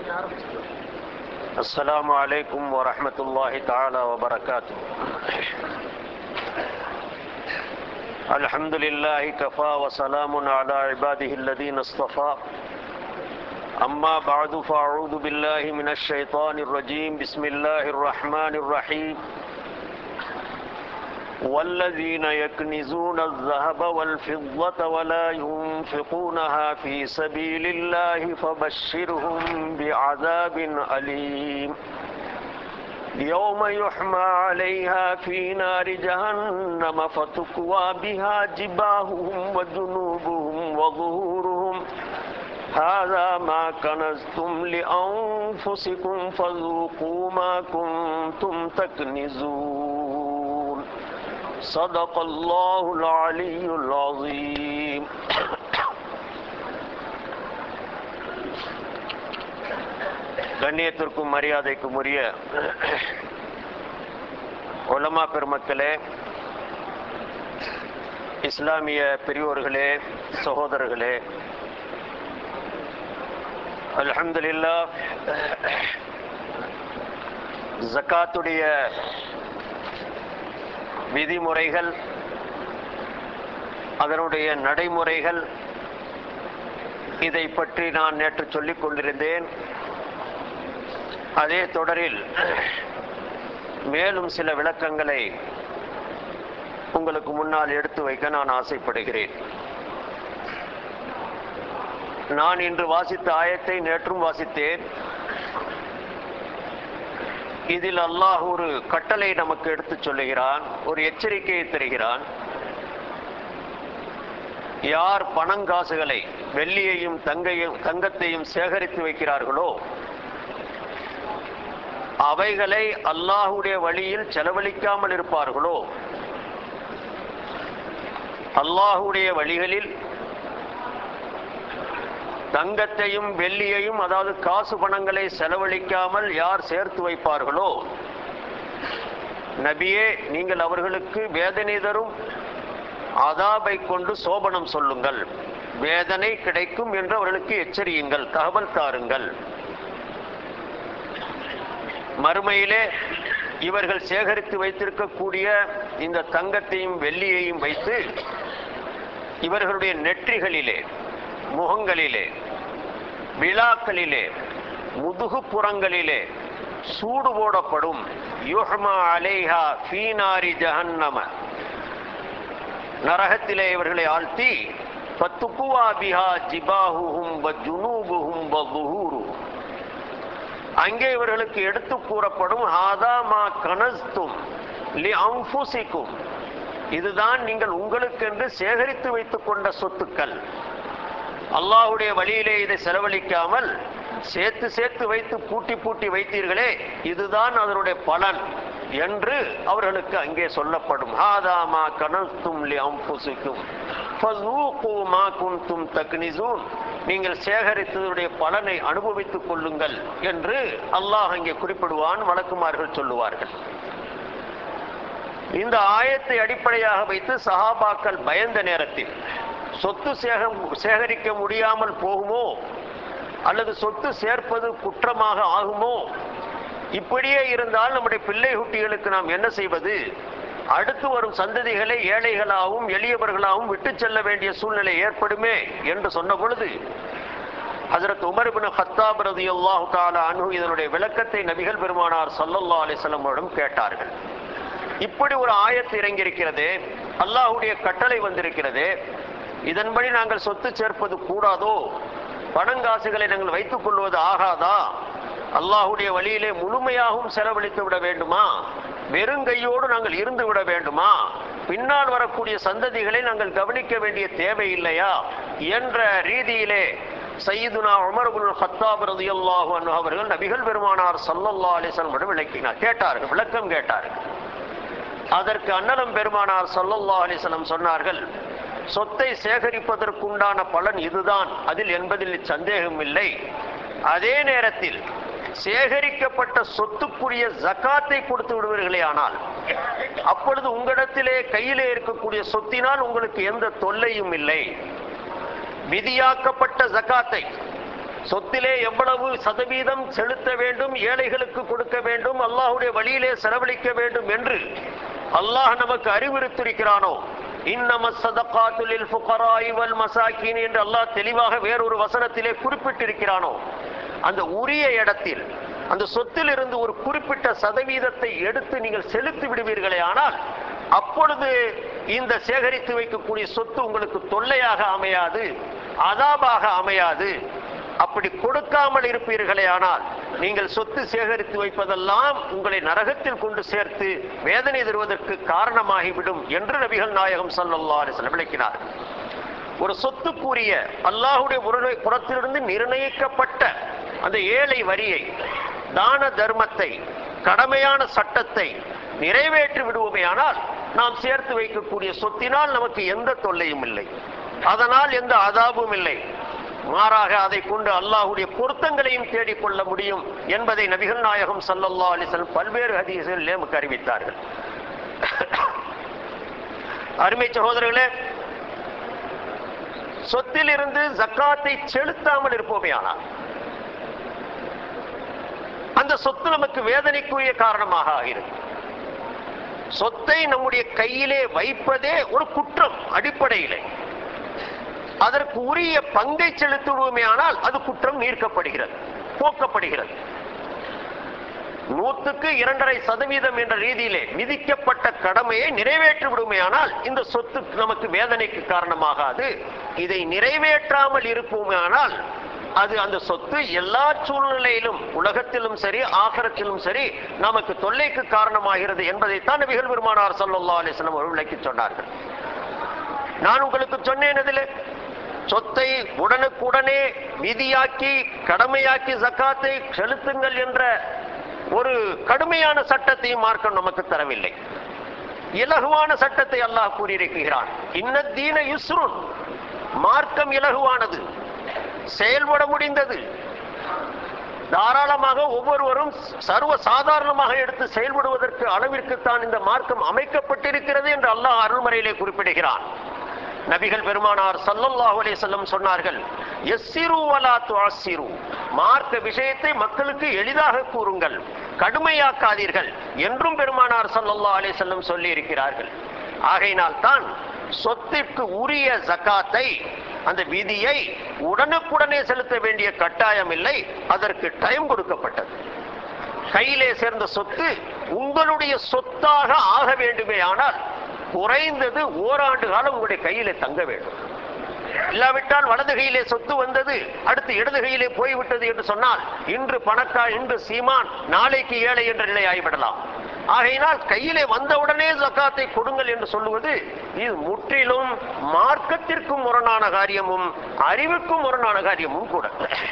السلام عليكم ورحمة الله تعالى وبركاته الحمد لله كفى وسلام على عباده الذين اصطفى أما بعد فأعوذ بالله من الشيطان الرجيم بسم الله الرحمن الرحيم والذين يكنزون الذهب والفضة ولا ينفقونها في سبيل الله فبشرهم بعذاب أليم يوم يحمى عليها في نار جهنم فتكوى بها جباههم وجنوبهم وظهورهم هذا ما كنزتم لأنفسكم فذوقوا ما كنتم تكنزون صدق الله العلي العظيم கண்ணியத்திற்கும் மரியாதைக்கும் உரிய உலமா பெருமக்களே இஸ்லாமிய பெரியோர்களே சகோதரர்களே அல்ஹம்துலில்லா ஜக்காத்துடைய விதிமுறைகள் அதனுடைய நடைமுறைகள் இதை பற்றி நான் நேற்று சொல்லிக் கொண்டிருந்தேன் அதே தொடரில் மேலும் சில விளக்கங்களை உங்களுக்கு முன்னால் எடுத்து வைக்க நான் ஆசைப்படுகிறேன் நான் இன்று வாசித்த ஆயத்தை நேற்றும் வாசித்தேன் இதில் அல்லாஹ் ஒரு கட்டளை நமக்கு எடுத்து சொல்லுகிறான் ஒரு எச்சரிக்கையை தருகிறான் யார் பணங்காசுகளை வெள்ளியையும் தங்கையும் தங்கத்தையும் சேகரித்து வைக்கிறார்களோ அவைகளை அல்லாஹுடைய வழியில் செலவழிக்காமல் இருப்பார்களோ அல்லாஹுடைய வழிகளில் தங்கத்தையும் வெள்ளியையும் அதாவது காசு பணங்களை செலவழிக்காமல் யார் சேர்த்து வைப்பார்களோ நபியே நீங்கள் அவர்களுக்கு வேதனை தரும் அதாபை கொண்டு சோபனம் சொல்லுங்கள் வேதனை கிடைக்கும் என்று அவர்களுக்கு எச்சரியுங்கள் தகவல் தாருங்கள் மறுமையிலே இவர்கள் சேகரித்து வைத்திருக்கக்கூடிய இந்த தங்கத்தையும் வெள்ளியையும் வைத்து இவர்களுடைய நெற்றிகளிலே முகங்களிலே விழாக்களிலே முதுகுப்புறங்களிலே சூடு போடப்படும் யுஹ்மா அலேஹா ஃபீனாரி ஜஹன்னம நரகத்திலே இவர்களை ஆழ்த்தி பத்துக்குவா பிஹா ஜிபாஹுஹும் வ ஜுனூபுஹும் வ துஹூருஹும் அங்கே இவர்களுக்கு எடுத்து கூறப்படும் ஹாதா மா கனஸ்தும் லி அம்புசிக்கும் இதுதான் நீங்கள் உங்களுக்கென்று சேகரித்து வைத்துக் கொண்ட சொத்துக்கள் அல்லாஹுடைய வழியிலே இதை செலவழிக்காமல் சேர்த்து சேர்த்து வைத்து பூட்டி பூட்டி வைத்தீர்களே இதுதான் அதனுடைய பலன் என்று அவர்களுக்கு அங்கே சொல்லப்படும் ஹாதாமா கனத்தும் லி அம்புசிக்கும் மா குந்தும் தக்னிசூன் நீங்கள் சேகரித்ததுடைய பலனை அனுபவித்துக் கொள்ளுங்கள் என்று அல்லாஹ் அங்கே குறிப்பிடுவான் வழக்குமார்கள் சொல்லுவார்கள் இந்த ஆயத்தை அடிப்படையாக வைத்து சஹாபாக்கள் பயந்த நேரத்தில் சொத்து சேக சேகரிக்க முடியாமல் போகுமோ அல்லது சொத்து சேர்ப்பது குற்றமாக ஆகுமோ இப்படியே இருந்தால் நம்முடைய பிள்ளை குட்டிகளுக்கு நாம் என்ன செய்வது அடுத்து வரும் சந்ததிகளை ஏழைகளாகவும் எளியவர்களாகவும் விட்டு செல்ல வேண்டிய சூழ்நிலை ஏற்படுமே என்று சொன்ன பொழுது ஹசரத் உமர் பின் ஹத்தாப் ரதி அல்லாஹு தாலா அனு இதனுடைய விளக்கத்தை நபிகள் பெருமானார் சல்லல்லா அலிஸ்லமிடம் கேட்டார்கள் இப்படி ஒரு ஆயத்து இறங்கியிருக்கிறது அல்லாஹுடைய கட்டளை வந்திருக்கிறது இதன்படி நாங்கள் சொத்து சேர்ப்பது கூடாதோ பணங்காசுகளை நாங்கள் வைத்துக் கொள்வது ஆகாதா அல்லாஹுடைய வழியிலே முழுமையாகவும் செலவழித்து விட வேண்டுமா வெறுங்கையோடு நாங்கள் இருந்து விட வேண்டுமா பின்னால் வரக்கூடிய சந்ததிகளை நாங்கள் கவனிக்க வேண்டிய தேவை இல்லையா என்ற ரீதியிலே சையதுனா உமர்புல் ஹத்தாப் ரதியல்லாஹு அன்ஹு அவர்கள் நபிகள் பெருமானார் சல்லல்லா அலிஸ்லம் விளக்கினார் கேட்டார்கள் விளக்கம் கேட்டார்கள் அதற்கு அன்னலம் பெருமானார் சல்லல்லா அலிஸ்லம் சொன்னார்கள் சொத்தை சேகரிப்பதற்குண்டான பலன் இதுதான் அதில் என்பதில் சந்தேகம் இல்லை அதே நேரத்தில் சேகரிக்கப்பட்ட சொத்துக்குரிய ஜக்காத்தை கொடுத்து விடுவீர்களே ஆனால் அப்பொழுது உங்களிடத்திலே கையிலே இருக்கக்கூடிய சொத்தினால் உங்களுக்கு எந்த தொல்லையும் இல்லை விதியாக்கப்பட்ட ஜக்காத்தை சொத்திலே எவ்வளவு சதவீதம் செலுத்த வேண்டும் ஏழைகளுக்கு கொடுக்க வேண்டும் அல்லாஹ்வுடைய வழியிலே செலவழிக்க வேண்டும் என்று அல்லாஹ் நமக்கு அறிவுறுத்திருக்கிறானோ இன்னம சதகாத்துலில் ஃபுகராஇ வல் மசாக்கின் என்று அல்லாஹ் தெளிவாக வேறொரு வசனத்திலே குறிப்பிட்டிருக்கிறானோ அந்த உரிய இடத்தில் அந்த சொத்திலிருந்து ஒரு குறிப்பிட்ட சதவீதத்தை எடுத்து நீங்கள் செலுத்தி விடுவீர்களே ஆனால் அப்பொழுது இந்த சேகரித்து வைக்கக்கூடிய சொத்து உங்களுக்கு தொல்லையாக அமையாது அதாபாக அமையாது அப்படி கொடுக்காமல் இருப்பீர்களே ஆனால் நீங்கள் சொத்து சேகரித்து வைப்பதெல்லாம் உங்களை நரகத்தில் கொண்டு சேர்த்து வேதனை தருவதற்கு காரணமாகிவிடும் என்று நபிகள் நாயகம் ஸல்லல்லாஹு அலைஹி வஸல்லம் விளக்கினார் ஒரு சொத்துக்குரிய அல்லாஹுடைய முறை- புறத்திலிருந்து நிர்ணயிக்கப்பட்ட அந்த ஏழை வரியை தான தர்மத்தை கடமையான சட்டத்தை நிறைவேற்றி விடுவோமேயானால் நாம் சேர்த்து வைக்கக்கூடிய சொத்தினால் நமக்கு எந்த தொல்லையும் இல்லை அதனால் எந்த அதாபும் இல்லை மாறாக அதை கொண்டு அல்லாஹுடைய பொருத்தங்களையும் தேடிக்கொள்ள முடியும் என்பதை நபிகள் நாயகம் ஸல்லல்லாஹு அலைஹி வஸல்லம் பல்வேறு ஹதீஸ்களிலே நமக்கு அறிவித்தார்கள் அருமை சகோதரர்களே சொத்திலிருந்து ஜக்காத்தை செலுத்தாமல் இருப்போமே ஆனால் அந்த சொத்து நமக்கு வேதனைக்குரிய காரணமாக ஆகிறது சொத்தை நம்முடைய கையிலே வைப்பதே ஒரு குற்றம் அடிப்படையிலே அதற்கு உரிய பங்கை செலுத்துவோமே ஆனால் அது குற்றம் நீர்க்கப்படுகிறது போக்கப்படுகிறது நூத்துக்கு இரண்டரை சதவீதம் என்ற ரீதியிலே விதிக்கப்பட்ட கடமையை நிறைவேற்றி விடுமையானால் இந்த சொத்து நமக்கு வேதனைக்கு காரணமாகாது இதை நிறைவேற்றாமல் இருப்போமானால் அது அந்த சொத்து எல்லா சூழ்நிலையிலும் உலகத்திலும் சரி ஆகரத்திலும் சரி நமக்கு தொல்லைக்கு காரணமாகிறது என்பதைத்தான் நபிகள் பெருமானார் ஸல்லல்லாஹு அலைஹி வஸல்லம் அவர்கள் விளக்கிச் சொன்னார்கள் நான் உங்களுக்கு சொன்னேன் அதில் சொத்தை உடனுக்குடனே விதியாக்கி கடமையாக்கி ஜக்காத்தை செலுத்துங்கள் என்ற ஒரு கடுமையான சட்டத்தையும் மார்க்கம் நமக்கு தரவில்லை இலகுவான சட்டத்தை அல்லாஹ் கூறியிருக்கிறான் இன்ன தீன யுஸ்ருன் மார்க்கம் இலகுவானது செயல்பட முடிந்தது தாராளமாக ஒவ்வொருவரும் சர்வ சாதாரணமாக எடுத்து செயல்படுவதற்கு அளவிற்கு தான் இந்த மார்க்கம் அமைக்கப்பட்டிருக்கிறது என்று அல்லாஹ் அருள்மறையிலே குறிப்பிடுகிறான் நபிகள் பெருமானார் ஸல்லல்லாஹு அலைஹி வஸல்லம் சொன்னார்கள் எஸ்ஸிரு வலா துஅஸ்ஸிரு மார்க்க விஷயத்தை மக்களுக்கு எளிதாக கூறுங்கள் கடுமையாக்காதீர்கள் என்றும் பெருமானார் ஸல்லல்லாஹு அலைஹி வஸல்லம் சொல்லி இருக்கிறார்கள் ஆகையினால் தான் சொத்திற்கு உரிய ஜக்காத்தை அந்த விதியை உடனுக்குடனே செலுத்த வேண்டிய கட்டாயம் இல்லை அதற்கு டைம் கொடுக்கப்பட்டது கையிலே சேர்ந்த சொத்து உங்களுடைய சொத்தாக ஆக வேண்டுமே ஆனால் குறைந்தது ஓராண்டு காலம் உங்களுடைய கையிலே தங்க வேண்டும் இல்லாவிட்டால் வலது கையிலே சொத்து வந்தது அடுத்து இடது கையிலே போய்விட்டது என்று சொன்னால் இன்று பணக்கா இன்று சீமான் நாளைக்கு ஏழை என்ற நிலை ஆகிவிடலாம் ஆகையினால் கையிலே வந்தவுடனே ஜக்காத்தை கொடுங்கள் என்று சொல்லுவது இது முற்றிலும் மார்க்கத்திற்கும் முரணான காரியமும் அறிவுக்கும் முரணான காரியமும் கூட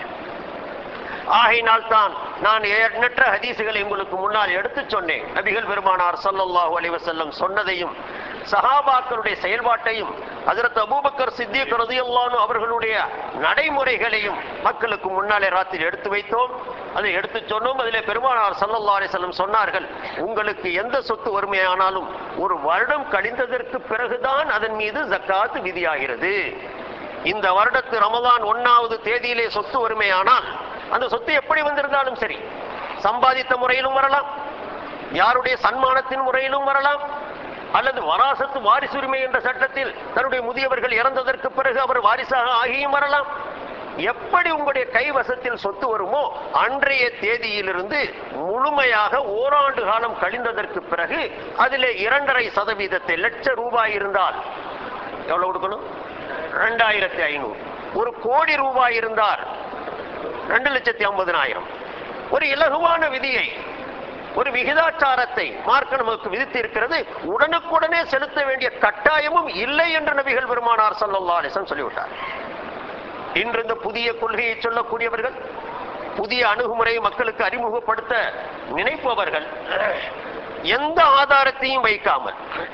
ஆகையினால் தான் நான் எண்ணற்ற ஹதீசுகளை உங்களுக்கு முன்னால் எடுத்துச் சொன்னேன் நபிகள் பெருமானார் ஸல்லல்லாஹு அலைஹி வஸல்லம் சொன்னதையும் சஹாபாக்களுடைய செயல்பாட்டையும் ஹஜரத் அபூபக்கர் சித்திக் ரலியல்லாஹு அன்ஹு அவர்களுடைய நடைமுறைகளையும் மக்களுக்கு முன்னாலே ராத்திரி எடுத்து வைத்தோம் அதை எடுத்துச் சொன்னோம் அதிலே பெருமானார் ஸல்லல்லாஹு அலைஹி வஸல்லம் சொன்னார்கள் உங்களுக்கு எந்த சொத்து வறுமையானாலும் ஒரு வருடம் கழிந்ததற்கு பிறகுதான் அதன் மீது ஜக்காத் விதியாகிறது இந்த வருடத்து ரமலான் ஒன்னாவது தேதியிலே சொத்து வறுமையானால் அந்த சொத்து எப்படி வந்திருந்தாலும் சரி சம்பாதித்த முறையிலும் வரலாம் யாருடைய சன்மானத்தின் முறையிலும் வரலாம் அல்லது வராசத்து வாரிசுரிமை என்ற சட்டத்தில் தன்னுடைய முதியவர்கள் இறந்ததற்கு பிறகு அவர் வாரிசாக ஆகியும் வரலாம் எப்படி உங்களுடைய கைவசத்தில் சொத்து வருமோ அன்றைய தேதியிலிருந்து முழுமையாக ஓராண்டு காலம் கழிந்ததற்கு பிறகு அதிலே இரண்டரை சதவீதத்தை லட்ச ரூபாய் இருந்தால் எவ்வளவு கொடுக்கணும் ரெண்டாயிரத்தி ஐநூறு ஒரு கோடி ரூபாய் இருந்தால் ரெண்டு லட்சத்தி ஐம்பதினாயிரம் ஒரு இலகுவான விதியை ஒரு விகிதாச்சாரத்தை மார்க்க நமக்கு விதித்து இருக்கிறது உடனுக்குடனே செலுத்த வேண்டிய கட்டாயமும் இல்லை என்று நபிகள் பெருமானார் ஸல்லல்லாஹு அலைஹி வஸல்லம் சொல்லிவிட்டார் இன்று இந்த புதிய கொள்கையை சொல்லக்கூடியவர்கள் புதிய அணுகுமுறையை மக்களுக்கு அறிமுகப்படுத்த நினைப்பவர்கள் எந்த ஆதாரத்தையும் வைக்காமல்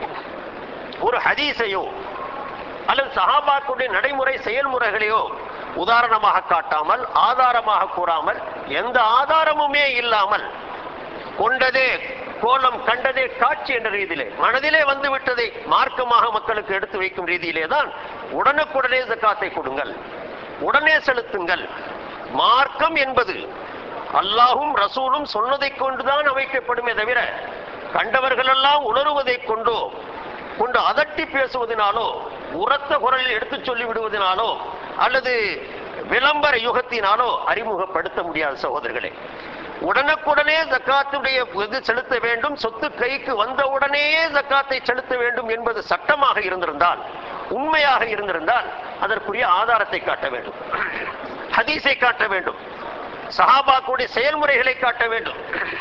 ஒரு ஹதீஸையோ அல்லது சஹாபாக்களுடைய நடைமுறை செயல்முறைகளையோ உதாரணமாக காட்டாமல் ஆதாரமாக கூறாமல் எந்த ஆதாரமுமே இல்லாமல் கொண்டதே கோலம் கண்டதே காட்சி என்ற ரீதியிலே மனதிலே வந்து விட்டதை மார்க்கமாக மக்களுக்கு எடுத்து வைக்கும் ரீதியிலே தான் உடனுக்குடனே ஜக்காத்தை கொடுங்கள் உடனே செலுத்துங்கள் மார்க்கம் என்பது அல்லாஹும் ரசூலும் சொன்னதை கொண்டுதான் அமைக்கப்படுமே தவிர கண்டவர்களெல்லாம் உணருவதைக் கொண்டோ கொண்டு அதட்டி பேசுவதனாலோ உரத்த குரலில் எடுத்துச் சொல்லி விடுவதனாலோ அல்லது விளம்பர யுகத்தினாலோ அறிமுகப்படுத்த முடியாது சகோதரர்களே உடனுக்குடனே ஜக்காத்துடைய இது செலுத்த வேண்டும் சொத்து கைக்கு வந்த உடனேயே ஜக்காத்தை செலுத்த வேண்டும் என்பது சட்டமாக இருந்திருந்தால் உண்மையாக இருந்திருந்தால் அதற்குரிய ஆதாரத்தை காட்ட வேண்டும் ஹதீஸை காட்ட வேண்டும் சஹாபாக்குடைய செயல்முறைகளை காட்ட வேண்டும்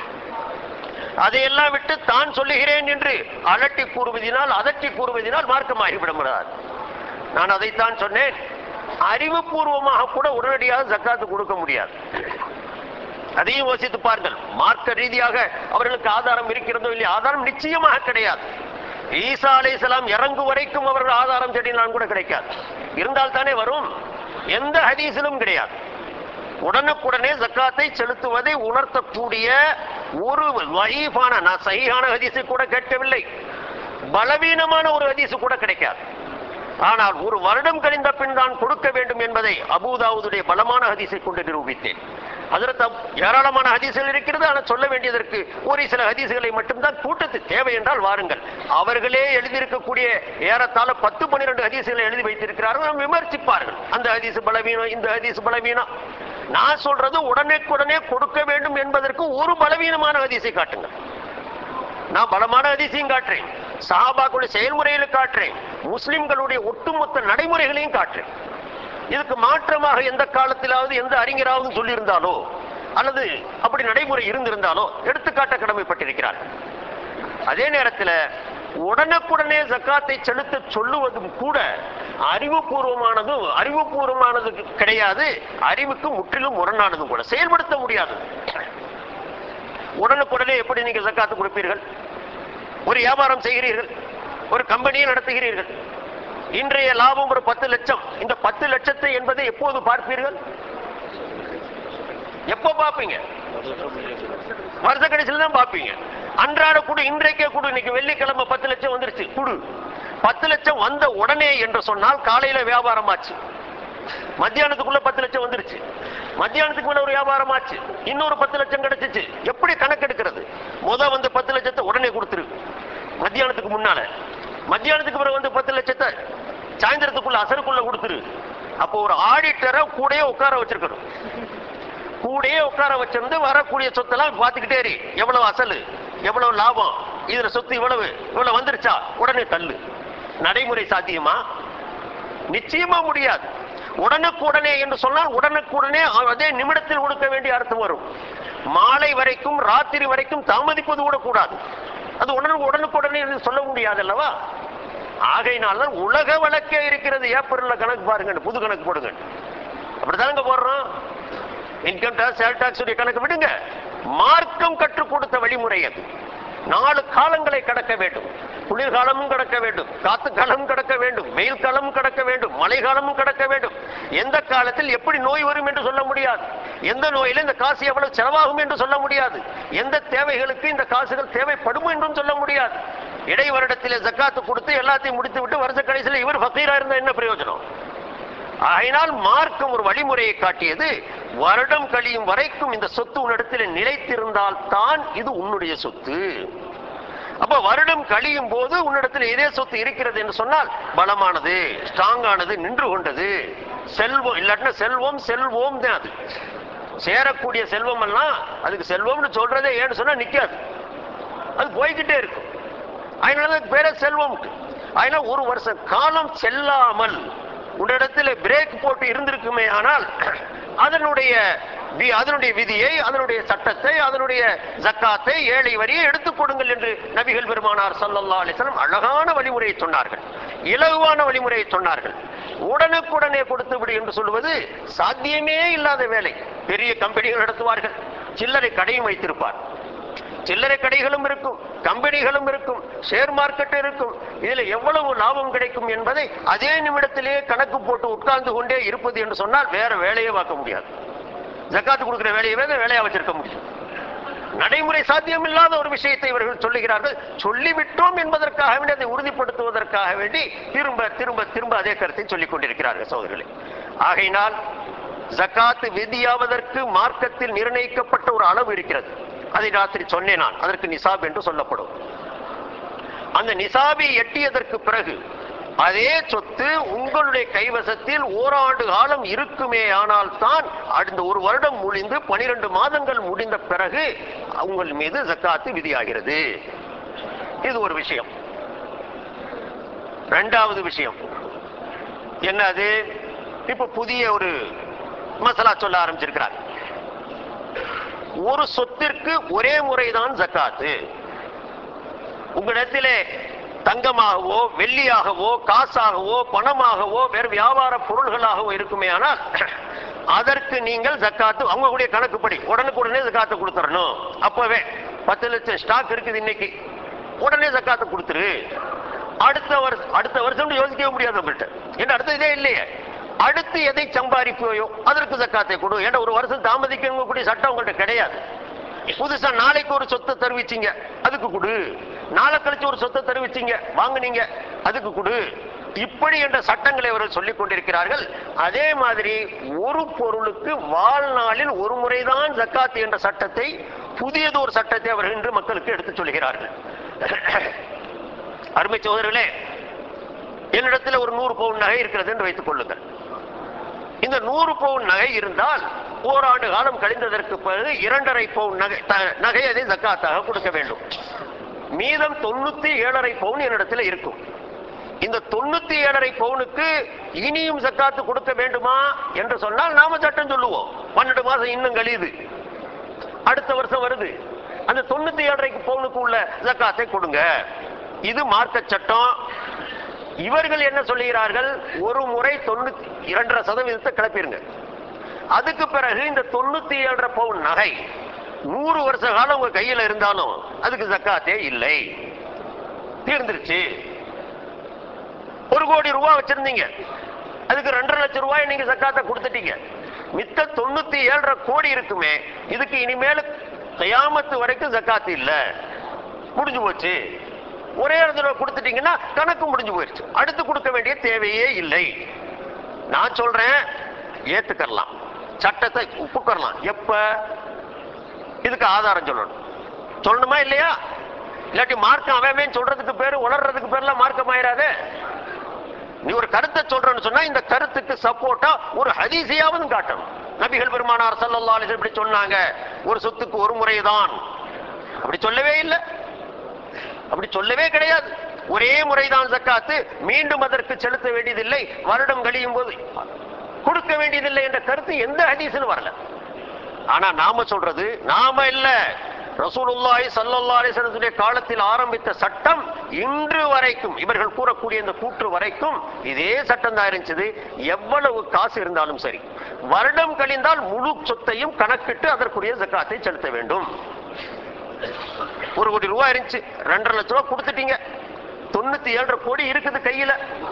அதையெல்லாம் விட்டு தான் சொல்லுகிறேன் என்று அலட்டி கூறுவதினால் அதட்டி கூறுவதினால் மார்க்கமாகிவிட முடியாது நான் அதைத்தான் சொன்னேன் அறிவுபூர்வமாக கூட உடனடியாக ஜக்காத்து கொடுக்க முடியாது அதையும் யோசித்து பாருங்கள் மார்க்க ரீதியாக அவர்களுக்கு ஆதாரம் இருக்கிறதோ இல்லையா ஆதாரம் நிச்சயமாக கிடையாது ஈசா அலைஹிஸ்ஸலாம் இறங்கு வரைக்கும் அவர்கள் ஆதாரம் தேடினால் கூட கிடைக்காது இருந்தால் தானே வரும் எந்த ஹதீஸிலும் கிடையாது உடனுக்குடனே ஜக்காத்தை செலுத்துவதை உணர்த்தக்கூடிய ஒரு வயீஃபான நான் சஹீஹான ஹதீஸை கூட கேட்கவில்லை பலவீனமான ஒரு ஹதீஸ் கூட கிடைக்காது ஆனால் ஒரு வருடம் கழிந்த பின் தான் கொடுக்க வேண்டும் என்பதை அபூதாவுடைய பலமான ஹதீஸை கொண்டு நிரூபித்தேன் அதற்கு ஏராளமான ஹதீஸ்கள் இருக்கிறது ஆனால் சொல்ல வேண்டியதற்கு ஒரு சில ஹதீஸ்களை மட்டும்தான் கூட்டத்து தேவை என்றால் வாருங்கள் அவர்களே எழுதியிருக்கக்கூடிய ஏறத்தாழ பத்து பன்னிரண்டு ஹதீஸ்களை எழுதி வைத்திருக்கிறார்கள் நாம் விமர்சிப்பார்கள் அந்த ஹதீஸ் பலவீனம் இந்த ஹதீஸ் பலவீனம் நான் சொல்றது உடனே கொடுக்க வேண்டும் என்பதற்கு ஒரு பலவீனமான ஹதீஸை காட்டுங்கள் நான் பலமான அதிசயம் காட்டுறேன் சஹாபாக்களுடைய செயல்முறைகளை காட்டுறேன் முஸ்லிம்களுடைய ஒட்டுமொத்த நடைமுறைகளையும் காட்டுறேன் இதுக்கு மாற்றமாக எந்த காலத்திலாவது எந்த அறிஞராவது சொல்லியிருந்தாலோ அல்லது அப்படி நடைமுறை இருந்திருந்தாலோ எடுத்துக்காட்ட கடமைப்பட்டிருக்கிறார் அதே நேரத்தில் உடனுக்குடனே ஜக்காத்தை செலுத்த சொல்லுவதும் கூட அறிவுபூர்வமானதும் அறிவுபூர்வமானது கிடையாது அறிவுக்கு முற்றிலும் முரணானதும் கூட செயல்படுத்த முடியாது உடனுக்குடனே எப்படி நீங்க ஜக்காத்து கொடுப்பீர்கள் ஒரு வியாபாரம் செய்கிறீர்கள் ஒரு கம்பெனியை நடத்துகிறீர்கள் இன்றைய லாபம் ஒரு பத்து லட்சம் இந்த பத்து லட்சத்தை என்பதை எப்போது பார்ப்பீர்கள் எப்போ பார்ப்பீங்க வருஷ கடைசியில் தான் பார்ப்பீங்க அன்றாட குடு இன்றைக்கே குடு இன்னைக்கு வெள்ளிக்கிழமை பத்து லட்சம் வந்துருச்சு குடு பத்து லட்சம் வந்த உடனே என்று சொன்னால் காலையில வியாபாரம் ஆச்சு மத்தியானத்துக்குள்ள பத்து லட்சம் வந்துருச்சு மத்தியானத்துக்கு மேல ஒரு வியாபாரம் ஆச்சு இன்னொரு பத்து லட்சம் கிடைச்சிச்சு எப்படி கணக்கெடுக்கிறது முத வந்து பத்து லட்சத்தை உடனே கொடுத்துரு மத்தியானத்துக்கு முன்னால மத்தியானத்துக்கு பிறகு வந்து பத்து லட்சத்தை சாயந்தரத்துக்குள்ள அசருக்குள்ள கொடுத்துரு அப்போ ஒரு ஆடிட்டரை கூடயே உட்கார வச்சிருக்கணும் கூடயே உட்கார வச்சிருந்து வரக்கூடிய சொத்தெல்லாம் பார்த்துக்கிட்டே இரு எவ்வளவு அசலு எவ்வளவு லாபம் இதுல சொத்து இவ்வளவு இவ்வளவு வந்துருச்சா உடனே தள்ளு நடைமுறை சாத்தியமா நிச்சயமா முடியாது உடனுக்குடனே என்று சொன்னால் உடனுக்குடனே அதே நிமிடத்தில் கொடுக்க வேண்டிய அர்த்தம் வரும் மாலை வரைக்கும் ராத்திரி வரைக்கும் தாமதிப்பது கூட கூடாது அது உடனே உடனுக்குடனே என்று சொல்ல முடியாது அல்லவா ஆகையினால்தான் உலக வழக்கே இருக்கிறது ஏப்ரல்ல கணக்கு பாருங்க புது கணக்கு போடுங்க அப்படிதானுங்க போடுறோம் இன்கம் டாக்ஸ் சேல் டாக்ஸ் உடைய கணக்கு விடுங்க மார்க்கம் கற்றுக் கொடுத்த வழிமுறை அது நாலு காலங்களை கடக்க வேண்டும் குளிர்காலமும் கடக்க வேண்டும் காத்து காலமும் கடக்க வேண்டும் வெயில் காலமும் கடக்க வேண்டும் மழை காலமும் கடக்க வேண்டும் எந்த காலத்தில் எப்படி நோய் வரும் என்று சொல்ல முடியாது எந்த நோயில இந்த காசு எவ்வளவு செலவாகும் என்று சொல்ல முடியாது எந்த தேவைகளுக்கு இந்த காசுகள் தேவைப்படும் என்றும் சொல்ல முடியாது இடை வருடத்திலே ஜக்காத்து கொடுத்து எல்லாத்தையும் முடித்து விட்டு வருஷ கடைசியில் இவர் ஃபக்கீரா இருந்தா என்ன பிரயோஜனம் ஆகையினால் மார்க்கம் ஒரு வழிமுறையை காட்டியது வருடம் கழியும் வரைக்கும் இந்த சொத்து உன்னிடத்தில் நிலைத்திருந்தால் தான் இது உன்னுடைய சொத்து அப்ப வருடம் கழியும் போது உன்னிடத்தில் இதே சொத்து இருக்கிறது என்று சொன்னால் பலமானது ஸ்ட்ராங்கானது நின்று கொண்டது செல்வம் இல்லாட்டினா செல்வம் செல்வம் தான் அது சேரக்கூடிய செல்வம் எல்லாம் அதுக்கு செல்வம்னு சொல்றதே ஏன்னு சொன்னா நிக்காது அது போய்கிட்டே இருக்கும் அதனால அதுக்கு பேரே செல்வம் அதனால ஒரு வருஷம் காலம் செல்லாமல் உன்னிடத்தில் பிரேக் போட்டு இருந்திருக்குமே ஆனால் அதனுடைய வி- அதனுடைய விதியை அதனுடைய சட்டத்தை அதனுடைய ஜக்காத்தை ஏழை வரியை எடுத்துக் கொடுங்கள் என்று நபிகள் பெருமானார் ஸல்லல்லாஹு அலைஹி வஸல்லம் அழகான வழிமுறையை சொன்னார்கள் இலகுவான வழிமுறையை சொன்னார்கள் உடனுக்குடனே கொடுத்து விடு என்று சொல்வது சாத்தியமே இல்லாத வேலை பெரிய கம்பெனிகள் நடத்துவார்கள் சில்லறை கடையும் வைத்திருப்பார் சில்லறை கடைகளும் இருக்கும் கம்பெனிகளும் இருக்கும் ஷேர் மார்க்கெட் இருக்கும் இதுல எவ்வளவு லாபம் கிடைக்கும் என்பதை அதே நிமிடத்திலேயே கணக்கு போட்டு உட்கார்ந்து கொண்டே இருப்பது என்று சொன்னால் வேற வேலையே பார்க்க முடியாது ஜக்காத்து கொடுக்கிற வேலையவே தான் வேலையா வச்சிருக்க முடியும் நடைமுறை சாத்தியம் இல்லாத ஒரு விஷயத்தை இவர்கள் சொல்லுகிறார்கள் சொல்லிவிட்டோம் என்பதற்காக வேண்டி அதை உறுதிப்படுத்துவதற்காக வேண்டி திரும்ப திரும்ப திரும்ப அதே கருத்தை சொல்லிக் கொண்டிருக்கிறார்கள் சோதரிகளே ஆகையினால் ஜக்காத்து விதியாவதற்கு மார்க்கத்தில் நிர்ணயிக்கப்பட்ட ஒரு அளவு இருக்கிறது அதை ராத்திரி சொன்னேன் நான் அதற்கு நிசாப் என்று சொல்லப்படும் அந்த நிசாபை எட்டியதற்கு பிறகு அதே சொத்து உங்களுடைய கைவசத்தில் ஓராண்டு காலம் இருக்குமே ஆனால் தான் அடுத்த ஒரு வருடம் முடிந்து பனிரெண்டு மாதங்கள் முடிந்த பிறகு உங்கள் மீது ஜக்காத்து விதியாகிறது இது ஒரு விஷயம் ரெண்டாவது விஷயம் என்னது இப்ப புதிய ஒரு மசாலா சொல்ல ஆரம்பிச்சிருக்கிறார் ஒரு சொத்திற்கு ஒரே முறைதான் ஜக்காத்து உங்களிடத்திலே தங்கமாகவோ வெள்ளியாகவோ காசாகவோ பணமாகவோ வேறு வியாபார பொருள்களாகவோ இருக்குமே ஆனால் அதற்கு நீங்கள் ஜக்காத்து அவங்களுடைய கணக்குப்படி உடனுக்குடனே ஜக்காத்து கொடுத்துடணும் அப்பவே பத்து லட்சம் ஸ்டாக் இருக்குது இன்னைக்கு உடனே ஜக்காத்து கொடுத்துரு அடுத்த வருஷம் அடுத்த வருஷம் யோசிக்கவே முடியாது உங்கள்கிட்ட ஏன்னா அடுத்த இதே இல்லையே அடுத்து எதை சம்பாதிப்போயோ அதற்கு ஜக்காத்தை கொடு ஏன்னா ஒரு வருஷம் தாமதிக்கக்கூடிய சட்டம் உங்கள்கிட்ட கிடையாது புதுசா நாளைக்கு ஒரு சொத்தை தருவிச்சீங்க அதுக்கு கொடு நாளை கழிச்சு ஒரு சொத்தை தருவிச்சீங்க வாங்குனீங்க அதுக்கு கொடு இப்படி என்ற சட்டங்களை அவர்கள் சொல்லிக் கொண்டிருக்கிறார்கள் அதே மாதிரி ஒரு பொருளுக்கு வாழ்நாளில் ஒரு முறைதான் ஜக்காத் என்ற சட்டத்தை புதியது ஒரு சட்டத்தை அவர்கள் இன்று மக்களுக்கு எடுத்துச் சொல்கிறார்கள் அருமை சோதரர்களே என்னிடத்தில் ஒரு நூறு பவுன் நகை இருக்கிறது என்று வைத்துக் கொள்ளுங்கள் இந்த நூறு பவுன் நகை இருந்தால் ஓராண்டு காலம் கழிந்ததற்கு பிறகு இரண்டரை பவுன் நகை த- நகை அதை ஜக்காத்தாக கொடுக்க வேண்டும் மீதம் தொண்ணூத்தி ஏழரை பவுன் என்னிடத்தில் இருக்கும் இந்த தொண்ணூத்தி ஏழரை பவுனுக்கு இனியும் ஜக்காத்து கொடுக்க வேண்டுமா என்று சொன்னால் நாம சட்டம் சொல்லுவோம் பன்னெண்டு மாசம் இன்னும் கழியுது அடுத்த வருஷம் வருது அந்த தொண்ணூத்தி ஏழரை பவுனுக்கு உள்ள ஜக்காத்தை கொடுங்க இது மார்க்க சட்டம் இவர்கள் என்ன சொல்லுகிறார்கள் ஒரு முறை தொண்ணூத்தி இரண்டரை சதவீதத்தை கிளப்பிருங்க அதுக்கு பிறகு இந்த தொண்ணூத்தி ஏழரை பவுன் நகை நூறு வருஷ காலம் உங்க கையில இருந்தாலும் அதுக்கு ஜக்காத்தே இல்லை தீர்ந்துருச்சு ஒரு கோடி ரூபாய் வச்சிருந்தீங்க அதுக்கு ரெண்டரை லட்சம் ரூபாய் நீங்க ஜக்காத்தை கொடுத்துட்டீங்க மித்த தொண்ணூத்தி ஏழரை கோடி இருக்குமே இதுக்கு இனிமேல் கயாமத்து வரைக்கும் ஜக்காத்து இல்ல முடிஞ்சு போச்சு ஒரே இடத்துல கொடுத்துட்டீங்கன்னா கணக்கு முடிஞ்சு போயிருச்சு அடுத்து கொடுக்க வேண்டிய தேவையே இல்லை நான் சொல்றேன் ஏத்துக்கறலாம் சட்டத்தை ஒப்புக்கறலாம் எப்ப இதுக்கு ஆதாரம் சொல்லணும் சொல்லணுமா இல்லையா இல்லாட்டி மார்க்கம் அவன் சொல்றதுக்கு பேரு உளறதுக்கு பேர்லாம் மார்க்கம் ஆயிராதே நீ ஒரு கருத்தை சொல்றன்னு சொன்னா இந்த கருத்துக்கு சப்போர்ட்டா ஒரு ஹதீஸையாவது காட்டணும் நபிகள் பெருமானார் ஸல்லல்லாஹு அலைஹி வஸல்லம் இப்படி சொன்னாங்க ஒரு சொத்துக்கு ஒரு முறைதான் அப்படி சொல்லவே இல்லை அப்படி சொல்லவே கிடையாது ஒரே முறைதான் ஜக்காத்து மீண்டும் அதற்கு செலுத்த வேண்டியதில்லை வருடம் கழியும் போது கொடுக்க வேண்டியதில்லை என்ற கருத்து எந்த ஹதீஸிலும் வரல ஆனா நாம சொல்றது நாம இல்ல ரசூலுல்லாஹி ஸல்லல்லாஹு அலைஹி வஸல்லமுடைய காலத்தில் ஆரம்பித்த சட்டம் இன்று வரைக்கும் இவர்கள் கூறக்கூடிய இந்த கூற்று வரைக்கும் இதே சட்டம் தான் இருந்துச்சு எவ்வளவு காசு இருந்தாலும் சரி வருடம் கழிந்தால் முழு சொத்தையும் கணக்கிட்டு அதற்குரிய ஜக்காத்தை செலுத்த வேண்டும் ஒரு கோடி ரூபாய் இருந்துச்சு ரெண்டரை லட்சம் ரூபாய் கொடுத்துட்டீங்க தொண்ணூத்தி ஏழரை கோடி இருக்குது கையில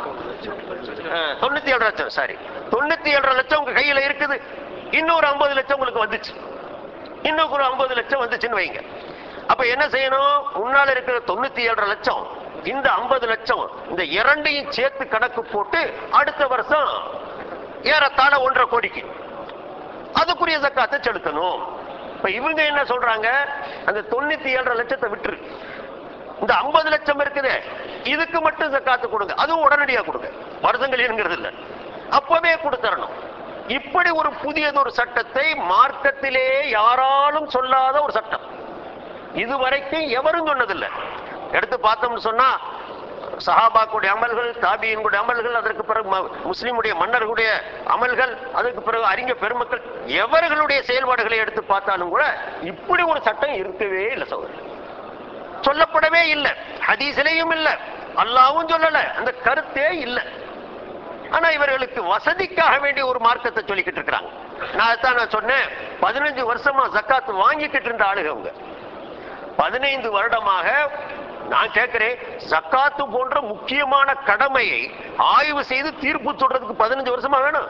அஹ், தொண்ணூத்தி ஏழரை லட்சம் சாரி தொண்ணூத்தி ஏழரை லட்சம் உங்க கையில இருக்குது இன்னொரு ஐம்பது லட்சம் உங்களுக்கு வந்துச்சு இன்னும் ஒரு ஐம்பது லட்சம் வந்துச்சுன்னு வைங்க அப்ப என்ன செய்யணும் முன்னால இருக்கிற தொண்ணூத்தி ஏழரை லட்சம் இந்த ஐம்பது லட்சம் இந்த இரண்டையும் சேர்த்து கணக்கு போட்டு அடுத்த வருஷம் ஏறத்தாழ ஒன்றரை கோடிக்கு அதுக்குரிய ஜக்காத்தை செலுத்தணும் இப்ப இவங்க என்ன சொல்றாங்க அந்த தொண்ணூத்தி ஏழரை லட்சத்தை விட்டுரு இந்த ஐம்பது லட்சம் இருக்குதே இதுக்கு மட்டும் ஜக்காத்து கொடுங்க அதுவும் உடனடியா கொடுங்க வருஷங்கள் என்கிறது இல்ல அப்பவே கொடுத்தரணும் இப்படி ஒரு புதியதொரு சட்டத்தை மார்க்கத்திலே யாராலும் சொல்லாத ஒரு சட்டம் இதுவரைக்கும் எவரும் சொன்னதில்லை எடுத்து பார்த்தோம்னு சொன்னா சஹாபாக்குடைய அமல்கள் தாபியினுடைய அமல்கள் அதற்கு பிறகு ம- முஸ்லிமுடைய மன்னர்களுடைய அமல்கள் அதற்கு பிறகு அறிஞ பெருமக்கள் எவர்களுடைய செயல்பாடுகளை எடுத்து பார்த்தாலும் கூட இப்படி ஒரு சட்டம் இருக்கவே இல்லை சகோதரர் சொல்லப்படவே இல்லை ஹதீஸிலையும் இல்லை அல்லாவும் சொல்லல அந்த கருத்தே இல்லை ஆனா இவர்களுக்கு வசதிக்காக வேண்டிய ஒரு மார்க்கத்தை சொல்லிக்கிட்டு இருக்கிறாங்க நான் அதான் நான் சொன்னேன் பதினஞ்சு வருஷமா ஜக்காத் வாங்கிக்கிட்டு இருந்த ஆளுங்க அவங்க பதினைந்து வருடமாக நான் கேட்கிறேன் ஜக்காத்து போன்ற முக்கியமான கடமையை ஆய்வு செய்து தீர்ப்பு சொல்றதுக்கு பதினஞ்சு வருஷமா வேணும்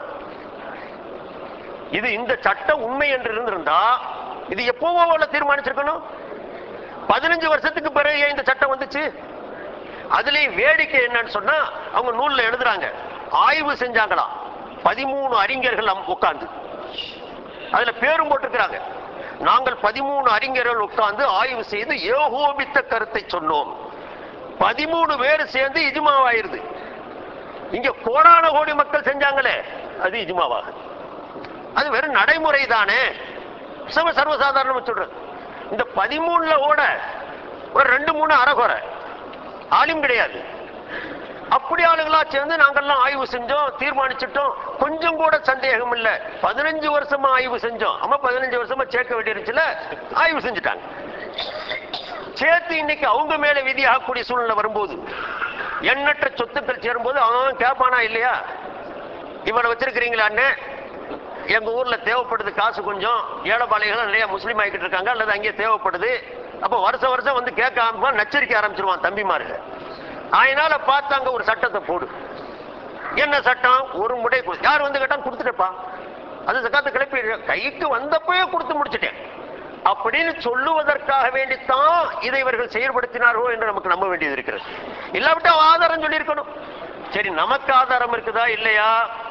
இது இந்த சட்டம் உண்மை என்று இருந்திருந்தா இது எப்பவோ உள்ள தீர்மானிச்சிருக்கணும் பதினஞ்சு வருஷத்துக்கு பிறகு ஏன் இந்த சட்டம் வந்துச்சு அதுலயும் வேடிக்கை என்னன்னு சொன்னா அவங்க நூல்ல எழுதுறாங்க ஆய்வு செஞ்சாங்களாம் பதிமூணு அறிஞர்கள் உட்கார்ந்து அதுல பேரும் போட்டிருக்கிறாங்க நாங்கள் பதிமூணு அறிஞர்கள் உட்கார்ந்து ஆய்வு செய்து ஏகோபித்த கருத்தை சொன்னோம் பதிமூணு பேர் சேர்ந்து இஜ்மாவாயிருது இங்க கோடான கோடி மக்கள் செஞ்சாங்களே அது இஜ்மாவாக அது வெறும் நடைமுறை தானே சர்வ சர்வசாதாரணமா சொல்றது இந்த பதிமூணுல ஓட ஒரு ரெண்டு மூணு அறகுறை ஆலிம் கிடையாது அப்படி ஆளுங்களா சேர்ந்து நாங்கெல்லாம் ஆய்வு செஞ்சோம் தீர்மானிச்சிட்டோம் கொஞ்சம் கூட சந்தேகம் இல்ல பதினஞ்சு வருஷமா ஆய்வு செஞ்சோம் ஆமா பதினஞ்சு வருஷமா சேர்க்க வேண்டியிருச்சுல ஆய்வு செஞ்சுட்டாங்க சேர்த்து இன்னைக்கு அவங்க மேல விதியாகக்கூடிய சூழ்நிலை வரும்போது எண்ணற்ற சொத்துக்கள் சேரும்போது அவன் கேட்பானா இல்லையா இவனை வச்சிருக்கிறீங்களான்னு எங்க ஊர்ல தேவைப்படுது காசு கொஞ்சம் ஏழைப்பாளையங்கள் நிறைய முஸ்லீம் ஆகிட்டு இருக்காங்க அல்லது அங்கே தேவைப்படுது அப்ப வருஷம் வருஷம் வந்து கேட்க ஆரம்பிப்பான் நச்சரிக்க ஆரம்பிச்சிருவான் தம்பிமாருங்க அதனால பார்த்து அங்க ஒரு சட்டத்தை போடு என்ன சட்டம் ஒரு முறை கொடு. யார் வந்து கேட்டா கொடுத்துட்டப்பா அது சக்காத்து கிளப்பி கைக்கு வந்தப்பவே கொடுத்து முடிச்சிட்டேன் அப்படின்னு சொல்லுவதற்காக வேண்டித்தான் இதை இவர்கள் செயல்படுத்தினார்களோ என்று நமக்கு நம்ப வேண்டியது இருக்கிறது இல்லாவிட்டா ஆதாரம் சொல்லியிருக்கணும் சரி நமக்கு ஆதாரம் இருக்குதா இல்லையா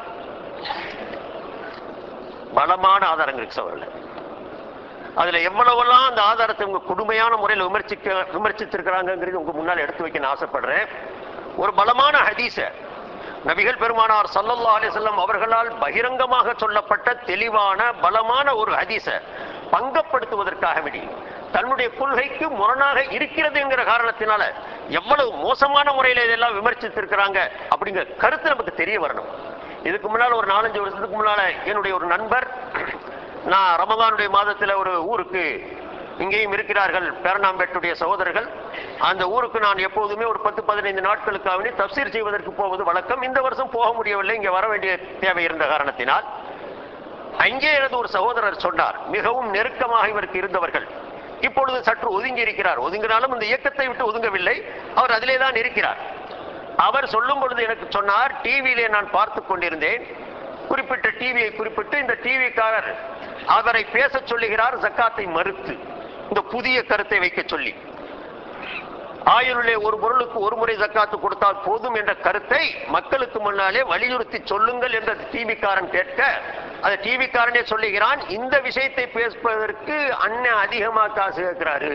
பலமான ஆதாரங்கள் இருக்கு சவரில் அதுல எவ்வளவெல்லாம் அந்த ஆதாரத்தை உங்க கொடுமையான முறையில் விமர்சிக்க விமர்சித்திருக்கிறாங்கிறது உங்க முன்னால் எடுத்து வைக்க நான் ஆசைப்படுறேன் ஒரு பலமான ஹதீஸ நபிகள் பெருமானார் ஸல்லல்லாஹு அலைஹி வஸல்லம் அவர்களால் பகிரங்கமாக சொல்லப்பட்ட தெளிவான பலமான ஒரு ஹதீஸ பங்கப்படுத்துவதற்காக வேண்டி தன்னுடைய கொள்கைக்கு முரணாக இருக்கிறது என்கிற காரணத்தினால எவ்வளவு மோசமான முறையில் இதெல்லாம் விமர்சித்திருக்கிறாங்க அப்படிங்கிற கருத்து நமக்கு தெரிய வரணும் இதுக்கு முன்னால் ஒரு நாலஞ்சு வருஷத்துக்கு முன்னால என்னுடைய ஒரு நண்பர் நான் ரமதானுடைய மாதத்துல ஒரு ஊருக்கு இங்கேயும் இருக்கிறார்கள் பேரணாம்பேட்டுடைய சகோதரர்கள் அந்த ஊருக்கு நான் எப்போதுமே ஒரு பத்து பதினைந்து நாட்களுக்காக வேண்டி தப்சீர் செய்வதற்கு போவது வழக்கம் இந்த வருஷம் போக முடியவில்லை இங்கே வர வேண்டிய தேவை இருந்த காரணத்தினால் அங்கே எனது ஒரு சகோதரர் சொன்னார் மிகவும் நெருக்கமாக இவருக்கு இருந்தவர்கள் இப்பொழுது சற்று ஒதுங்கி இருக்கிறார் ஒதுங்கினாலும் இந்த இயக்கத்தை விட்டு ஒதுங்கவில்லை அவர் அதிலே தான் இருக்கிறார் அவர் சொல்லும் பொழுது எனக்கு சொன்னார் டிவியிலே நான் பார்த்து கொண்டிருந்தேன் குறிப்பிட்ட டிவியை குறிப்பிட்டு இந்த டிவிக்காரர் அவரை பேசச் சொல்லுகிறார் ஜக்காத்தை மறுத்து இந்த புதிய கருத்தை வைக்க சொல்லி ஆயுளிலே ஒரு பொருளுக்கு ஒரு முறை ஜக்காத்து கொடுத்தால் போதும் என்ற கருத்தை மக்களுக்கு முன்னாலே வலியுறுத்தி சொல்லுங்கள் என்ற டிவிக்காரன் கேட்க அந்த டிவிக்காரனே சொல்லுகிறான் இந்த விஷயத்தை பேசுவதற்கு அண்ணன் அதிகமா காசு கேட்கிறாரு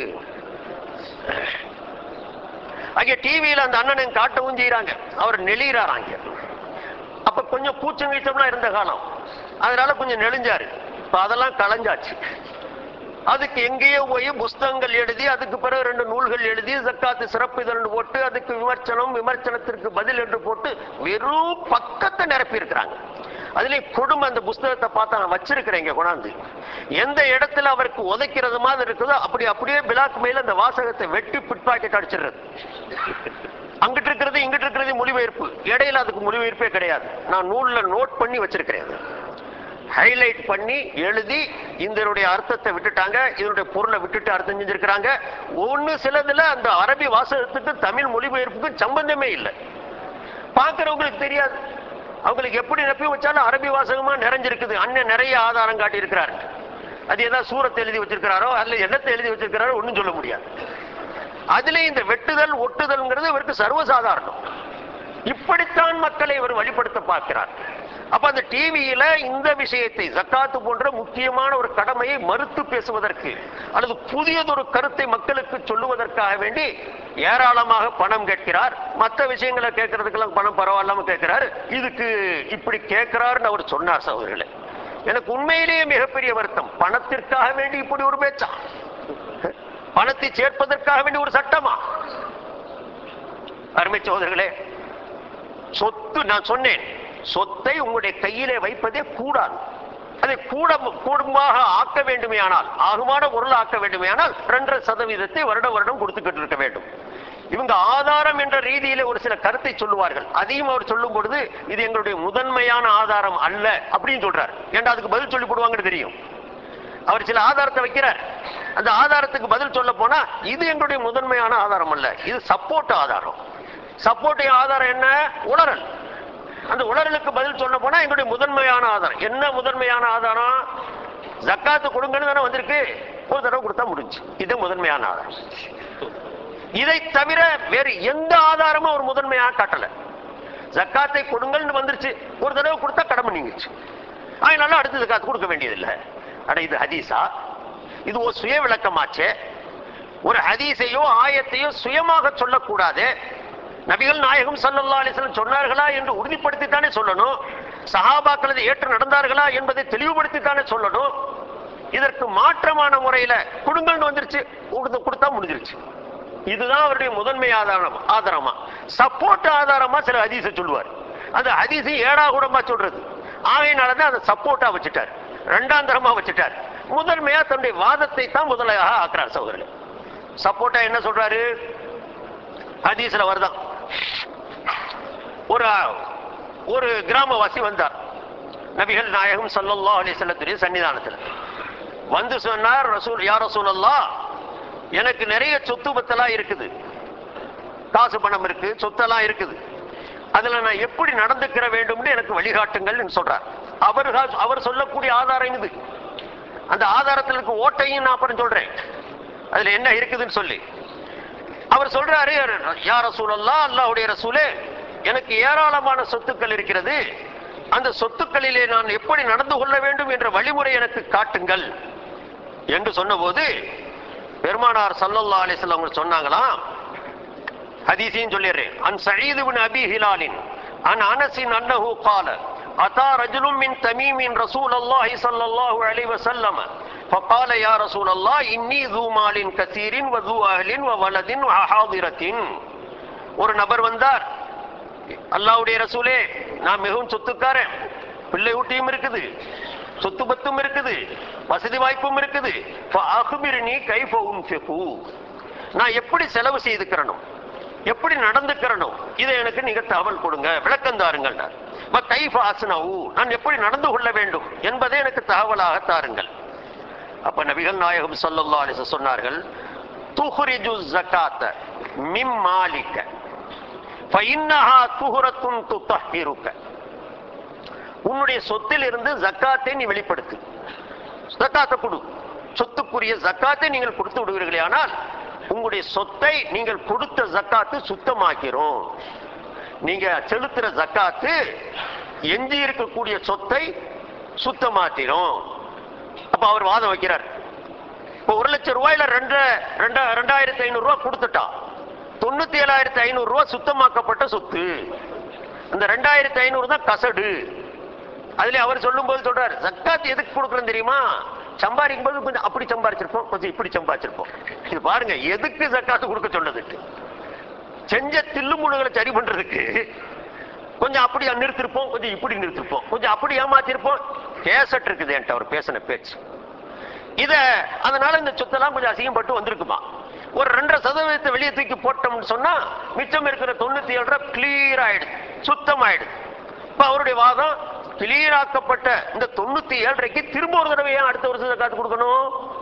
அங்கே டிவியில அந்த அண்ணனை காட்டவும் செய்யறாங்க அவர் நெளிகிறார் அங்க அப்ப கொஞ்சம் பூச்சம் கீச்சம்லாம் இருந்த காலம் அதனால கொஞ்சம் நெளிஞ்சாரு இப்ப அதெல்லாம் களைஞ்சாச்சு அதுக்கு எங்கேயோ போய் புஸ்தகங்கள் எழுதி அதுக்கு பிறகு ரெண்டு நூல்கள் எழுதி ஜக்காத்து சிறப்பு இதழ்னு போட்டு அதுக்கு விமர்சனம் விமர்சனத்திற்கு பதில் என்று போட்டு வெறும் பக்கத்தை நிரப்பி இருக்கிறாங்க அதுல கொடுமை அந்த புஸ்தகத்தை பார்த்து நான் வச்சிருக்கிறேன் இங்க கொண்டாந்து எந்த இடத்துல அவருக்கு உதைக்கிறது மாதிரி இருக்குதோ அப்படி அப்படியே பிளாக் மேல அந்த வாசகத்தை வெட்டி பிட் பாக்கெட் அடிச்சிடுறது அங்கிட்டு இருக்கிறது இங்கிட்டு இருக்கிறது மொழிபெயர்ப்பு இடையில அதுக்கு மொழிபெயர்ப்பே கிடையாது நான் நூல்ல நோட் பண்ணி வச்சிருக்கிறேன் அதை. ஹைலைட் பண்ணி எழுதி இதனுடைய அர்த்தத்தை விட்டுட்டாங்க இதனுடைய பொருளை விட்டுட்டு அர்த்தம் செஞ்சிருக்கிறாங்க ஒண்ணு சிலதுல அந்த அரபி வாசகத்துக்கு தமிழ் மொழிபெயர்ப்புக்கு சம்பந்தமே இல்லை பார்க்கறவங்களுக்கு தெரியாது அவங்களுக்கு எப்படி நப்பி வச்சாலும் அரபி வாசகமா நிறைஞ்சிருக்குது அண்ணன் நிறைய ஆதாரம் காட்டி இருக்கிறார் அது ஏதாவது சூரத்தை எழுதி வச்சிருக்கிறாரோ அல்ல என்னத்தை எழுதி வச்சிருக்கிறாரோ ஒண்ணும் சொல்ல முடியாது அதுல இந்த வெட்டுதல் ஒட்டுதல்ங்கிறது இவருக்கு சர்வசாதாரணம் இப்படித்தான் மக்களை இவர் வழிபடுத்த பார்க்கிறார் அப்ப அந்த டிவியில இந்த விஷயத்தை ஜக்காத்து போன்ற முக்கியமான ஒரு கடமையை மறுத்து பேசுவதற்கு அல்லது புதியதொரு கருத்தை மக்களுக்கு சொல்லுவதற்காக வேண்டி ஏராளமாக பணம் கேட்கிறார் மற்ற விஷயங்களை கேட்கறதுக்கெல்லாம் பணம் பரவாயில்லாம கேட்கிறார் இதுக்கு இப்படி கேட்கிறாருன்னு அவர் சொன்னார் சகோதரர்களே எனக்கு உண்மையிலேயே மிகப்பெரிய வருத்தம் பணத்திற்காக வேண்டி இப்படி ஒரு பேச்சா பணத்தை சேர்ப்பதற்காக வேண்டி ஒரு சட்டமா அருமை சகோதரர்களே சொத்து நான் சொன்னேன் சொத்தை உங்களுடைய கையிலே வைப்பதே கூடாது அதை கூட கூடுமாக ஆக்க வேண்டுமேயானால் ஆகுமான பொருள் ஆக்க வேண்டுமேயானால் ரெண்டரை சதவீதத்தை வருடம் வருடம் கொடுத்துக்கிட்டு இருக்க வேண்டும் இவங்க ஆதாரம் என்ற ரீதியில ஒரு சில கருத்தை சொல்லுவார்கள் அதையும் அவர் சொல்லும் பொழுது இது எங்களுடைய முதன்மையான ஆதாரம் அல்ல அப்படின்னு சொல்றார் ஏன்டா அதுக்கு பதில் சொல்லி போடுவாங்கன்னு தெரியும் அவர் சில ஆதாரத்தை வைக்கிறார் அந்த ஆதாரத்துக்கு பதில் சொல்ல போனா இது எங்களுடைய முதன்மையான ஆதாரம் அல்ல இது சப்போர்ட் ஆதாரம் சப்போர்ட் ஆதாரம் என்ன உணரல் அந்த உணரலுக்கு பதில் சொல்ல போனா எங்களுடைய முதன்மையான ஆதாரம் என்ன முதன்மையான ஆதாரம் ஜக்காத்து கொடுங்கன்னு தானே வந்திருக்கு ஒரு தடவை கொடுத்தா முடிஞ்சு இது முதன்மையான ஆதாரம் இதை தவிர வேறு எந்த ஆதாரமும் ஒரு முதன்மையாக காட்டல ஜக்காத்தை கொடுங்கள்னு வந்துருச்சு ஒரு தடவை கொடுத்தா கடமை நீங்கிச்சு அதனால அடுத்த ஜக்காத் கொடுக்க வேண்டியதில்லை அட இது ஹதீஸா இது ஒரு சுய விளக்கமாச்சே ஒரு ஹதீஸையோ ஆயத்தையோ சுயமாக சொல்லக்கூடாது நபிகள் நாயகம் ஸல்லல்லாஹு அலைஹி வஸல்லம் சொன்னார்களா என்று உறுதிப்படுத்தித்தானே சொல்லணும் சஹாபாக்கள் அதை ஏற்று நடந்தார்களா என்பதை தெளிவுபடுத்தித்தானே சொல்லணும் இதற்கு மாற்றமான முறையில குடுங்கள்னு வந்துருச்சு கொடுத்து கொடுத்தா முடிஞ்சிருச்சு இதுதான் அவருடைய முதன்மை ஆதாரம் ஆதாரமா சப்போர்ட் ஆதாரமா சில ஹதீஸை சொல்லுவார் அந்த ஹதீஸை ஏடா கூடமா சொல்றது ஆகையினாலதான் அதை சப்போர்ட்டா வச்சுட்டார் ரெண்டாம் தரமா வச்சுட்டார் முதன்மையா தன்னுடைய வாதத்தை தான் முதலாக ஆக்குறார் சகோதரர் சப்போர்ட்டா என்ன சொல்றாரு ஹதீஸ்ல வருதான் ஒரு ஒரு கிராமவாசி வந்தார் நபிகள் நாயகம் ஸல்லல்லாஹு அலைஹி வஸல்லத்துடைய சன்னிதானத்தில் வந்து சொன்னார் ரசூல் யா ரசூலல்லாஹ் எனக்கு நிறைய சொத்து பத்தெல்லாம் இருக்குது காசு பணம் இருக்கு சொத்தெல்லாம் இருக்குது அதுல நான் எப்படி நடந்துக்கிற வேண்டும்னு எனக்கு வழிகாட்டுங்கள்னு சொல்றார் அவர் அவர் சொல்லக்கூடிய ஆதாரம் இது அந்த ஆதாரத்தில் இருக்க ஓட்டையும் நான் அப்புறம் சொல்றேன் அதுல என்ன இருக்குதுன்னு சொல்லி அவர் சொல்றாரு யா ரசூலல்லா அல்லாஹ்வுடைய ரசூலே எனக்கு ஏராளமான சொத்துக்கள் இருக்கிறது அந்த சொத்துக்களிலே நான் எப்படி நடந்து கொள்ள வேண்டும் என்ற வழிமுறை எனக்கு காட்டுங்கள் என்று சொன்னபோது பெருமானார் ஸல்லல்லாஹு அலைஹி வஸல்லம் அவங்க சொன்னாங்களாம் ஹதீஸையும் சொல்லிடுறேன் அன் சயீது பின் அபி ஹிலாலின் அன் அனஸின் அன்னஹு قال أتى رجل من تميم رسول الله صلى الله عليه وسلم فقال يا رسول الله إني ذو مال كثير وذو أهل وولد وحاضرة ஒரு நபர் வந்தார் அல்லாஹ்வுடைய ரசூலே நான் மிகவும் சொத்துக்காரன் பிள்ளை ஊட்டியும் இருக்குது சொத்து பத்தும் இருக்குது வசதி வாய்ப்பும் இருக்குது ஃபஅக்பிர்னி கைஃப உன்ஃபிகு நான் எப்படி செலவு செய்துக்கிறனும் எப்படி நடந்துக்கிறனும் இதை எனக்கு நீங்க தகவல் கொடுங்க விளக்கம் தாருங்கள் கைஃப அஸ்னவு நான் எப்படி நடந்து கொள்ள வேண்டும் என்பதை எனக்கு தகவலாக தாருங்கள் அப்ப நபிகள் நாயகம் ஸல்லல்லாஹு அலைஹி வஸல்லம் சொன்னார்கள் துஹ்ரிஜு ஜகாத்த மிம் மாலிக்க ஃபஇன்னஹா துஹ்ரத்துன் துத்தஹிருக்க உன்னுடைய சொத்தில் இருந்து ஜக்காத்தை நீ வெளிப்படுத்து ஜக்காத்தை கொடு சொத்துக்குரிய ஜக்காத்தை நீங்கள் கொடுத்து விடுவீர்களே ஆனால் உங்களுடைய சொத்தை நீங்கள் கொடுத்த ஜக்காத்து சுத்தமாக்கிறோம் நீங்க செலுத்துற ஜக்காத்து எஞ்சி இருக்கக்கூடிய சொத்தை சுத்தமாத்திரும் அப்ப அவர் வாதம் வைக்கிறார் இப்ப ஒரு லட்சம் ரூபாயில ரெண்டு ரெண்டா ரெண்டாயிரத்தி ஐநூறு ரூபாய் கொடுத்துட்டான் தொண்ணூத்தி ஏழாயிரத்தி ஐநூறு ரூபாய் சுத்தமாக்கப்பட்ட சொத்து அந்த ரெண்டாயிரத்தி ஐநூறு தான் கசடு அதுல அவர் சொல்லும்போது சொல்றாரு ஜக்காத் எதுக்கு கொடுக்கணும் தெரியுமா சம்பாதிக்கும் போது கொஞ்சம் அப்படி சம்பாதிச்சிருப்போம் கொஞ்சம் இப்படி சம்பாதிச்சிருப்போம் இது பாருங்க எதுக்கு ஜக்காத்து கொடுக்க சொன்னதுக்கு செஞ்ச தில்லுமுழுகளை சரி பண்றதுக்கு கொஞ்சம் அப்படி நிறுத்திருப்போம் கொஞ்சம் இப்படி நிறுத்திருப்போம் கொஞ்சம் அப்படி ஏமாத்திருப்போம் கேசட் இருக்குது என்கிட்ட அவர் பேசின பேச்சு இத அதனால இந்த சொத்தெல்லாம் கொஞ்சம் அசிங்கப்பட்டு வந்திருக்குமா ஒரு ரெண்டரை சதவீதத்தை வெளியே தூக்கி போட்டோம்னு சொன்னா மிச்சம் இருக்கிற தொண்ணூத்தி ஏழு ரூபாய் கிளியர் ஆயிடுது சுத்தம் ஆயிடுது இப்ப அவருடைய வாதம் கிளியர் ஆக்கப்பட்ட இந்த தொண்ணூத்தி ஏழரைக்கு திரும்ப ஒரு தடவை ஏன் அடுத்த வருஷம் காத்து கொடுக்கணும்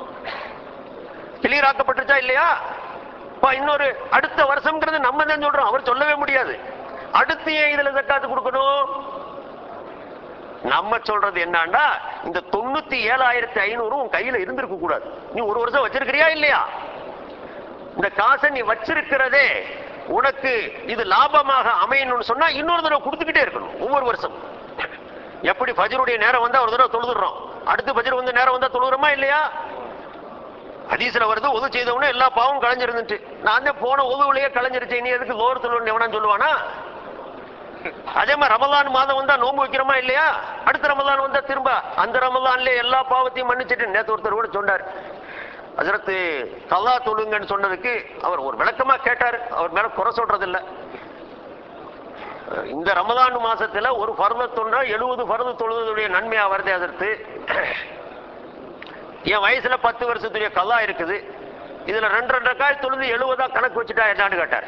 கிளியர் ஆக்கப்பட்டுச்சா இல்லையா இப்ப இன்னொரு அடுத்த வருஷம்ங்கிறது நம்ம தான் சொல்றோம் அவர் சொல்லவே முடியாது அடுத்து ஏன் இதுல ஜக்காத்து கொடுக்கணும் நம்ம சொல்றது என்னன்னா இந்த தொண்ணூத்தி ஏழாயிரத்தி ஐநூறு உன் கையில இருந்திருக்க கூடாது நீ ஒரு வருஷம் வச்சிருக்கிறியா இல்லையா இந்த காசை நீ வச்சிருக்கிறதே உனக்கு இது லாபமாக அமையணும்னு சொன்னா இன்னொரு தடவை கொடுத்துக்கிட்டே இருக்கணும் ஒவ்வொரு வருஷம் எப்படி ஃபஜ்ருடைய நேரம் வந்தா ஒரு தடவை தொழுதுறோம் அடுத்து ஃபஜ்ர் வந்து நேரம் வந்தா தொழுகிறோமா இல்லையா ஹதீஸ்ல வருது ஒது செய்தவனே எல்லா பாவம் களைஞ்சிருந்துச்சு நான் தான் போன ஒதுவுலயே களைஞ்சிருச்சு நீ எதுக்கு லோர் தொழுன்னு எவனா சொல்லுவானா அதே மாதிரி ரமலான் மாதம் வந்தா நோன்பு வைக்கிறோமா இல்லையா அடுத்த ரமலான் வந்தா திரும்ப அந்த ரமலான்ல எல்லா பாவத்தையும் மன்னிச்சிட்டு நேத்து ஒருத்தர் கூட சொன்னார் ஹசரத்து கல்லா தொழுங்கன்னு சொன்னதுக்கு அவர் ஒரு விளக்கமா கேட்டார் அவர் மேல குறை சொல்றது இல்ல இந்த ரமலான் மாசத்துல ஒரு பருவ தொண்டா எழுபது பருவ தொழுவதுடைய நன்மையா வருது அதற்கு என் வயசுல பத்து வருஷத்துடைய கல்லா இருக்குது இதுல ரெண்டு ரெண்டு காய் தொழுது எழுபதா கணக்கு வச்சுட்டா என்னன்னு கேட்டார்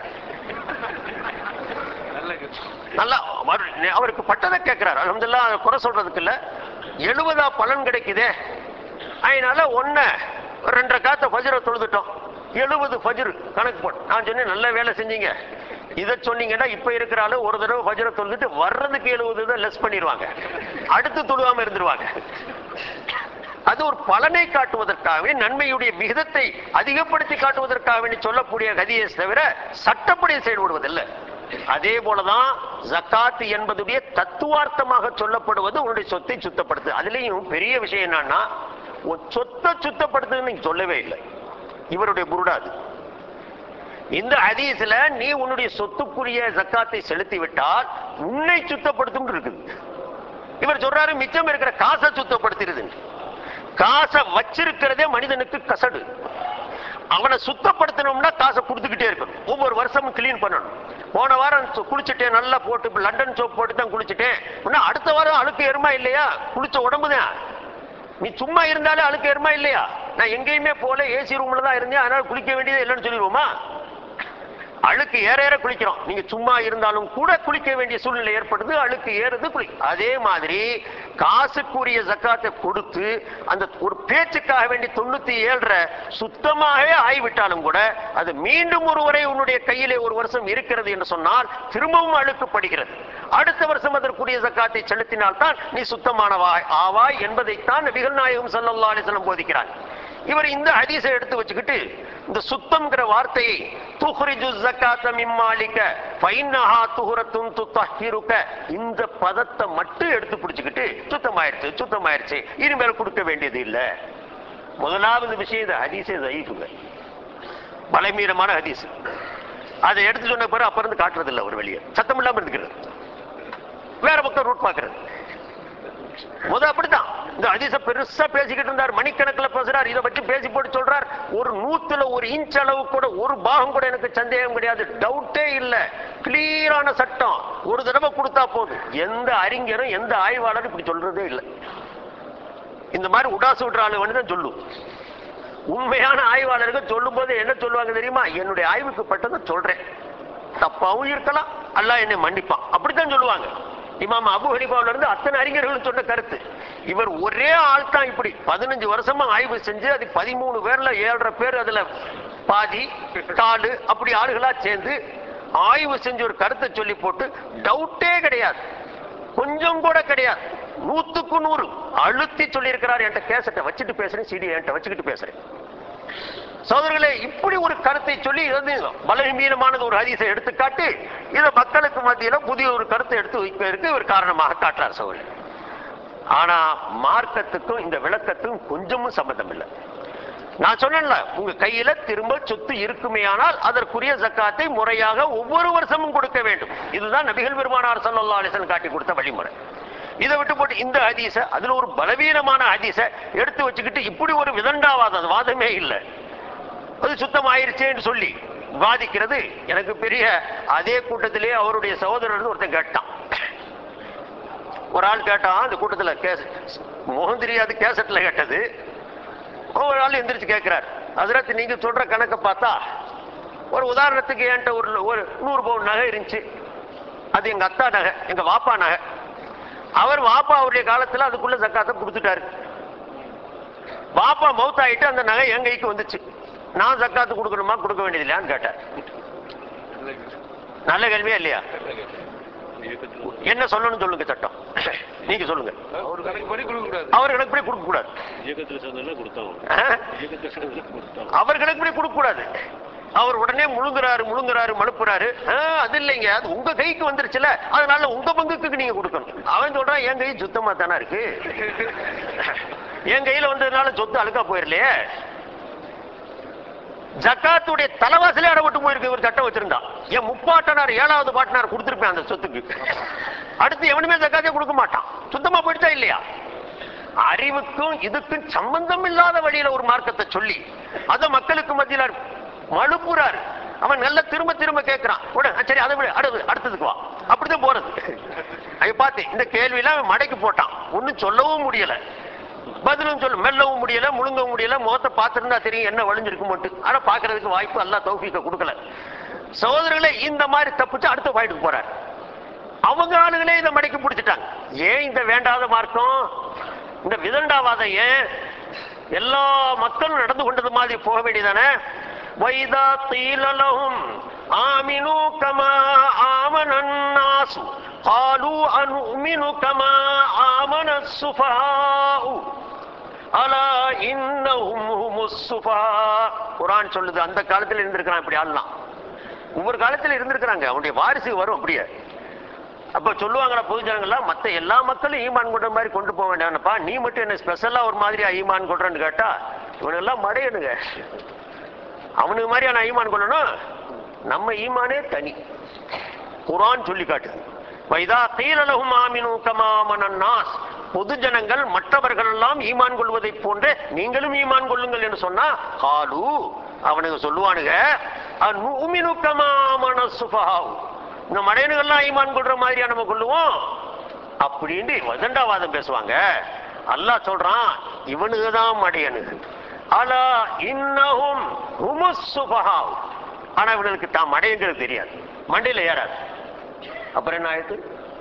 நல்லா அவர்- அவருக்கு பட்டதை கேட்கிறார் அலமதுல்லா அதை குறை சொல்றதுக்கு இல்ல எழுபதா பலன் கிடைக்குதே அதனால ஒன்ன ரெண்டரை காத்த ஃபஜ்ரை தொழுதுட்டோம் எழுபது ஃபஜ்ர் கணக்கு போட்டு நான் சொன்னேன் நல்ல வேலை செஞ்சீங்க இதை சொன்னீங்கன்னா இப்ப இருக்கிற ஆளு ஒரு தடவை ஃபஜ்ரை தொழுதுட்டு வர்றதுக்கு எழுபது தான் லெஸ் பண்ணிடுவாங்க அடுத்து தொழுவாம இருந்துருவாங்க அது ஒரு பலனை காட்டுவதற்காகவே நன்மையுடைய விகிதத்தை அதிகப்படுத்தி காட்டுவதற்காக வேண்டி சொல்லக்கூடிய கதியை தவிர சட்டப்படி செயல்படுவதில்லை அதே போலதான் ஜக்காத் என்பதுடைய தத்துவார்த்தமாக சொல்லப்படுவது உன்னுடைய சொத்தை சுத்தப்படுத்து அதுலயும் பெரிய விஷயம் என்னன்னா உன் சொத்தை சுத்தப்படுத்துன்னு நீங்க சொல்லவே இல்லை இவருடைய புருடாது இந்த ஹதீஸ்ல நீ உன்னுடைய சொத்துக்குரிய ஜக்காத்தை செலுத்தி விட்டால் உன்னை சுத்தப்படுத்தும் இருக்குது இவர் சொல்றாரு மிச்சம் இருக்கிற காசை சுத்தப்படுத்திடுது காசை வச்சிருக்கிறதே மனிதனுக்கு கசடு அவனை சுத்தப்படுத்தணும்னா காசை கொடுத்துக்கிட்டே இருக்கணும் ஒவ்வொரு வருஷமும் கிளீன் பண்ணணும் போன வாரம் சு- குளிச்சுட்டேன் நல்லா போட்டு இப்ப லண்டன் சோப் போட்டு தான் குளிச்சுட்டேன் இன்னும் அடுத்த வாரம் அழுக்கு ஏறுமா இல்லையா குளிச்ச உடம்பு தான் நீ சும்மா இருந்தாலே அழுக்கு ஏறுமா இல்லையா நான் எங்கேயுமே போல ஏசி ரூம்ல தான் இருந்தேன் அதனால குளிக்க வேண்டியது இல்லைன்னு சொல்லிடுவோமா அழுக்கு ஏற ஏற குளிக்கிறோம் நீங்க சும்மா இருந்தாலும் கூட குளிக்க வேண்டிய சூழ்நிலை ஏற்படுது அழுக்கு ஏறுது குளி அதே மாதிரி காசுக்குரிய ஜக்காத்தை கொடுத்து அந்த ஒரு பேச்சுக்காக வேண்டி தொண்ணூத்தி ஏழரை சுத்தமாகவே ஆகிவிட்டாலும் கூட அது மீண்டும் ஒரு முறை உன்னுடைய கையிலே ஒரு வருஷம் இருக்கிறது என்று சொன்னால் திரும்பவும் அழுக்குப்படுகிறது அடுத்த வருஷம் அதற்குரிய ஜக்காத்தை செலுத்தினால் தான் நீ சுத்தமானவாய் ஆவாய் என்பதைத்தான் நபிகள் நாயகம் ஸல்லல்லாஹு அலைஹி வஸல்லம் போதிக்கிறார் இவர் இந்த ஹதீஸை எடுத்து வச்சுக்கிட்டு இந்த சுத்தம்ங்கிற வார்த்தையை துஹ்ரிஜு ஜக்காத்த மிம்மாலிக்க ஃபைன்னஹா துஹ்ரத்துன் துத்தஹிருக்க இந்த பதத்தை மட்டும் எடுத்து பிடிச்சுக்கிட்டு சுத்தமாயிருச்சு சுத்தமாயிருச்சு இனிமேல் கொடுக்க வேண்டியது இல்ல முதலாவது விஷயம் இந்த ஹதீஸே தைஃபுங்க பலமீனமான ஹதீஸ் அதை எடுத்து சொன்ன பிறகு அப்ப இருந்து காட்டுறது இல்ல ஒரு வெளியே சத்தம் இல்லாம இருந்துக்கிறது வேற பக்கம் ரூட் பாக்குறது முத அப்படித்தான் இந்த ஹதீஸ பெருசா பேசிக்கிட்டு இருந்தார் மணிக்கணக்கில் பேசுறார் இதை பற்றி பேசி போட்டு சொல்றார் ஒரு நூத்துல ஒரு இன்ச் அளவு கூட ஒரு பாகம் கூட எனக்கு சந்தேகம் கிடையாது டவுட்டே இல்ல கிளியரான சட்டம் ஒரு தடவை கொடுத்தா போதும் எந்த அறிஞரும் எந்த ஆய்வாளரும் இப்படி சொல்றதே இல்லை இந்த மாதிரி உடாசு விடுற ஆளு வந்து தான் சொல்லும் உண்மையான ஆய்வாளர்கள் சொல்லும் போது என்ன சொல்லுவாங்க தெரியுமா என்னுடைய ஆய்வுக்கு பட்டதை சொல்றேன் தப்பாவும் இருக்கலாம் அல்லாஹ் என்னை மன்னிப்பான் அப்படித்தான் சொல்லுவாங்க இமாம் அபு ஹனிஃபாவுல இருந்து அத்தனை அறிஞர்களும் சொன்ன கருத்து இவர் ஒரே ஆள் தான் இப்படி பதினஞ்சு வருஷமா ஆய்வு செஞ்சு அது பதிமூணு பேர்ல ஏழரை பேர் அதுல பாதி காலு அப்படி ஆளுகளா சேர்ந்து ஆய்வு செஞ்சு ஒரு கருத்தை சொல்லி போட்டு டவுட்டே கிடையாது கொஞ்சம் கூட கிடையாது நூத்துக்கு நூறு அழுத்தி சொல்லியிருக்கிறார் என்கிட்ட கேசட்டை வச்சுட்டு பேசுறேன் சிடி என்கிட்ட வச்சுக்கிட்டு பேசுறேன் சோதரர்களே இப்படி ஒரு கருத்தை சொல்லி இது வந்து பலவீனமானது ஒரு ஹதீஸை எடுத்துக்காட்டு இதை மக்களுக்கு மத்தியில புதிய ஒரு கருத்தை எடுத்து வைப்பதற்கு ஒரு காரணமாக காட்டுறார் சோழர் ஆனா மார்க்கத்துக்கும் இந்த விளக்கத்துக்கும் கொஞ்சமும் சம்பந்தம் இல்லை நான் சொன்னேன்ல உங்க கையில திரும்ப சொத்து இருக்குமேயானால் அதற்குரிய ஜக்காத்தை முறையாக ஒவ்வொரு வருஷமும் கொடுக்க வேண்டும் இதுதான் நபிகள் பெருமானார் ஸல்லல்லாஹு அலைஹி வஸல்லம் காட்டி கொடுத்த வழிமுறை இதை விட்டு போட்டு இந்த ஹதீஸ அதுல ஒரு பலவீனமான ஹதீஸ எடுத்து வச்சுக்கிட்டு இப்படி ஒரு விதண்டாவாதம் வாதமே இல்லை அது சுத்தம் ஆயிருச்சேன்னு சொல்லி வாதிக்கிறது எனக்கு பெரிய அதே கூட்டத்திலே அவருடைய சகோதரர் ஒருத்தன் கேட்டான் ஒரு ஆள் கேட்டான் அந்த கூட்டத்துல கேஸ் முகம் தெரியாது கேசட்ல கேட்டது ஒரு ஆள் எந்திரிச்சு கேட்கிறார் அதிரத்து நீங்க சொல்ற கணக்கை பார்த்தா ஒரு உதாரணத்துக்கு என்கிட்ட ஒரு ஒரு நூறு பவுன் நகை இருந்துச்சு அது எங்க அத்தா நகை எங்க வாப்பா நகை அவர் வாப்பா அவருடைய காலத்துல அதுக்குள்ள ஜக்காத்தை கொடுத்துட்டாரு வாப்பா மவுத் ஆயிட்டு அந்த நகை என் கைக்கு வந்துச்சு நான் ஜக்காத்து கொடுக்கணுமா கொடுக்க வேண்டியது இல்லையான்னு கேட்டார் நல்ல கேள்வியா இல்லையா என்ன சொல்லணும்னு சொல்லுங்க சட்டம் நீங்க சொல்லுங்க அவர் கணக்கு படி கொடுக்க கூடாது அவர் கணக்குப்படி கொடுக்க கூடாது இயக்கத்தில் சேர்ந்ததுல கொடுத்தோம் ஆ? இயக்கத்தில் சேர்ந்ததுல கொடுத்தோம் அவர் கணக்குப்படி கொடுக்க கூடாது அவர் உடனே முழுங்குறாரு முழுங்குறாரு மழுப்புறாரு ஆ, அது இல்லைங்க அது உங்க கைக்கு வந்துருச்சுல அதனால உங்க பங்குக்கு நீங்க கொடுக்கணும் அவன் சொல்றான் என் கை சுத்தமா தானே இருக்கு என் கையில வந்ததுனால சொத்து அழுக்கா போயிடலையே ஜக்காத்துடைய தலைவாசலே அடப்பட்டு போயிருக்கு ஒரு சட்டம் வச்சிருந்தா என் முப்பாட்டனார் ஏழாவது பாட்டனார் கொடுத்திருப்பேன் அந்த சொத்துக்கு அடுத்து எவனுமே ஜக்காத்தே கொடுக்க மாட்டான் சுத்தமா போயிடுச்சா இல்லையா அறிவுக்கும் இதுக்கும் சம்பந்தம் இல்லாத வழியில ஒரு மார்க்கத்தை சொல்லி அத மக்களுக்கு மத்தியில மழுப்புறாரு அவன் நல்ல திரும்ப திரும்ப கேட்கிறான் உடனே "ஆ, சரி அதை விட அடுத்து அடுத்ததுக்கு வா அப்படிதான் போறது அதை பார்த்து இந்த கேள்வியெல்லாம் அவன் மடைக்கு போட்டான் ஒன்னும் சொல்லவும் முடியல பதிலும் சொல்ல மெல்லவும் முடியல முழுங்கவும் முடியல முகத்தை பார்த்திருந்தா தெரியும் என்ன வழிஞ்சிருக்கும் மட்டும் ஆனா பாக்குறதுக்கு வாய்ப்பு அல்லா தௌஃபீக்க கொடுக்கல சகோதரர்களே இந்த மாதிரி தப்பிச்சு அடுத்த பாயிண்ட்டுக்கு போறாரு அவங்க ஆளுகளே இதை மடக்கி பிடிச்சிட்டாங்க ஏன் இந்த வேண்டாத மார்க்கம் இந்த விதண்டாவாதம் ஏன் எல்லா மக்களும் நடந்து கொண்டது மாதிரி போக வேண்டியதானே வைதா தீலலகும் ஆமினு கமா ஆமனன் நாசு قالوا أنؤمن كما آمن السفهاء அலா இன்னஹும் ஹுமுஸ் சுஃபஹா குர்ஆன் சொல்லுது அந்த காலத்துல இருந்திருக்கிறான் இப்படி ஆள்லாம் ஒவ்வொரு காலத்துல இருந்திருக்கிறாங்க அவனுடைய வாரிசு வரும் அப்படியே அப்ப சொல்லுவாங்களா பொதுஜனங்கள்லாம் மத்த எல்லா மக்களும் ஈமான் கொண்ட மாதிரி கொண்டு போக வேண்டாம்ப்பா நீ மட்டும் என்ன ஸ்பெஷலா ஒரு மாதிரியா ஈமான் கொள்றன்னு கேட்டா இவனெல்லாம் மடையனுங்க அவனுக்கு மாதிரியா நான் ஈமான் கொள்ளணும் நம்ம ஈமானே தனி குரான் சொல்லி காட்டுது வைதா கீழலகும் ஆமினு கமாமனன் நாஸ் பொது ஜனங்கள் மற்றவர்கள் எல்லாம் ஈமான் கொள்வதை போன்றே நீங்களும் ஈமான் கொள்ளுங்கள் என்று சொன்னா காலு அவனுக்கு சொல்லுவானுங்க அந்நூமினு கமாமன சுபஹாவு இந்த மடையனுகள்லாம் ஈமான் கொள்ற மாதிரியா நம்ம கொள்ளுவோம் அப்படின்னு வதண்டாவாதம் பேசுவாங்க அல்லாஹ் சொல்றான் இவனுக்கு தான் மடையனுக்கு அலா இன்னஹும் ஹுமுஸ் சுபஹாவ் ஆனா இவனுக்கு தான் மடையங்கிறது தெரியாது மண்டையில ஏறாது அப்புறம் என்ன ஆயிடுது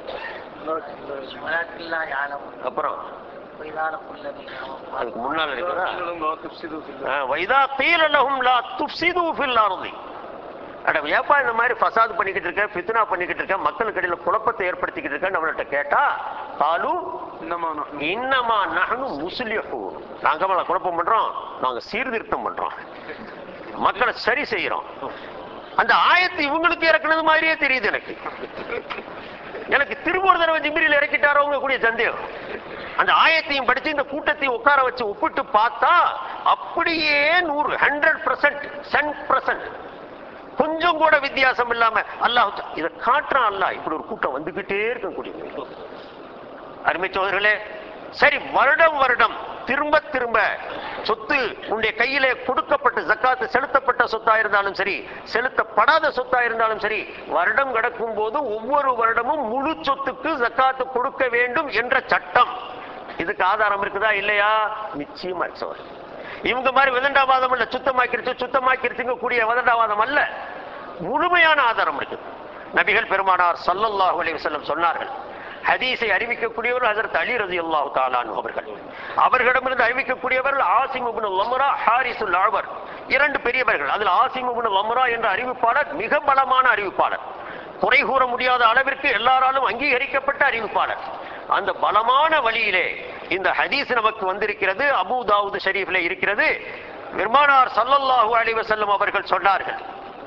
ولكن لا يعلمون அப்புறம் وإذا لقوا الذين آمنوا அதுக்கு முன்னால இருக்குதா لا تفسدوا في الله ஆ, வைதா கீல லஹும் லா துஃப்சிது ஃபில் அர்தி அட ஏப்பா இந்த மாதிரி ஃபசாது பண்ணிக்கிட்டு இருக்க ஃபித்னா பண்ணிக்கிட்டு இருக்க மக்களுக்கு இடையில குழப்பத்தை ஏற்படுத்திக்கிட்டு இருக்கன்னு அவங்கள்ட்ட கேட்டா காலு إنما نحن இன்னமா நஹனு முஸ்லிஹூன் நாங்க அவங்கள குழப்பம் பண்றோம் நாங்க சீர்திருத்தம் பண்றோம் மக்களை சரி செய்யறோம் அந்த ஆயத்து இவங்களுக்கு இறக்குனது மாதிரியே தெரியுது எனக்கு எனக்கு திரும்ப ஒரு தடவை ஜிபிரியில் இறக்கிட்டாரோங்க கூடிய சந்தேகம் அந்த ஆயத்தையும் படிச்சு இந்த கூட்டத்தையும் உட்கார வச்சு ஒப்பிட்டு பார்த்தா அப்படியே நூறு ஹண்ட்ரட் பர்சன்ட் சென் பர்சன்ட் கொஞ்சம் கூட வித்தியாசம் இல்லாம அல்லாஹ் இதை காட்டுறான் அல்லாஹ் இப்படி ஒரு கூட்டம் வந்துகிட்டே இருக்கக்கூடிய அருமை சோதர்களே சரி வருடம் வருடம் திரும்ப திரும்ப சொத்து உன்னுடைய கையிலே கொடுக்கப்பட்ட ஜக்காத்து செலுத்தப்பட்ட சொத்தா இருந்தாலும் சரி செலுத்தப்படாத சொத்தா இருந்தாலும் சரி வருடம் கடக்கும் போது ஒவ்வொரு வருடமும் முழு சொத்துக்கு ஜக்காத்து கொடுக்க வேண்டும் என்ற சட்டம் இதுக்கு ஆதாரம் இருக்குதா இல்லையா நிச்சயமா இருக்கு சகோதரர். இவங்க மாதிரி விதண்டாவாதம் இல்ல சுத்தமாக்கிருச்சு சுத்தமாக்கிருச்சுங்க கூடிய விதண்டாவாதம் அல்ல முழுமையான ஆதாரம் இருக்கு நபிகள் பெருமானார் ஸல்லல்லாஹு அலைஹி வஸல்லம் சொன்னார்கள் ஹதீஸை அறிவிக்கக்கூடியவர் ஹஜரத் அலி ரலியல்லாஹு தஆலான் அவர்கள் அவர்களிடமிருந்து அறிவிக்கக்கூடியவர்கள் ஆசிம் இப்னு லம்ரா ஹாரிசுல் அழ்வர் இரண்டு பெரியவர்கள் அதில் ஆசிம் இப்னு லம்ரா என்ற அறிவிப்பாளர் மிக பலமான அறிவிப்பாளர் குறை கூற முடியாத அளவிற்கு எல்லாராலும் அங்கீகரிக்கப்பட்ட அறிவிப்பாளர் அந்த பலமான வழியிலே இந்த ஹதீஸ் நமக்கு வந்திருக்கிறது அபூ தாவூத் ஷரீஃப்ல இருக்கிறது பெருமானார் ஸல்லல்லாஹு அலைஹி வஸல்லம் அவர்கள் சொன்னார்கள்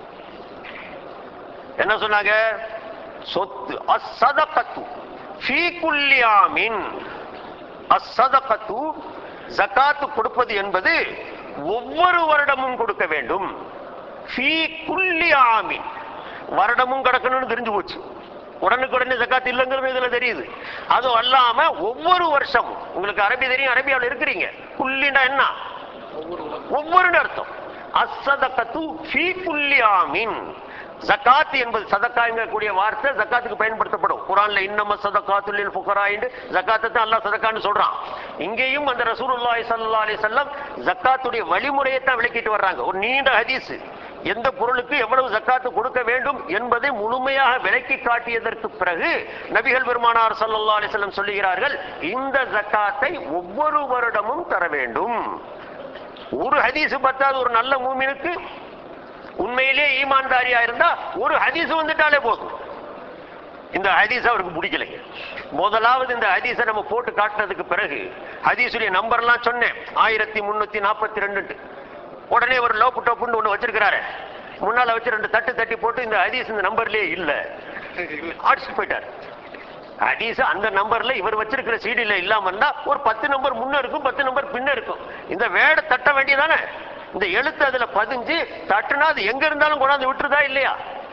என்ன சொன்னாங்க சொத்து அஸ்ஸதகத்து ஃபீ குல்லி ஆமின் அஸ்ஸதகத்து ஜகாத்து கொடுப்பது என்பது ஒவ்வொரு வருடமும் கொடுக்க வேண்டும் ஃபீ குல்லி ஆமின் வருடமும் கிடக்கணும்னு தெரிஞ்சு போச்சு உடனுக்குடனே ஜக்காத் இல்லைங்கிறது இதுல தெரியுது அதுவும் அல்லாம ஒவ்வொரு வருஷமும் உங்களுக்கு அரபி தெரியும் அரபியாவில் இருக்கிறீங்க குல்லினா என்ன ஒவ்வொரு அர்த்தம் அசதகத்து ஃபீ குல்லி ஆமின் ஜகாத் என்பது சதக்காங்கிற கூடிய வார்த்தை ஜக்காத்துக்கு பயன்படுத்தப்படும் குரான்ல இன்னம சதகாத்து லில் ஃபுகரா என்று ஜகாத்தை தான் அல்லாஹ் சதக்கான்னு சொல்றான் இங்கேயும் அந்த ரசூலுல்லாஹி ஸல்லல்லாஹு அலைஹி வஸல்லம் ஜக்காத்துடைய வழிமுறையை தான் விளக்கிட்டு வர்றாங்க ஒரு நீண்ட ஹதீஸ் எந்த பொருளுக்கு எவ்வளவு ஜக்காத்து கொடுக்க வேண்டும் என்பதை முழுமையாக விளக்கி காட்டியதற்கு பிறகு நபிகள் பெருமானார் ஸல்லல்லாஹு அலைஹி வஸல்லம் சொல்லுகிறார்கள் இந்த ஜக்காத்தை ஒவ்வொரு வருடமும் தர வேண்டும் ஒரு ஹதீஸ் பத்தாது ஒரு நல்ல மூமினுக்கு உண்மையிலே ஈமான்தாரியா இருந்தா ஒரு ஹதீஸ் வந்துட்டாலே போதும் இந்த ஹதீஸ் அவருக்கு பிடிக்கல முதலாவது இந்த ஹதீஸை நம்ம போட்டு காட்டினதுக்கு பிறகு ஹதீஸுடைய நம்பர்லாம் சொன்னேன் ஆயிரத்தி முன்னூத்தி நாற்பத்தி ரெண்டு உடனே ஒரு லோப்பு டோப்புன்னு ஒண்ணு வச்சிருக்கிறாரு முன்னால வச்சு ரெண்டு தட்டு தட்டி போட்டு இந்த ஹதீஸ் இந்த நம்பர்லயே இல்ல அடிச்சுட்டு போயிட்டார் ஹதீஸ் அந்த நம்பர்ல இவர் வச்சிருக்கிற சீடில இல்லாம இருந்தா ஒரு பத்து நம்பர் முன்ன இருக்கும் பத்து நம்பர் பின்ன இருக்கும் இந்த வேட தட்ட வேண்டியதானே இந்த எழுத்து அதுல பதிஞ்சு தட்டுனா அது எங்க இருந்தாலும் கொண்டாந்து விட்டுருதா இல்லையா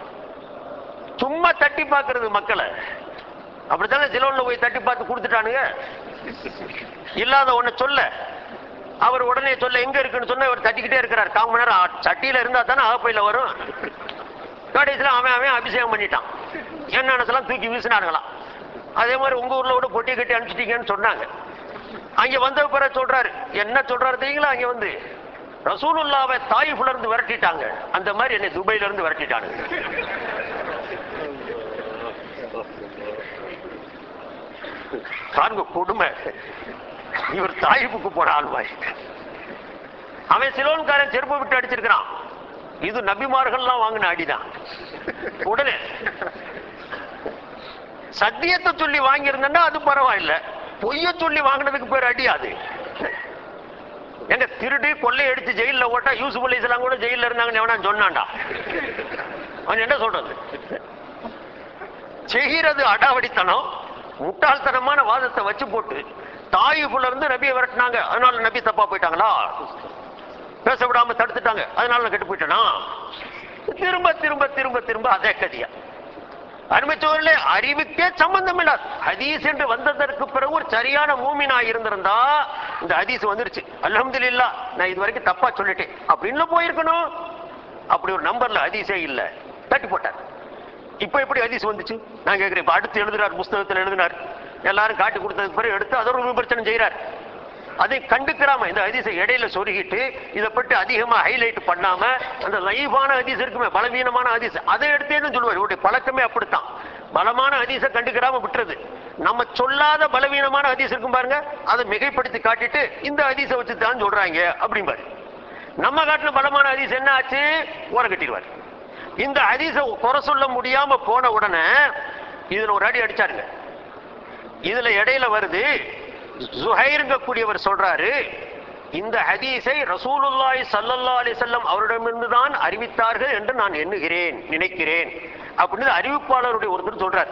சும்மா தட்டி பார்க்கிறது மக்களை அப்படித்தானே சிலோன்ல போய் தட்டி பார்த்து கொடுத்துட்டானுங்க இல்லாத ஒண்ணு சொல்ல அவர் உடனே சொல்ல எங்க இருக்குன்னு சொன்னா அவர் தட்டிக்கிட்டே இருக்கிறார் கால் மணி நேரம் ஆ- சட்டியில இருந்தா தானே அகப்பையில வரும் கடைசியில் அவன் அவன் அபிஷேகம் பண்ணிட்டான் என்னென்னலாம் தூக்கி வீசினானுங்களாம் அதே மாதிரி உங்க ஊர்ல கூட பொட்டி கட்டி அனுப்பிச்சிட்டீங்கன்னு சொன்னாங்க அங்க வந்த பிறகு சொல்றாரு என்ன சொல்றாரு தெரியுங்களா அங்க வந்து ரசூலுல்லாவை தாயிஃப்ல இருந்து விரட்டிட்டாங்க அந்த மாதிரி என்னை துபைல இருந்து விரட்டிட்டானுங்க பாருங்க கொடுமை இவர் தாயிப்புக்கு போன ஆள் மாதிரி அவன் சிலோன்காரன் செருப்பு விட்டு அடிச்சிருக்கிறான் இது நபிமார்கள்லாம் வாங்கின அடிதான் உடனே சத்தியத்தை சொல்லி வாங்கியிருந்தா அது பரவாயில்ல பொய்ய சொல்லி வாங்கினதுக்கு பேர் அடி அது எங்க திருடி கொள்ளை அடிச்சு ஜெயில்ல ஓட்டா யூசுப் அலி இஸ்லாம் கூட ஜெயில்ல இருந்தாங்கன்னு எவனா சொன்னான்டா அவன் என்ன சொல்றது செய்கிறது அடாவடித்தனம் முட்டாள்தனமான வாதத்தை வச்சு போட்டு தாயிப்புல இருந்து நபியை விரட்டினாங்க அதனால நபி தப்பா போயிட்டாங்களா பேச விடாம தடுத்துட்டாங்க அதனால நான் கெட்டு போயிட்டேனா திரும்ப திரும்ப திரும்ப திரும்ப அதே கதியா அருமைச்சோர்களே அறிவுக்கே சம்பந்தம் இல்லாது ஹதீஸ் என்று வந்ததற்கு பிறகு ஒரு சரியான மூமினா இருந்திருந்தா இந்த ஹதீஸ் வந்துருச்சு அல்ஹம்துலில்லாஹ் நான் இது வரைக்கும் தப்பா சொல்லிட்டேன் அப்படின்னு போயிருக்கணும் அப்படி ஒரு நம்பர்ல ஹதீஸே இல்ல தட்டி போட்டார் இப்ப எப்படி ஹதீஸ் வந்துச்சு நான் கேக்குறேன் இப்ப அடுத்து எழுதுறார் புஸ்தகத்துல எழுதினார் எல்லாரும் காட்டி கொடுத்ததுக்கு பிறகு எடுத்து அதை ஒரு விமர்சனம் செய்யறார் அதை கண்டுக்கிறாம இந்த ஹதீஸை இடையில சொருகிட்டு இதை பற்றி அதிகமா ஹைலைட் பண்ணாம அந்த லைவான ஹதீஸ் இருக்குமே பலவீனமான ஹதீஸ் அதை எடுத்தேன்னு சொல்லுவார் இவருடைய பழக்கமே அப்படித்தான் பலமான ஹதீஸை கண்டுக்கிறாம விட்டுறது நம்ம சொல்லாத பலவீனமான ஹதீஸ் இருக்கும் பாருங்க அதை மிகைப்படுத்தி காட்டிட்டு இந்த ஹதீஸை வச்சு தான் சொல்றாங்க அப்படிம்பாரு நம்ம காட்டுல பலமான ஹதீஸ் என்ன ஆச்சு ஓர கட்டிடுவார் இந்த ஹதீஸை குறை சொல்ல முடியாம போன உடனே இதுல ஒரு அடி அடிச்சாருங்க இதுல இடையில வருது ஜுஹைருங்க கூடியவர் சொல்றாரு இந்த ஹதீஸை ரசூலுல்லாஹி ஸல்லல்லாஹு அலைஹி வஸல்லம் அவரிடமிருந்து தான் அறிவித்தார்கள் என்று நான் எண்ணுகிறேன் நினைக்கிறேன் அப்படின்னு அறிவிப்பாளருடைய ஒருத்தர் சொல்றார்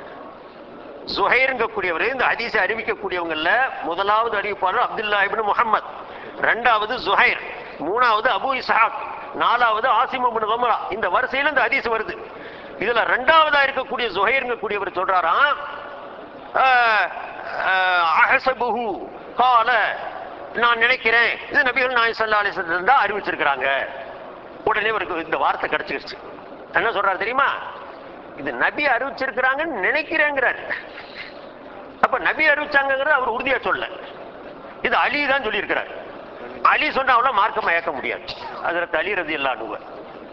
சுஹைருங்க கூடியவர் இந்த ஹதீஸை அறிவிக்கக்கூடியவங்கல்ல முதலாவது அறிவிப்பாளர் அப்துல்லா இப்னு முஹம்மத் ரெண்டாவது சுஹைர் மூணாவது அபு இஸ்ஹாக் நாலாவது ஆசிம் இப்னு கம்ரா இந்த வரிசையில இந்த ஹதீஸ் வருது இதுல ரெண்டாவதா இருக்கக்கூடிய சுஹைருங்க கூடியவர் சொல்றாராம் ஆஹ், ஆஹ், அஹஸபுஹு கால நான் நினைக்கிறேன் இது நபிகள் நாயகம் ஸல்லல்லாஹு அலைஹி வஸல்லம் தான் அறிவிச்சிருக்கிறாங்க உடனே இவருக்கு இந்த வார்த்தை கிடைச்சிருச்சு என்ன சொல்றாரு தெரியுமா இது நபி அறிவிச்சிருக்கிறாங்கன்னு நினைக்கிறேங்கிறார் அப்ப நபி அறிவிச்சாங்கிறது அவர் உறுதியா சொல்ல இது அலி தான் சொல்லியிருக்கிறார் அலி சொன்னா அவ்வளவு மார்க்கம் ஏற்க முடியாது அதற்கு அலி ரதி இல்லாடுவர்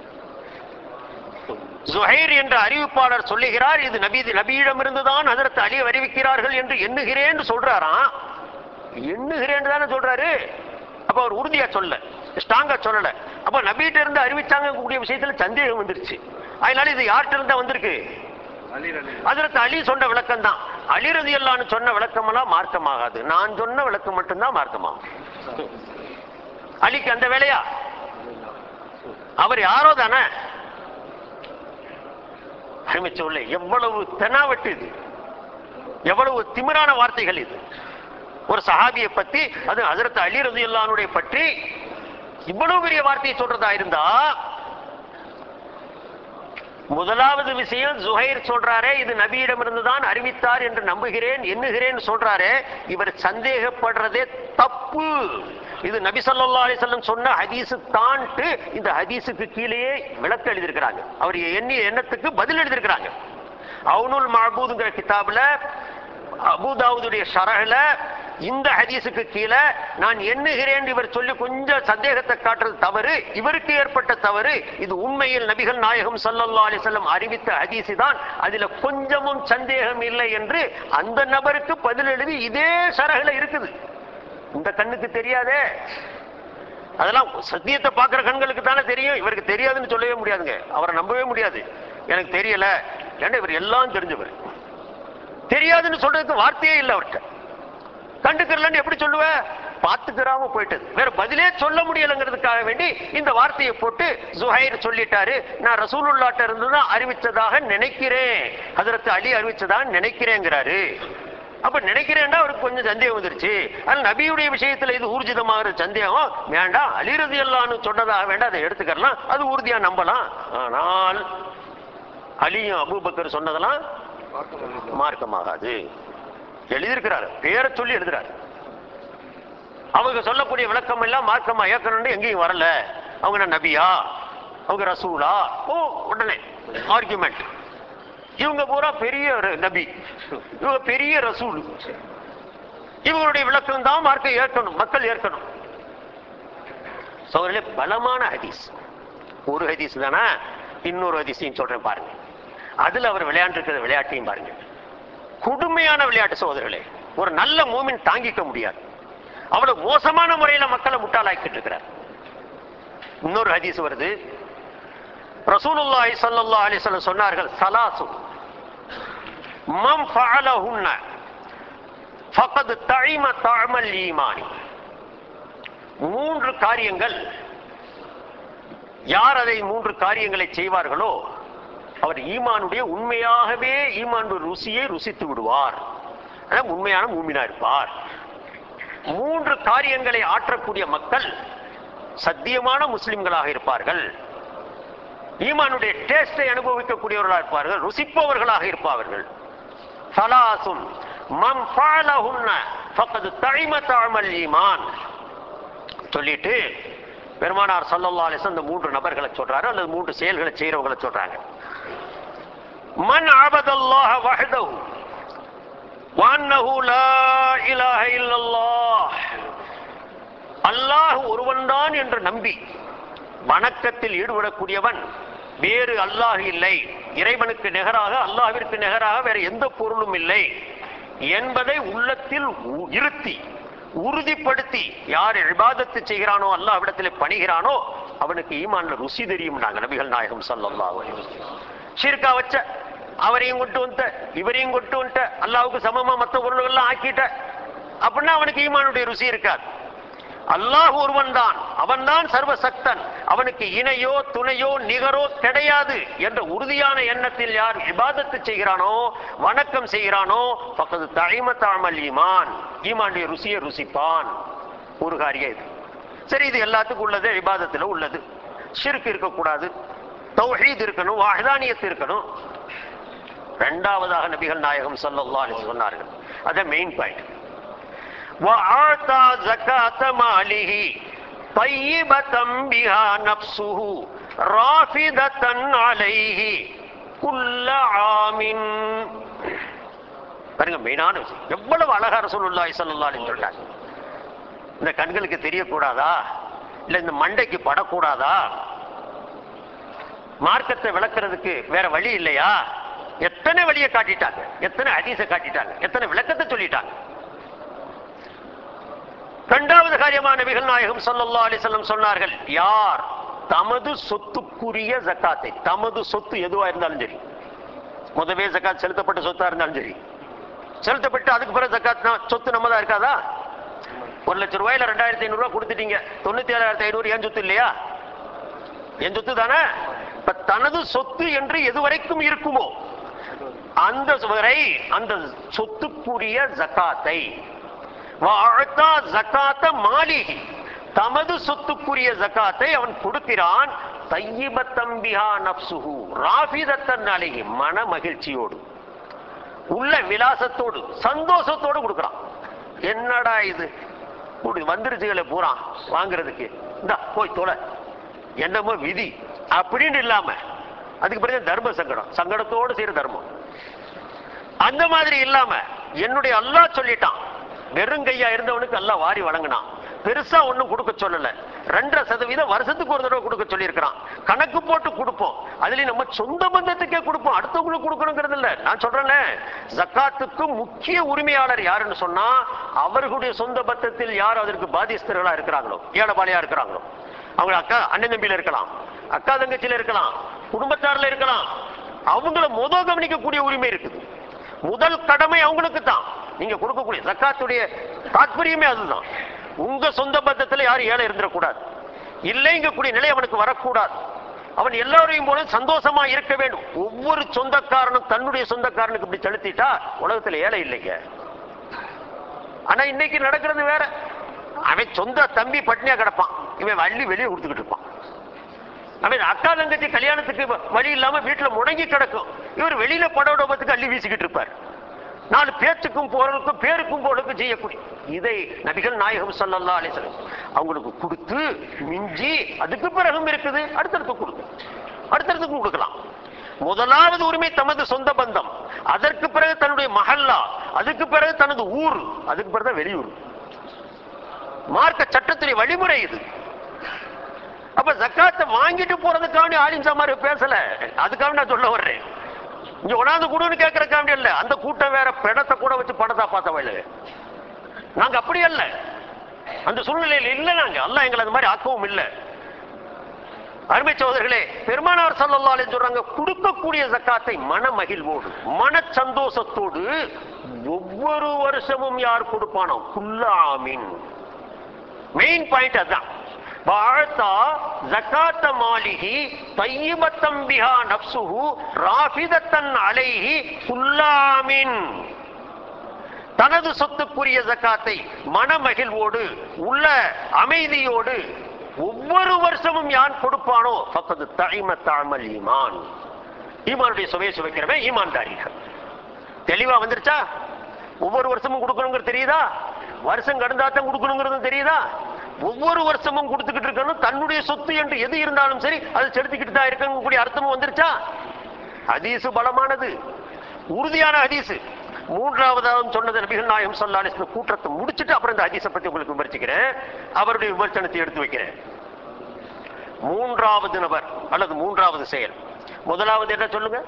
ஜுஹைர் என்ற அறிவிப்பாளர் சொல்லுகிறார் இது நபி நபியிடமிருந்து தான் அதற்கு அலி அறிவிக்கிறார்கள் என்று எண்ணுகிறேன் சொல்றாராம் எண்ணுகிறேன் தானே சொல்றாரு அப்ப அவர் உறுதியா சொல்ல ஸ்ட்ராங்கா சொல்லல அப்ப நபிகிட்ட இருந்து அறிவிச்சாங்க கூடிய விஷயத்துல சந்தேகம் வந்துருச்சு அதனால இது யார்கிட்ட இருந்தா வந்திருக்கு அலி அலி அதற்கு அலி சொன்ன விளக்கம் தான் அலி ரதியல்லான்னு சொன்ன விளக்கமெல்லாம் மார்க்கமாகாது நான் சொன்ன விளக்கம் மட்டும்தான் மார்க்கமாகும் அலிக்கு அந்த வேலையா அவர் யாரோ தானே அருமைச்சொல்ல எவ்வளவு தெனாவட்டு இது எவ்வளவு திமிரான வார்த்தைகள் இது ஒரு சஹாபியை பத்தி அது ஹஜரத் அலி ரதியல்லானுடைய பற்றி இவ்வளவு பெரிய வார்த்தையை சொல்றதா இருந்தா முதலாவது விஷயம் ஜுஹைர் சொல்றாரே இது நபியிடமிருந்து தான் அறிவித்தார் என்று நம்புகிறேன் எண்ணுகிறேன் சொல்றாரே இவர் சந்தேகப்படுறதே தப்பு இது நபி ஸல்லல்லாஹு அலைஹி வஸல்லம் சொன்ன ஹதீஸ் தான்ட்டு இந்த ஹதீஸுக்கு கீழேயே விளக்க எழுதியிருக்கிறாங்க அவர் எண்ணிய எண்ணத்துக்கு பதில் எழுதியிருக்கிறாங்க அவுனுல் மஹபூதுங்கிற கிதாபுல அபூதாவுடைய ஷரஹ்ல இந்த ஹதீஸுக்கு கீழே நான் எண்ணுகிறேன் இவர் சொல்லி கொஞ்சம் சந்தேகத்தை காட்டுறது தவறு இவருக்கு ஏற்பட்ட தவறு இது உண்மையில் நபிகள் நாயகம் ஸல்லல்லாஹு அலைஹி வஸல்லம் அறிவித்த ஹதீஸ் தான் அதுல கொஞ்சமும் சந்தேகம் இல்லை என்று அந்த நபருக்கு பதில் எழுதி இதே ஷரஹ்ல இருக்குது இந்த கண்ணுக்கு தெரியாதே அதெல்லாம் சத்தியத்தை பார்க்குற கண்களுக்கு தானே தெரியும் இவருக்கு தெரியாதுன்னு சொல்லவே முடியாதுங்க அவரை நம்பவே முடியாது எனக்கு தெரியல ஏன்னா இவர் எல்லாம் தெரிஞ்சவர் தெரியாதுன்னு சொல்றதுக்கு வார்த்தையே இல்லை அவர்கிட்ட கண்டுக்கிறலன்னு எப்படி சொல்லுவ பார்த்துக்கிறாம போயிட்டது வேற பதிலே சொல்ல முடியலங்கிறதுக்காக வேண்டி இந்த வார்த்தையை போட்டு ஜுஹைர் சொல்லிட்டாரு நான் ரசூலுல்லாட்ட இருந்து தான் அறிவிச்சதாக நினைக்கிறேன் அதற்கு அலி அறிவிச்சதாக நினைக்கிறேங்கிறாரு அப்ப நினைக்கிறேன்டா அவருக்கு கொஞ்சம் சந்தேகம் வந்துருச்சு அதனால நபியுடைய விஷயத்துல இது ஊர்ஜிதமாகிற சந்தேகம் வேண்டாம் அலிரதி அல்லான்னு சொன்னதாக வேண்டாம் அதை எடுத்துக்கலாம் அது உறுதியா நம்பலாம் ஆனால் அலியும் அபூபக்கர் சொன்னதெல்லாம் மார்க்கமாகாது எழுதியிருக்கிறாரு பேரை சொல்லி எழுதுறாரு அவங்க சொல்லக்கூடிய விளக்கம் எல்லாம் மார்க்கமா ஏற்கனவே எங்கேயும் வரல அவங்க என்ன நபியா அவங்க ரசூலா ஓ உடனே ஆர்குமெண்ட் இவங்க பூரா பெரிய ர- நபி இவங்க பெரிய ரசூல் இவங்களுடைய விளக்கம் தான் மார்க்கை ஏற்கணும் மக்கள் ஏற்கணும் சோதரிலே பலமான ஹதீஸ் ஒரு ஹதீஸ் தானே இன்னொரு ஹதீஸையும் சொல்றேன் பாருங்க அதுல அவர் விளையாண்டு விளையாட்டையும் பாருங்க கொடுமையான விளையாட்டு சகோதரர்களே ஒரு நல்ல மூமின் தாங்கிக்க முடியாது அவ்வளவு மோசமான முறையில மக்களை முட்டாளாக்கிட்டு இருக்கிறார் இன்னொரு ஹதீஸ் வருது ரசூலுல்லாஹி ஸல்லல்லாஹு அலைஹி வஸல்லம் சொன்னார்கள் சலாசு மம் ஃபஅலஹுன்ன ஃபகத் தஇம தஅமல் ஈமானி மூன்று காரியங்கள் யார் அதை மூன்று காரியங்களை செய்வார்களோ அவர் ஈமானுடைய உண்மையாகவே ஈமானுடைய ருசியை ருசித்து விடுவார் அதான் உண்மையான மூமினா இருப்பார் மூன்று காரியங்களை ஆற்றக்கூடிய மக்கள் சத்தியமான முஸ்லிம்களாக இருப்பார்கள் ஈமானுடைய டேஸ்டை அனுபவிக்கக்கூடியவர்களாக இருப்பார்கள் ருசிப்பவர்களாக இருப்பார்கள் சலாசுன் மம் ஃபாலஹுன்ன ஃபக்கது தழிம தாழ்மல் ஈமான் சொல்லிட்டு பெருமானார் சல்லல்லாஹு அலைஹி வஸல்லம் இந்த மூன்று நபர்களை சொல்றாரு அல்லது மூன்று செயல்களை செய்யறவங்களை சொல்றாங்க மன் அபதல்லாஹ வஹ்தஹு வஅன்னஹு லா இலாஹ இல்லல்லாஹ் அல்லாஹ் ஒருவன்தான் என்று நம்பி வணக்கத்தில் ஈடுபடக்கூடியவன் வேறு அல்லாஹ் இல்லை இறைவனுக்கு நிகராக அல்லாஹ்விற்கு நிகராக வேற எந்த பொருளும் இல்லை என்பதை உள்ளத்தில் உ- இருத்தி உறுதிப்படுத்தி யார் இபாதத்து செய்கிறானோ அல்லாஹ்விடத்திலே பணிகிறானோ அவனுக்கு ஈமான்ல ருசி தெரியும் நாங்க நபிகள் நாயகம் ஸல்லல்லாஹு அலைஹி வஸல்லம் ஷிர்கா வச்ச அவரையும் கொண்டு வந்துட்ட இவரையும் கொண்டு வந்துட்ட அல்லாஹ்வுக்கு சமமா மற்ற பொருள்கள்லாம் ஆக்கிட்ட அப்படின்னா அவனுக்கு ஈமானுடைய ருசி இருக்காது அல்லாஹ் ஒருவன் தான் அவன்தான் சர்வசக்தன் அவனுக்கு இணையோ துணையோ நிகரோ கிடையாது என்ற உறுதியான எண்ணத்தில் யார் இபாதத்து செய்கிறானோ வணக்கம் செய்கிறானோ பக்கத்து தழிம தாமல் ஈமான் ஈமானுடைய ருசியை ருசிப்பான் ஒரு காரியம் இது சரி இது எல்லாத்துக்கும் உள்ளது இபாதத்தில் உள்ளது ஷிர்க் இருக்கக்கூடாது தௌஹீத் இருக்கணும் வாஹ்தானியத் இருக்கணும் ரெண்டாவதாக நபிகள் நாயகம் ஸல்லல்லாஹு அலைஹி வஸல்லம் சொன்னார்கள் அதான் மெயின் பாயிண்ட் وآتى زكاة ماله طيبة بها نفسه رافدة عليه كل عام பாருங்க மெயினான விஷயம் எவ்வளவு அழகா ரசூலுல்லாஹி ஸல்லல்லாஹு அலைஹி சொல்றாங்க இந்த கண்களுக்கு தெரியக்கூடாதா இல்ல இந்த மண்டைக்கு படக்கூடாதா மார்க்கத்தை விளக்குறதுக்கு வேற வழி இல்லையா எத்தனை வழியை காட்டிட்டாங்க எத்தனை ஹதீஸை காட்டிட்டாங்க எத்தனை விளக்கத்தை சொல்லிட்டாங்க இரண்டாவது காரியமான நபிகள் நாயகம் ஸல்லல்லாஹு அலைஹி வஸல்லம் சொன்னார்கள் யார் தமது சொத்துக்குரிய ஜக்காத்தை தமது சொத்து எதுவா இருந்தாலும் சரி முதவே ஜக்காத் செலுத்தப்பட்ட சொத்தா இருந்தாலும் சரி செலுத்தப்பட்டு அதுக்கு பிறகு ஜக்காத் நா- சொத்து நம்மதா இருக்காதா ஒரு லட்சம் ரூபாயில ரெண்டாயிரத்தி ஐநூறு ரூபாய் கொடுத்துட்டீங்க தொண்ணூத்தி ஏழாயிரத்தி ஐநூறு என் சொத்து இல்லையா என் சொத்து தானே இப்ப தனது சொத்து என்று எதுவரைக்கும் இருக்குமோ அந்த வரை அந்த சொத்துக்குரிய ஜக்காத்தை வஅத்தா ஜகாத்த மாலிஹி தமது சொத்துக்குரிய ஜகாத்தை அவன் கொடுக்கிறான் தையிபத்தம்பிஹா நப்சுஹு ராஃபிதத்தன் அலைஹி மன மகிழ்ச்சியோடு உள்ள விலாசத்தோடு சந்தோஷத்தோடு கொடுக்குறான் என்னடா இது இப்படி வந்துருச்சுகளை பூரா வாங்குறதுக்கு இந்தா போய் தொலை என்னமோ விதி அப்படின்னு இல்லாம அதுக்கு பிறகு தர்ம சங்கடம் சங்கடத்தோடு செய்யற தர்மம் அந்த மாதிரி இல்லாம என்னுடைய அல்லாஹ் சொல்லிட்டான் வெறுங்கையா இருந்தவனுக்கு அல்லாஹ் வாரி வழங்கினான் பெருசா ஒண்ணும் கொடுக்க சொல்லல ரெண்டரை சதவீதம் வருஷத்துக்கு ஒரு தடவை கொடுக்க சொல்லியிருக்கிறான் கணக்கு போட்டு கொடுப்போம் அதுலயும் நம்ம சொந்த பந்தத்துக்கே கொடுப்போம் அடுத்தவங்களுக்கு கொடுக்கணுங்கிறது இல்ல நான் சொல்றேன்ல ஜக்காத்துக்கு முக்கிய உரிமையாளர் யாருன்னு சொன்னா அவர்களுடைய சொந்த பந்தத்தில் யார் அதற்கு பாதிஸ்தர்களா இருக்கிறாங்களோ ஏழைபாளையா இருக்கிறாங்களோ அவங்க அக்கா அண்ணன் தம்பியில இருக்கலாம் அக்கா தங்கச்சியில இருக்கலாம் குடும்பத்தார்ல இருக்கலாம் அவங்கள முத கவனிக்கக்கூடிய உரிமை இருக்குது முதல் கடமை அவங்களுக்கு தான் நீங்க கொடுக்கக்கூடிய ஜக்காத்துடைய தாத்பரியமே அதுதான் உங்க சொந்த பந்தத்துல யாரும் ஏழை இருந்துடக்கூடாது இல்லைங்கக்கூடிய நிலை அவனுக்கு வரக்கூடாது அவன் எல்லாரையும் போல சந்தோஷமா இருக்க வேண்டும் ஒவ்வொரு சொந்தக்காரனும் தன்னுடைய சொந்தக்காரனுக்கு இப்படி செலுத்திட்டா உலகத்துல ஏழை இல்லைங்க ஆனா இன்னைக்கு நடக்கிறது வேற அவன் சொந்த தம்பி பட்னியா கிடப்பான் இவன் வள்ளி வெளியே கொடுத்துக்கிட்டு இருப்பான் அவன் அக்கா தங்கச்சி கல்யாணத்துக்கு வ- வழி இல்லாம வீட்டுல முடங்கி கிடக்கும் இவர் வெளியில படோடபத்துக்கு அள்ளி வீசிக்கிட்டு இருப்பார் நாலு பேச்சுக்கும் போறதுக்கும் பேருக்கும் போறதுக்கும் செய்யக்கூடிய இதை நபிகள் நாயகம் ஸல்லல்லாஹு அலைஹி வஸல்லம் அவங்களுக்கு கொடுத்து மிஞ்சி அதுக்கு பிறகும் இருக்குது அடுத்தடுத்து கொடுக்கு அடுத்தடுத்துக்கு கொடுக்கலாம் முதலாவது உரிமை தமது சொந்த பந்தம் அதற்கு பிறகு தன்னுடைய மஹல்லா அதுக்கு பிறகு தனது ஊர் அதுக்கு பிறகு தான் வெளியூர் மார்க்க சட்டத்துடைய வழிமுறை இது அப்ப ஜக்காத்தை வாங்கிட்டு போறதுக்காண்டி ஆலிம் சாமார் பேசல அதுக்காக நான் சொல்ல வர்றேன் இங்க உணாந்து கொடுன்னு கேட்கறதுக்காண்டி இல்ல அந்த கூட்டம் வேற பிணத்தை கூட வச்சு படத்தா பார்த்த வயலு நாங்க அப்படி அல்ல அந்த சூழ்நிலையில் இல்ல நாங்க அல்லாஹ் எங்களை அந்த மாதிரி ஆக்கவும் இல்ல அருமை சகோதரர்களே பெருமானார் ஸல்லல்லாஹு அலைஹி சொல்றாங்க கொடுக்கக்கூடிய ஜக்காத்தை மன மகிழ்வோடு மன சந்தோஷத்தோடு ஒவ்வொரு வருஷமும் யார் கொடுப்பானோ குல்லாமின் மெயின் பாயிண்ட் அதான் வாழ்த்தா ஜக்காத்த மாலிஹி தையிபத்தம் பிஹா நப்சுஹு ராஃபிதத்தன் அலைஹி குல்லாமின் தனது சொத்துக்குரிய ஜக்காத்தை மனமகிழ்வோடு உள்ள அமைதியோடு ஒவ்வொரு வருஷமும் யான் கொடுப்பானோ பக்கத்து தழிம தாமல் ஈமான் ஈமானுடைய சுவையை சுவைக்கிறவன் ஈமான்தாரிகள் தெளிவா வந்துருச்சா ஒவ்வொரு வருஷமும் கொடுக்கணுங்கிறது தெரியுதா வருஷம் கடந்தா தான் கொடுக்கணுங்கிறது தெரியுதா ஒவ்வொரு வருஷமும் கொடுத்துக்கிட்டு இருக்கணும் தன்னுடைய சொத்து என்று எது இருந்தாலும் சரி அது செலுத்திக்கிட்டு தான் இருக்கணும் கூடிய அர்த்தமும் வந்துருச்சா ஹதீசு பலமானது உறுதியான ஹதீசு மூன்றாவதாகவும் சொன்னது நபிகள் நாயகம் சொல்லாலிஸ் கூட்டத்தை முடிச்சுட்டு அப்புறம் இந்த ஹதீஸை பத்தி உங்களுக்கு விமர்சிக்கிறேன் அவருடைய விமர்சனத்தை எடுத்து வைக்கிறேன் மூன்றாவது நபர் அல்லது மூன்றாவது செயல் முதலாவது என்ன சொல்லுங்க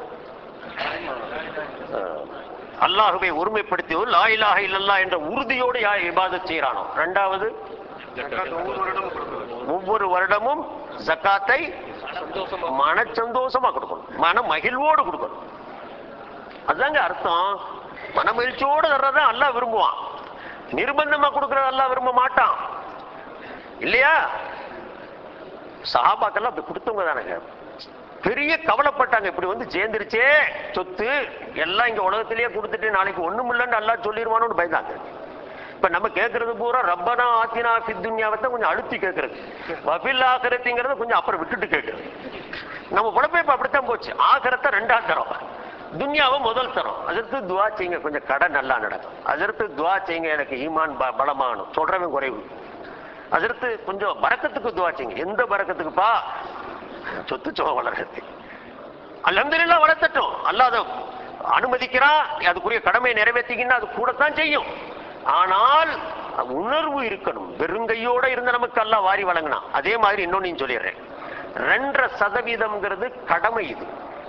அஹ், அல்லாஹுவை ஒருமைப்படுத்தி லா இலாஹ இல்லல்லாஹ் என்ற உறுதியோடு யார் இபாதத் செய்யறானோ ரெண்டாவது ஒவ்வொரு வருடமும் கொடுக்கணும் ஒவ்வொரு வருடமும் ஜக்காத்தை மன சந்தோஷமா கொடுக்கணும் மன மகிழ்வோடு கொடுக்கணும் அதுதாங்க அர்த்தம் மன மகிழ்ச்சியோடு தர்றத அல்லாஹ் விரும்புவான் நிர்பந்தமா கொடுக்கறத அல்லாஹ் விரும்ப மாட்டான் இல்லையா சஹாபாக்கெல்லாம் அப்படி கொடுத்தவங்க தானங்க பெரிய கவலைப்பட்டாங்க இப்படி வந்து சேர்ந்துருச்சே சொத்து எல்லாம் இங்க உலகத்திலேயே கொடுத்துட்டு நாளைக்கு ஒண்ணும் இல்லைன்னு அல்லாஹ் சொல்லிடுவானோன்னு பயந்தாங்க இப்ப நம்ம கேட்கறது பூரா ரப்பனா ஆத்தினா ஃபித்துன்யாவத்தை கொஞ்சம் அழுத்தி கேட்கறது வபில் ஆகரத்திங்கிறத கொஞ்சம் அப்புறம் விட்டுட்டு கேட்கறது நம்ம உடம்பே இப்ப அப்படித்தான் போச்சு ஆகரத்தை ரெண்டாம் தரம் துன்யாவை முதல் தரம் அதற்கு துவா செய்யுங்க கொஞ்சம் கடை நல்லா நடக்கும் அதற்கு துவா செய்யுங்க எனக்கு ஈமான் ப- பலமாகணும் சொல்றவன் குறைவு அதற்கு கொஞ்சம் பறக்கத்துக்கு துவா செய்யுங்க எந்த பறக்கத்துக்குப்பா சொத்து சுகம் வளர்றது அல்ஹம்துலில்லாஹ் வளர்த்தட்டும் அல்லாஹ் அதை அனுமதிக்கிறான் அதுக்குரிய கடமையை நிறைவேற்றிக்கின்னா அது கூடத்தான் செய்யும் ஆனால் உணர்வு இருக்கணும் வெறுங்கையோட இருந்த நமக்கு அல்லாஹ் வாரி வழங்கினான் அதே மாதிரி இன்னொன்னு சொல்லிடுறேன் ரெண்டரை சதவீதம்ங்கிறது கடமை இது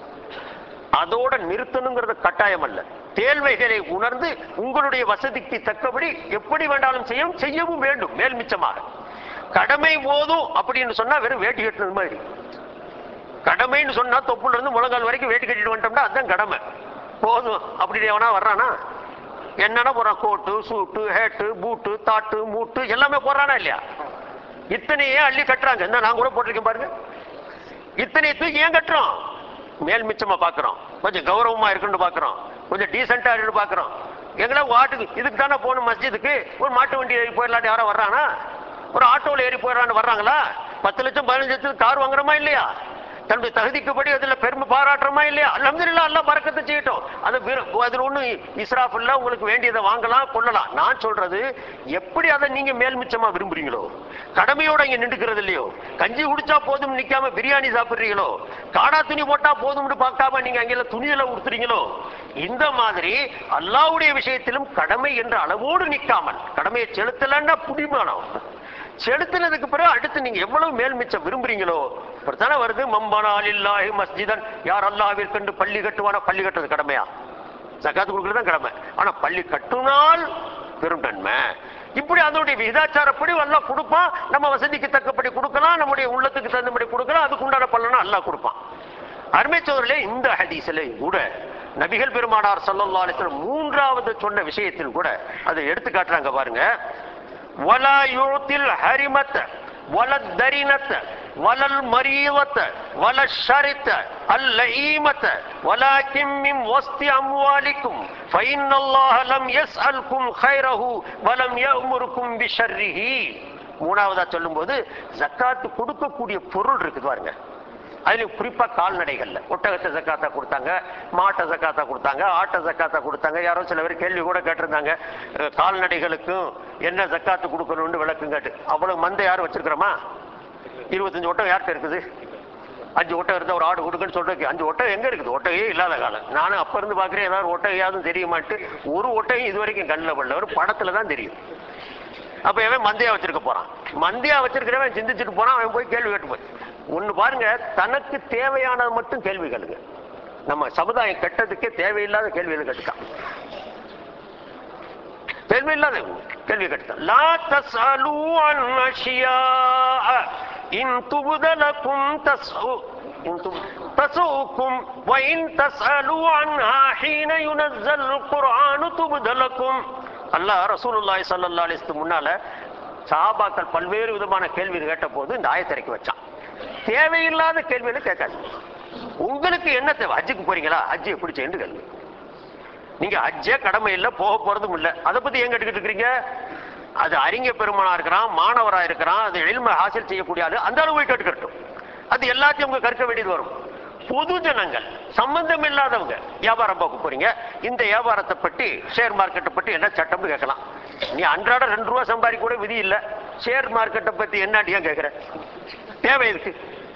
அதோட நிறுத்தணுங்கிறது கட்டாயம் அல்ல தேழ்வைகளை உணர்ந்து உங்களுடைய வசதிக்கு தக்கபடி எப்படி வேண்டாலும் செய்யும் செய்யவும் வேண்டும் மேல் மிச்சமாக கடமை போதும் அப்படின்னு சொன்னா வெறும் வேட்டி கட்டினது மாதிரி கடமைன்னு சொன்னா தொப்புல இருந்து முழங்கால் வரைக்கும் வேட்டி கட்டிட்டு வந்துட்டோம்னா அதுதான் கடமை போதும் அப்படி எவனா வர்றானா என்னென்ன போறான் கோட்டு சூட்டு ஹேட்டு பூட்டு தாட்டு மூட்டு எல்லாமே போடுறானா இல்லையா இத்தனையே அள்ளி கட்டுறாங்க என்ன நான் கூட போட்டிருக்கேன் பாருங்க இத்தனை தூக்கி ஏன் கட்டுறோம் மேல் மிச்சமா பாக்குறோம் கொஞ்சம் கௌரவமா இருக்குன்னு பாக்குறோம் கொஞ்சம் டீசெண்டா இருக்குன்னு பாக்குறோம் எங்களா வாட்டுக்கு இதுக்கு தானே போகணும் மஸ்ஜிதுக்கு ஒரு மாட்டு வண்டி ஏறி போயிடலாட்டி யாரோ வர்றானா ஒரு ஆட்டோவில் ஏறி போயிடலான்னு வர்றாங்களா பத்து லட்சம் பதினஞ்சு லட்சத்துக்கு கார் வாங்குறோமா இல்லையா தன்னுடைய தகுதிக்குப்படி அதுல பெருமை பாராட்டுறோமா இல்லையா அல்ஹம்துலில்லாஹ் அல்லாஹ் பறக்கத்தை செய்யட்டும் அது விரு- அதுல ஒண்ணு இஸ்ராஃப் இல்ல உங்களுக்கு வேண்டியதை வாங்கலாம் கொள்ளலாம் நான் சொல்றது எப்படி அதை நீங்க மேல் மிச்சமா விரும்புறீங்களோ கடமையோட இங்க நின்றுக்கிறது இல்லையோ கஞ்சி குடிச்சா போதும் நிக்காம பிரியாணி சாப்பிடுறீங்களோ காடா துணி போட்டா போதும்னு பார்க்காம நீங்க அங்கே துணியில உடுத்துறீங்களோ இந்த மாதிரி அல்லாஹ்வுடைய விஷயத்திலும் கடமை என்ற அளவோடு நிக்காமல் கடமையை செலுத்தலன்னா புடிமானம் செலுத்தினதுக்கு பிறகு அடுத்து நீங்க எவ்வளவு மேல் மிச்சம் விரும்புறீங்களோ அப்படித்தானே வருது மம்பனால் இல்லாஹி மஸ்ஜிதன் யார் அல்லாஹ்விற்கு கண்டு பள்ளி கட்டுவானா பள்ளி கட்டுறது கடமையா ஜக்காத்து கொடுக்கறது தான் கடமை ஆனா பள்ளி கட்டுனால் பெரும் நன்மை இப்படி அதனுடைய விகிதாச்சாரப்படி அல்லாஹ் கொடுப்பான் நம்ம வசதிக்கு தக்கபடி கொடுக்கலாம் நம்முடைய உள்ளத்துக்கு தகுந்தபடி கொடுக்கலாம் அதுக்கு உண்டான பலனா அல்லாஹ் கொடுப்பான் அருமை சோதரிலே இந்த ஹதீஸிலே கூட நபிகள் பெருமானார் ஸல்லல்லாஹு அலைஹி வஸல்லம் மூன்றாவது சொன்ன விஷயத்தில் கூட அதை எடுத்து காட்டுறாங்க பாருங்க ولا يعطي الحرمة ولا الدرنة ولا المريضة ولا الشرط اللئيمة ولكن من وسط أموالكم فإن الله لم يسألكم خيره ولم يأمركم بشره மூணாவதா சொல்லும்போது ஜக்காத்து கொடுக்கக்கூடிய பொருள் இருக்குது பாருங்க அதுலயும் குறிப்பா கால்நடைகள்ல ஒட்டகத்தை ஜக்காத்தா கொடுத்தாங்க மாட்டை ஜக்காத்தா கொடுத்தாங்க ஆட்டை ஜக்காத்தா கொடுத்தாங்க யாரோ சில பேர் கேள்வி கூட கேட்டிருந்தாங்க அஹ், கால்நடைகளுக்கும் என்ன ஜக்காத்து கொடுக்கணும்னு விளக்கம் கேட்டு அவ்வளவு மந்தை யாரும் வச்சிருக்கிறோமா இருபத்தஞ்சு ஒட்டகம் யார்கிட்ட இருக்குது அஞ்சு ஒட்டகம் இருந்தா ஒரு ஆடு கொடுக்குன்னு சொல்றதுக்கு அஞ்சு ஒட்டகம் எங்க இருக்குது ஒட்டகையே இல்லாத காலம் நானும் அப்ப இருந்து பாக்குறேன் ஏதாவது ஒட்டகையாவது தெரியுமான்ட்டு ஒரு ஒட்டகம் இது வரைக்கும் கண்ணில் படல ஒரு படத்துல தான் தெரியும் அப்ப எவன் மந்தையா வச்சிருக்க போறான் மந்தையா வச்சிருக்கிறவன் சிந்திச்சுட்டு போறான் அவன் போய் கேள்வி கேட்டு போய் ஒண்ணு பாருங்க தனக்கு தேவையானது மட்டும் கேள்வி கேளுங்க நம்ம சமுதாயம் கெட்டதுக்கே தேவையில்லாத கேள்விகளை கேட்டுக்கான் தேவையில்லாத கேள்வி கேட்டுக்கான் லா தஸ்அலு அன் அஷ்யா இன் துபுதலக்கும் தஸ்உ إن تب- تسؤكم وإن تسألوا عنها حين ينزل القرآن تبد لكم அல்லாஹ் ரசூலுல்லாஹி ஸல்லல்லாஹு அலைஹி வஸல்லம் முன்னால சஹாபாக்கள் பல்வேறு விதமான கேள்வி கேட்ட போது இந்த ஆயத்திறக்கி வச்சான் தேவையில்லாத கேள்விகளை கேட்காது உங்களுக்கு என்ன தேவை ஹஜ்ஜுக்கு போறீங்களா ஹஜ்ஜு எப்படி செய்யணும் கேள்வி நீங்க ஹஜ்ஜே கடமை இல்ல போக போறதும் இல்ல அதை பத்தி ஏன் கேட்டுக்கிட்டு இருக்கிறீங்க அது அறிஞ பெருமானா இருக்கிறான் மாணவரா இருக்கிறான் அது எளிமை ஹாசில் செய்யக்கூடிய ஆளு அந்த அளவு போய் கேட்டுக்கட்டும் அது எல்லாத்தையும் அவங்க கற்க வேண்டியது வரும் பொது ஜனங்கள் சம்பந்தம் இல்லாதவங்க வியாபாரம் பார்க்க போறீங்க இந்த வியாபாரத்தை பற்றி ஷேர் மார்க்கெட்டை பற்றி என்ன சட்டம்னு கேட்கலாம் நீ அன்றாட ரெண்டு ரூபா சம்பாதிக்க கூட விதி இல்ல ஷேர் மார்க்கெட்டை பத்தி என்னன்னு ஏன் கேட்கிற தேவை இருக்கு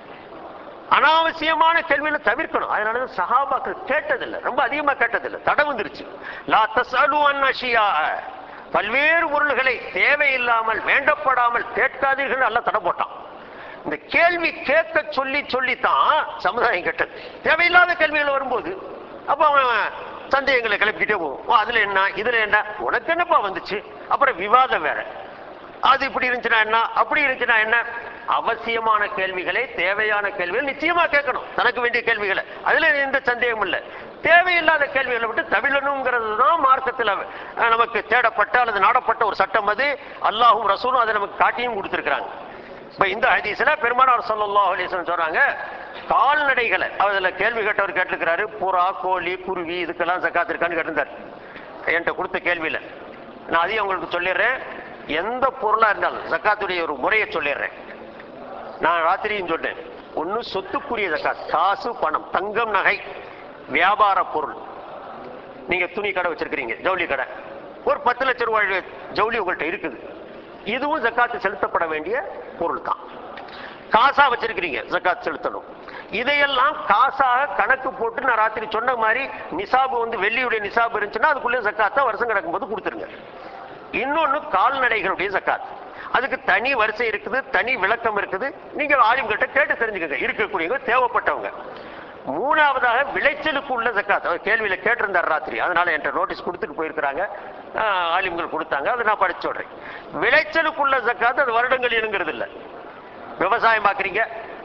அனாவசியமான கேள்வியில தவிர்க்கணும் அதனால சஹாபாக்கள் கேட்டதில்லை ரொம்ப அதிகமா கேட்டதில்லை தடை வந்துருச்சு லா தஸ்அலு அன் அஷியா பல்வேறு பொருள்களை தேவையில்லாமல் வேண்டப்படாமல் கேட்காதீர்கள் அல்ல தடை போட்டான் இந்த கேள்வி கேட்க சொல்லி சொல்லித்தான் சமுதாயம் கெட்டது தேவையில்லாத கேள்விகள் வரும்போது அப்ப அவன் சந்தேகங்களை கிளப்பிக்கிட்டே போகும் ஓ அதுல என்ன இதுல என்ன உனக்கு என்னப்பா வந்துச்சு அப்புறம் விவாதம் வேற அது இப்படி இருந்துச்சுன்னா என்ன அப்படி இருந்துச்சுன்னா என்ன அவசியமான கேள்விகளை தேவையான கேள்விகள் நிச்சயமா கேட்கணும் தனக்கு வேண்டிய கேள்விகளை அதுல எந்த சந்தேகமும் இல்லை தேவையில்லாத கேள்விகளை விட்டு தவிழணுங்கிறது தான் மார்க்கத்தில் அஹ், நமக்கு தேடப்பட்ட அல்லது நாடப்பட்ட ஒரு சட்டம் அது அல்லாஹும் ரசூலும் அதை நமக்கு காட்டியும் கொடுத்திருக்கிறாங்க இப்ப இந்த ஹதீஸ்ல பெருமானார் ஸல்லல்லாஹு அலைஹி வஸல்லம் சொல்றாங்க கால்நடைகளை அதுல கேள்வி கேட்டவர் கேட்டிருக்கிறாரு புறா கோழி குருவி இதுக்கெல்லாம் ஜக்காத் இருக்கான்னு கேட்டிருந்தார் என்கிட்ட கொடுத்த கேள்வியில நான் அதையும் உங்களுக்கு சொல்லிடுறேன் எந்த பொருளா இருந்தாலும் ஜக்காத்துடைய ஒரு முறையை சொல்லிடுறேன் நான் ராத்திரியும் சொன்னேன் ஒண்ணு சொத்துக்குரிய ஜக்காத் காசு பணம் தங்கம் நகை வியாபார பொருள் நீங்க துணி கடை வச்சிருக்கிறீங்க ஜவுளி கடை ஒரு பத்து லட்சம் ரூபாய் ஜவுளி உங்கள்கிட்ட இருக்குது இதுவும் ஜக்காத்து செலுத்தப்பட வேண்டிய பொருள் தான் காசா வச்சிருக்கிறீங்க ஜக்காத் செலுத்தணும் இதையெல்லாம் காசாக கணக்கு போட்டு நான் ராத்திரி சொன்ன மாதிரி நிசாபு வந்து வெள்ளியுடைய நிசாபு இருந்துச்சுன்னா அதுக்குள்ளே ஜக்காத்தை வருஷம் கிடக்கும் போது கொடுத்துருங்க இன்னொன்னு கால்நடைகளுடைய ஜக்காத் அதுக்கு தனி வரிசை இருக்குது தனி விளக்கம் இருக்குது நீங்க ஆலிம் கிட்ட கேட்டு தெரிஞ்சுக்கங்க இருக்கக்கூடியவங்க தேவைப்பட்டவங்க மூணாவதாக விளைச்சலுக்கு உள்ள ஜக்காத் அவர் கேள்வியில கேட்டிருந்தார் ராத்திரி அதனால என்கிட்ட நோட்டீஸ் கொடுத்துட்டு போயிருக்கிறாங்க ஆஹ், ஆலிம்கள் கொடுத்தாங்க அதை நான் படிச்சு சொல்றேன் விளைச்சலுக்குள்ள ஜக்காத் அது வருடங்கள் இணுங்கிறது இல்ல விவசாயம் பார்க்குறீங்க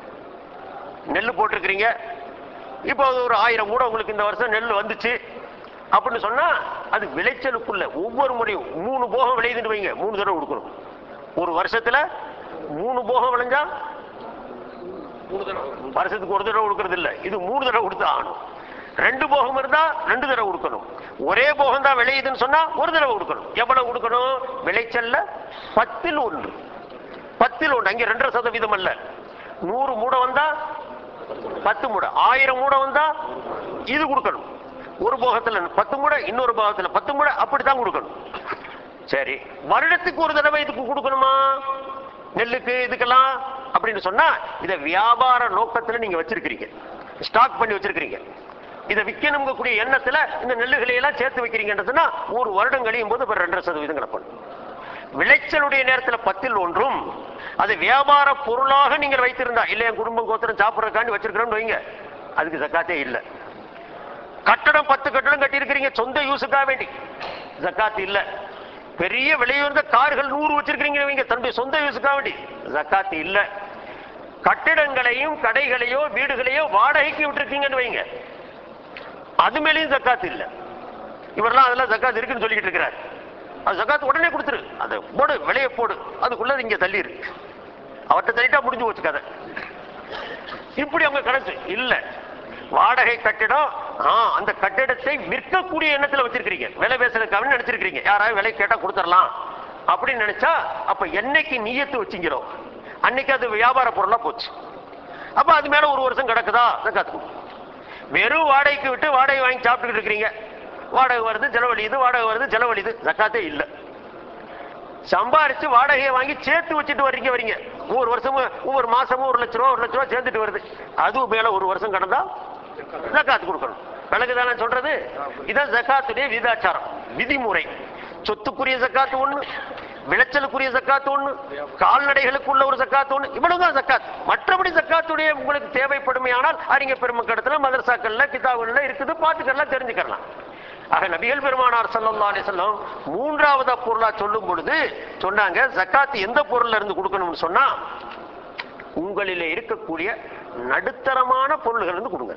நெல் போட்டிருக்கிறீங்க இப்போ அது ஒரு ஆயிரம் மூட உங்களுக்கு இந்த வருஷம் நெல் வந்துச்சு அப்படின்னு சொன்னா அது விளைச்சலுக்குள்ள ஒவ்வொரு முறையும் மூணு போகம் விளையுதுன்னு வைங்க மூணு தடவை கொடுக்கணும் ஒரு வருஷத்துல மூணு போகம் விளைஞ்சா வருஷத்துக்கு ஒரு தடவை கொடுக்கறது இல்ல இது மூணு தடவை கொடுத்து ஆகணும் ரெண்டு போகம் இருந்தா ரெண்டு தடவை கொடுக்கணும் ஒரே போகம் தான் விளையுதுன்னு சொன்னா ஒரு தடவை கொடுக்கணும் எவ்வளவு கொடுக்கணும் விளைச்சல்ல பத்தில் ஒன்று பத்தில் ஒன்று அங்கே ரெண்டரை சதவீதம் அல்ல நூறு மூடை வந்தா பத்து மூடை ஆயிரம் மூடை வந்தா இது கொடுக்கணும் ஒரு போகத்துல பத்து மூடை இன்னொரு போகத்துல பத்து மூடை அப்படித்தான் கொடுக்கணும் சரி வருடத்துக்கு ஒரு தடவை இதுக்கு கொடுக்கணுமா நெல்லுக்கு இதுக்கெல்லாம் அப்படின்னு சொன்னா இத வியாபார நோக்கத்துல நீங்க வச்சிருக்கிறீங்க ஸ்டாக் பண்ணி வச்சிருக்கிறீங்க இதை விற்கணுங்க கூடிய எண்ணத்துல இந்த நெல்லுகளை எல்லாம் சேர்த்து வைக்கிறீங்கன்னு சொன்னா ஒரு வருடம் கழியும் போது ஒரு ரெண்டரை சதவீதம் கிடப்பணும் விளைச்சலுடைய நேரத்துல பத்தில் ஒன்றும் அது வியாபார பொருளாக நீங்கள் வைத்திருந்தா இல்ல என் குடும்பம் கோத்திரம் சாப்பிடறதுக்காண்டி வச்சிருக்கிறோம்னு வைங்க அதுக்கு ஜக்காத்தே இல்ல கட்டடம் பத்து கட்டடம் கட்டி இருக்கிறீங்க சொந்த யூஸுக்காக வேண்டி ஜக்காத் இல்ல பெரிய விலையுயர்ந்த கார்கள் நூறு வச்சிருக்கிறீங்க வைங்க தன்னுடைய சொந்த யூஸுக்காக வேண்டி ஜக்காத் இல்ல கட்டிடங்களையும் கடைகளையோ வீடுகளையோ வாடகைக்கு விட்டுருக்கீங்கன்னு வைங்க அது மேலேயும் ஜக்காத் இல்ல இவரெல்லாம் அதெல்லாம் ஜக்காத் இருக்குன்னு சொல்லிக்கிட்டு இருக்கிறார் அது ஜக்காத் உடனே கொடுத்துரு அதை போடு விலையை போடு அதுக்குள்ள இங்க தள்ளிரு அவர்கிட்ட தள்ளிட்டா முடிஞ்சு போச்சு கதை இப்படி அவங்க கணக்கு இல்ல வாடகை கட்டிடம் ஆ, அந்த கட்டிடத்தை விற்கக்கூடிய எண்ணத்துல வச்சிருக்கிறீங்க விலை பேசுறதுக்காக நினைச்சிருக்கிறீங்க யாராவது விலை கேட்டா கொடுத்துடலாம் அப்படின்னு நினைச்சா அப்ப என்னைக்கு நீயத்து வச்சுங்கிறோம் அன்னைக்கு அது வியாபார பொருளா போச்சு அப்ப அது மேல ஒரு வருஷம் கிடக்குதா ஜக்காத்து கொடு. வெறும் வாடகைக்கு விட்டு வாடகை வாங்கி சாப்பிட்டுக்கிட்டு இருக்கிறீங்க வாடகை வருது செலவழியுது வாடகை வருது செலவழியுது ஜக்காத்தே இல்ல சம்பாரிச்சு வாடகையை வாங்கி சேர்த்து வச்சுட்டு வர்றீங்க வரீங்க ஒவ்வொரு வருஷமும் ஒவ்வொரு மாசமும் ஒரு லட்ச ரூபா ஒரு லட்ச ரூபா சேர்ந்துட்டு வருது அதுவும் மேல ஒரு வருஷம் கடந்தா ஜக்காத் கொடுக்கணும் விளக்கு தானே சொல்றது இதான் ஜக்காத்துடைய விதாச்சாரம் விதிமுறை சொத்துக்குரிய ஜக்காத்து ஒண்ணு விளைச்சலுக்குரிய ஜக்காத்து ஒண்ணு கால்நடைகளுக்குள்ள ஒரு ஜக்காத்து ஒண்ணு இவ்வளவுதான் ஜக்காத் மற்றபடி ஜக்காத்துடைய உங்களுக்கு தேவைப்படுமையானால் அறிஞ பெருமக்கடத்துல மதரசாக்கள்ல கிதாபுகள்ல இருக்குது பார்த்துக்கலாம் தெரிஞ்சுக்கலாம் ஆக நபிகள் பெருமானார் ஸல்லல்லாஹு அலைஹி வஸல்லம் மூன்றாவதா பொருளா சொல்லும் பொழுது சொன்னாங்க ஜக்காத் எந்த பொருள்ல இருந்து கொடுக்கணும்னு சொன்னா உங்களிலே இருக்கக்கூடிய நடுத்தரமான பொருள்கள் இருந்து கொடுங்க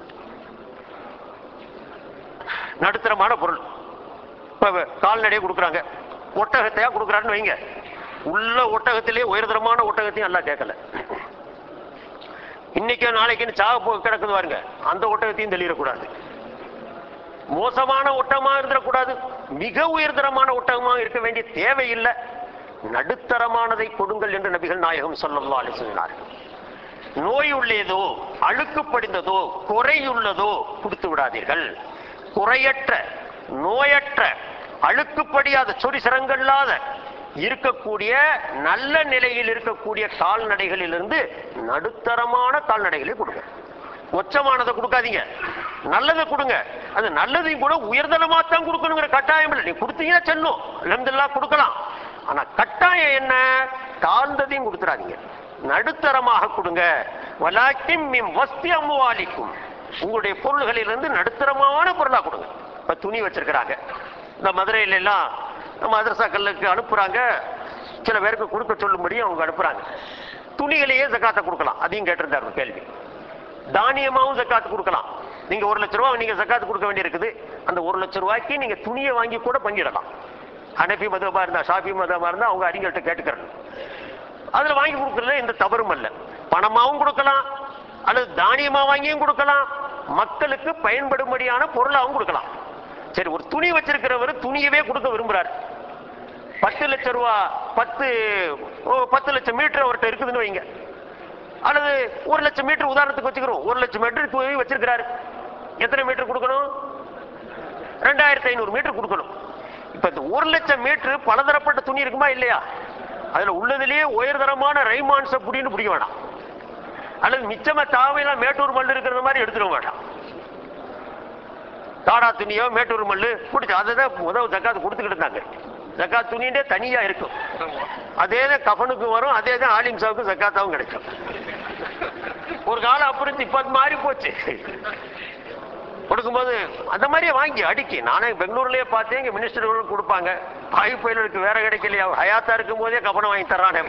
நடுத்தரமான பொருள் இப்ப கால்நடையை கொடுக்குறாங்க ஒட்டகத்தையா கொடுக்குறான்னு வைங்க உள்ள ஒட்டகத்திலே உயர்தரமான ஒட்டகத்தையும் அல்லாஹ் கேட்கல இன்னைக்கு நாளைக்குன்னு சாக போ கிடக்குது பாருங்க அந்த ஒட்டகத்தையும் தெளியக்கூடாது மோசமான ஒட்டகமா இருந்துடக்கூடாது மிக உயர்தரமான ஒட்டகமாக இருக்க வேண்டிய தேவையில்லை நடுத்தரமானதை கொடுங்கள் என்று நபிகள் நாயகம் ஸல்லல்லாஹு அலைஹி சொன்னார்கள் நோய் உள்ளதோ அழுக்கு படிந்ததோ குறையுள்ளதோ கொடுத்து விடாதீர்கள் குறையற்ற நோயற்ற அழுக்குப்படியாத சொறி சிரங்கல்லாத இருக்கக்கூடிய நல்ல நிலையில் இருக்கக்கூடிய கால்நடைகளிலிருந்து நடுத்தரமான கால்நடைகளை கொடுங்க உச்சமானதை கொடுக்காதீங்க நல்லதை கொடுங்க அது நல்லதையும் கூட உயர்தரமா தான் கொடுக்கணுங்கிற கட்டாயம் இல்லை நீ கொடுத்தீங்கன்னா செல்லும் அல்ஹம்துலில்லாஹ் கொடுக்கலாம் ஆனா கட்டாயம் என்ன தாழ்ந்ததையும் கொடுத்துறாதீங்க நடுத்தரமாக கொடுங்க வலாக்கின் மிம் வஸ்தி அம்முவாலிக்கும் உங்களுடைய பொருள்களிலிருந்து நடுத்தரமான பொருளா கொடுங்க இப்ப துணி வச்சிருக்கிறாங்க இந்த மதுரையில எல்லாம் மதரசாக்களுக்கு அனுப்புறாங்க சில பேருக்கு கொடுக்க சொல்லும்படி அவங்க அனுப்புறாங்க துணிகளையே ஜக்காத்தை கொடுக்கலாம் அதையும் கேட்டிருந்தார் ஒரு கேள்வி தானியமாவும் ஜக்காத்து கொடுக்கலாம் நீங்க ஒரு லட்ச ரூபாய் நீங்க ஜக்காத்து கொடுக்க வேண்டியிருக்குது அந்த ஒரு லட்ச ரூபாய்க்கு நீங்க துணியை வாங்கி கூட பங்கிடலாம் ஹனஃபி மதமா இருந்தா ஷாஃபி மதமா இருந்தா அவங்க அறிஞர்கிட்ட கேட்டுக்கிறது அதுல வாங்கி கொடுக்கறதுல எந்த தவறும் அல்ல பணமாவும் கொடுக்கலாம் அல்லது தானியமா வாங்கியும் கொடுக்கலாம் மக்களுக்கு பயன்படும்படியான பொருளாவும் கொடுக்கலாம் சரி ஒரு துணி வச்சிருக்கிறவர் துணியவே கொடுக்க விரும்புறாரு பத்து லட்சம் ரூபா பத்து ஓ, பத்து லட்சம் மீட்டர் அவர்கிட்ட இருக்குதுன்னு வைங்க அல்லது ஒரு லட்சம் மீட்டர் உதாரணத்துக்கு வச்சுக்கிறோம் ஒரு லட்சம் மீட்டர் துணி வச்சிருக்கிறாரு எத்தனை மீட்டர் கொடுக்கணும் ரெண்டாயிரத்தி ஐநூறு மீட்டர் கொடுக்கணும் இப்ப இந்த ஒரு லட்சம் மீட்டர் பலதரப்பட்ட துணி இருக்குமா இல்லையா அதுல உள்ளதுலயே உயர்தரமான ரைமான்ஸ் அப்படின்னு பிடிக்க வேண்டாம் அல்லது மிச்சமா தாவையெல்லாம் மேட்டூர் மல்லு இருக்கிற மாதிரி எடுத்துட வேண்டாம் தாடா துணியோ மேட்டூர் மல்லு பிடிச்சி அதை தான் முதல் ஜக்காத்து கொடுத்துக்கிட்டு இருந்தாங்க ஜக்காத் துணின்றே தனியா இருக்கும் அதே தான் கஃபனுக்கு வரும் அதே தான் ஆலிம்சாவுக்கு ஜக்காத்தாவும் கிடைக்கும் ஒரு காலம் அப்புறம் இப்ப அது மாறி போச்சு கொடுக்கும்போது அந்த மாதிரியே வாங்கி அடிக்கி நானே பெங்களூர்லயே பார்த்தேன் இங்க மினிஸ்டர்களும் கொடுப்பாங்க பாய் பயிலுக்கு வேற கிடைக்கலையா ஹயாத்தா இருக்கும் போதே கபனம் வாங்கி தர்றானே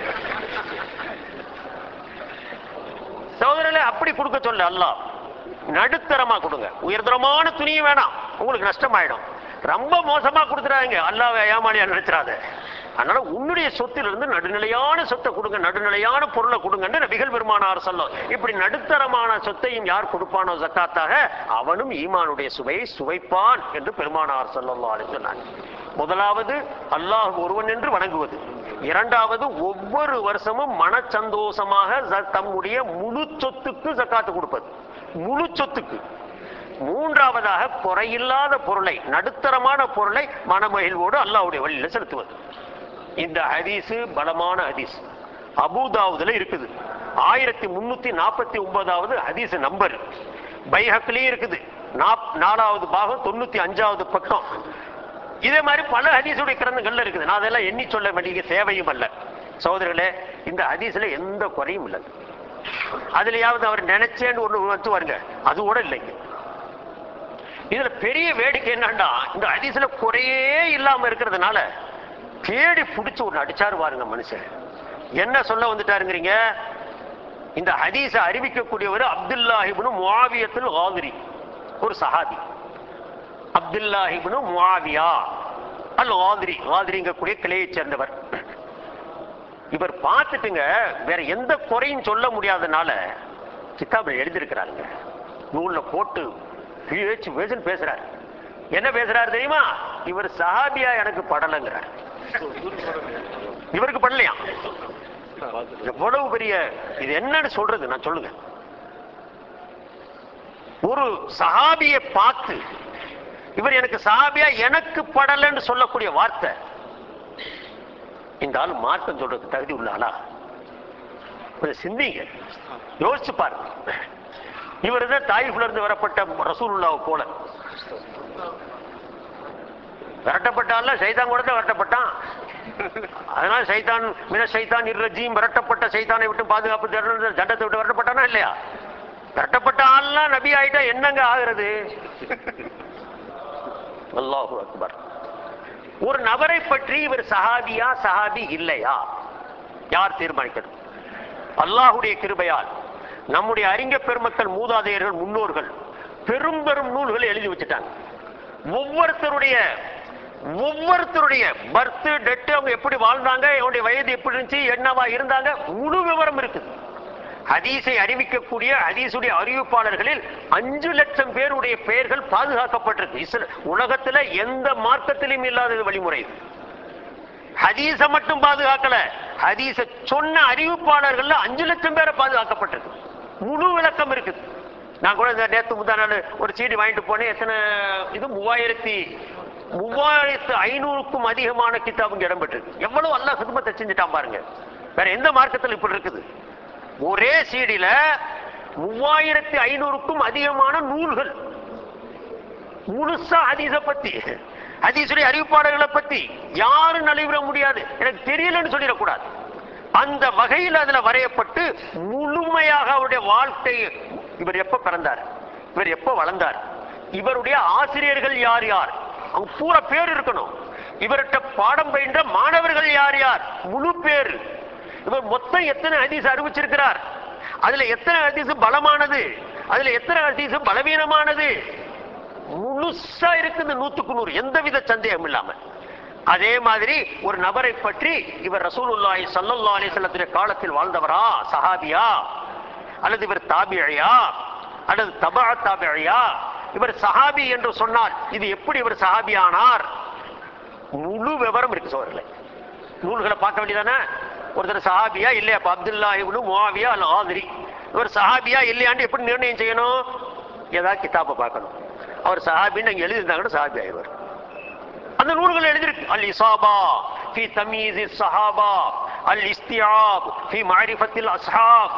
சகோதரர்களே அப்படி கொடுக்க சொல்ல அல்லாஹ் நடுத்தரமா கொடுங்க உயர்தரமான துணியும் வேணாம் உங்களுக்கு நஷ்டமாயிடும் ரொம்ப மோசமா கொடுத்துறாங்க அல்லாஹ் ஏமாளியா நினைச்சிடாத அதனால உன்னுடைய சொத்திலிருந்து நடுநிலையான சொத்தை கொடுங்க நடுநிலையான பொருளை கொடுங்கன்னு நபிகள் பெருமானார் சொல்லும் இப்படி நடுத்தரமான சொத்தையும் யார் கொடுப்பானோ ஜக்காத்தாக அவனும் ஈமானுடைய சுவையை சுவைப்பான் என்று பெருமானார் சொல்லல்லா சொன்னாங்க முதலாவது அல்லாஹ் ஒருவன் என்று வணங்குவது இரண்டாவது ஒவ்வொரு வருஷமும் மன சந்தோஷமாக ஜ- தம்முடைய முழு சொத்துக்கு ஜக்காத்து கொடுப்பது முழு சொத்துக்கு மூன்றாவதாக குறையில்லாத பொருளை நடுத்தரமான பொருளை மனமகிழ்வோடு அல்லாஹ்வுடைய வழியில செலுத்துவது இந்த ஹதீஸ் பலமான ஹதீஸ் அபூதாவுதுல இருக்குது ஆயிரத்தி முன்னூத்தி நாற்பத்தி ஒன்பதாவது ஹதீஸ் நம்பர் பைஹக்லயும் இருக்குது நாப்- நாலாவது பாகம் தொண்ணூத்தி அஞ்சாவது பக்கம் இதே மாதிரி பல ஹதீஸுடைய கிரந்தங்கள்ல இருக்குது நான் அதெல்லாம் எண்ணி சொல்ல வேண்டிய தேவையும் அல்ல சகோதரர்களே இந்த ஹதீஸ்ல எந்த குறையும் இல்லை அதுலயாவது அவர் நினைச்சேன்னு ஒண்ணு வந்து வருங்க அது கூட இல்லைங்க இதுல பெரிய வேடிக்கை என்னன்னா இந்த ஹதீஸ்ல குறையே இல்லாம இருக்கிறதுனால தேடி புடிச்சு ஒண்ணு அடிச்சாரு பாருங்க மனுஷன் என்ன சொல்ல வந்துட்டாருங்கிறீங்க இந்த ஹதீஸை அறிவிக்கக்கூடியவர் அப்துல்லாஹிப்னு முஆவியத்துல் காதிரி ஒரு சஹாபி அப்துல்லாஹிப்னு முஆவியா அல் காதிரி காதிரிங்கக்கூடிய கிளையைச் சேர்ந்தவர் இவர் பார்த்துட்டுங்க வேற எந்த குறையும் சொல்ல முடியாதனால கிதாபில் எழுதியிருக்கிறாருங்க நூல்ல போட்டு பேச்சு பேசுன்னு பேசுறாரு என்ன பேசுறாரு தெரியுமா இவர் சஹாபியா எனக்கு படலைங்கிறார் இவருக்கு படலையா எவ்வளவு பெரிய இது என்னன்னு சொல்றது நான் சொல்லுங்க ஒரு சஹாபியை பார்த்து இவர் எனக்கு சஹாபியா எனக்கு படலைன்னு சொல்லக்கூடிய வார்த்தை இந்த ஆள் மார்க்கம் சொல்றதுக்கு தகுதி உள்ள ஆளா கொஞ்சம் சிந்திங்க யோசிச்சு பாருங்க இவர் தான் தாயிஃப்ல இருந்து வரப்பட்ட ரசூலுல்லாவை போல விரட்டப்பட்டால சைதான் கூட தான் விரட்டப்பட்டான் அதனால சைத்தான் மின சைத்தான் இர்ரஜீம் விரட்டப்பட்ட சைத்தானை விட்டு பாதுகாப்பு தேடணும் தண்டத்தை விட்டு விரட்டப்பட்டானா இல்லையா விரட்டப்பட்ட ஆள்லாம் நபி ஆயிட்டா என்னங்க ஆகுறது அல்லாஹு அக்பர் ஒரு நபரை பற்றி இவர் சஹாபியா சஹாபி இல்லையா யார் தீர்மானிக்கணும் அல்லாஹுடைய கிருபையால் நம்முடைய அறிஞ பெருமக்கள் மூதாதையர்கள் முன்னோர்கள் பெரும் பெரும் நூல்களை எழுதி வச்சுட்டாங்க ஒவ்வொருத்தருடைய ஒவ்வொருத்தருடைய பர்த் டெட் அவங்க எப்படி வாழ்ந்தாங்க அவங்களுடைய வயது எப்படி இருந்துச்சு என்னவா இருந்தாங்க முழு விவரம் இருக்குது ஹதீஸை அறிவிக்கக்கூடிய ஹதீஸுடைய அறிவிப்பாளர்களில் அஞ்சு லட்சம் பேருடைய பெயர்கள் பாதுகாக்கப்பட்டிருக்கு இஸ்ல உலகத்துல எந்த மார்க்கத்திலும் இல்லாத வழிமுறை இது ஹதீஸ மட்டும் பாதுகாக்கல ஹதீஸ சொன்ன அறிவிப்பாளர்கள்ல அஞ்சு லட்சம் பேரை பாதுகாக்கப்பட்டிருக்கு முழு விளக்கம் இருக்குது நான் கூட இந்த நேத்து முந்தா நாள் ஒரு சீடி வாங்கிட்டு போனேன் எத்தனை இது மூவாயிரத்தி மூவாயிரத்து ஐநூறுக்கும் அதிகமான கிதாபுங்க இடம் பெற்றிருக்கு எவ்வளவு அல்லாஹ் குடும்பத்தை செஞ்சுட்டான் பாருங்க வேற எந்த மார்க்கத்தில் இப்படி இருக்குது ஒரே சீடியில மூவாயிரத்தி ஐநூறுக்கும் அதிகமான நூல்கள் முழுசா ஹதீஸ பத்தி ஹதீஸுடைய அறிவிப்பாளர்களை பத்தி யாரும் நழுவிட முடியாது எனக்கு தெரியலன்னு சொல்லிடக்கூடாது அந்த வகையில் அதுல வரையப்பட்டு முழுமையாக அவருடைய வாழ்க்கை இவர் எப்ப பிறந்தார் இவர் எப்ப வளர்ந்தார் இவருடைய ஆசிரியர்கள் யார் யார் அவங்க பூரா பேர் இருக்கணும் இவர்கிட்ட பாடம் பயின்ற மாணவர்கள் யார் யார் முழு பேர் இவர் மொத்தம் எத்தனை ஹதீஸ் அறிவிச்சிருக்கிறார் அதுல எத்தனை ஹதீஸ் பலமானது அதுல எத்தனை ஹதீஸ் பலவீனமானது முழுசா இருக்குது நூத்துக்கு நூறு எந்தவித சந்தேகம் இல்லாம அதே மாதிரி ஒரு நபரை பற்றி இவர் ரசூலுல்லாஹி ஸல்லல்லாஹு அலைஹி வஸல்லத்துடைய காலத்தில் வாழ்ந்தவரா சஹாபியா அல்லது இவர் தாபியா அல்லது தபா தாபியா இவர் சஹாபி என்று சொன்னால் இது எப்படி இவர் சஹாபியானார் முழு விவரம் இருக்கு சோழர்களே நூல்களை பார்க்க வேண்டியதானே ஒருத்தர் சஹாபியா இல்லையா அப்ப அப்துல்லா இவனு முவாவியா அல்ல ஆதிரி இவர் சஹாபியா இல்லையான்னு எப்படி நிர்ணயம் செய்யணும் ஏதாவது கிதாபை பார்க்கணும் அவர் சஹாபின்னு அங்க எழுதியிருந்தாங்கன்னா சஹாபி ஆயிடுவார் அந்த நூல்கள் எழுதியிருக்கு அல் இசாபா ஃபி தமீஸ் சஹாபா அல் இஸ்தியாப் ஃபி மாரிஃபத்தில் அஸ்ஹாப்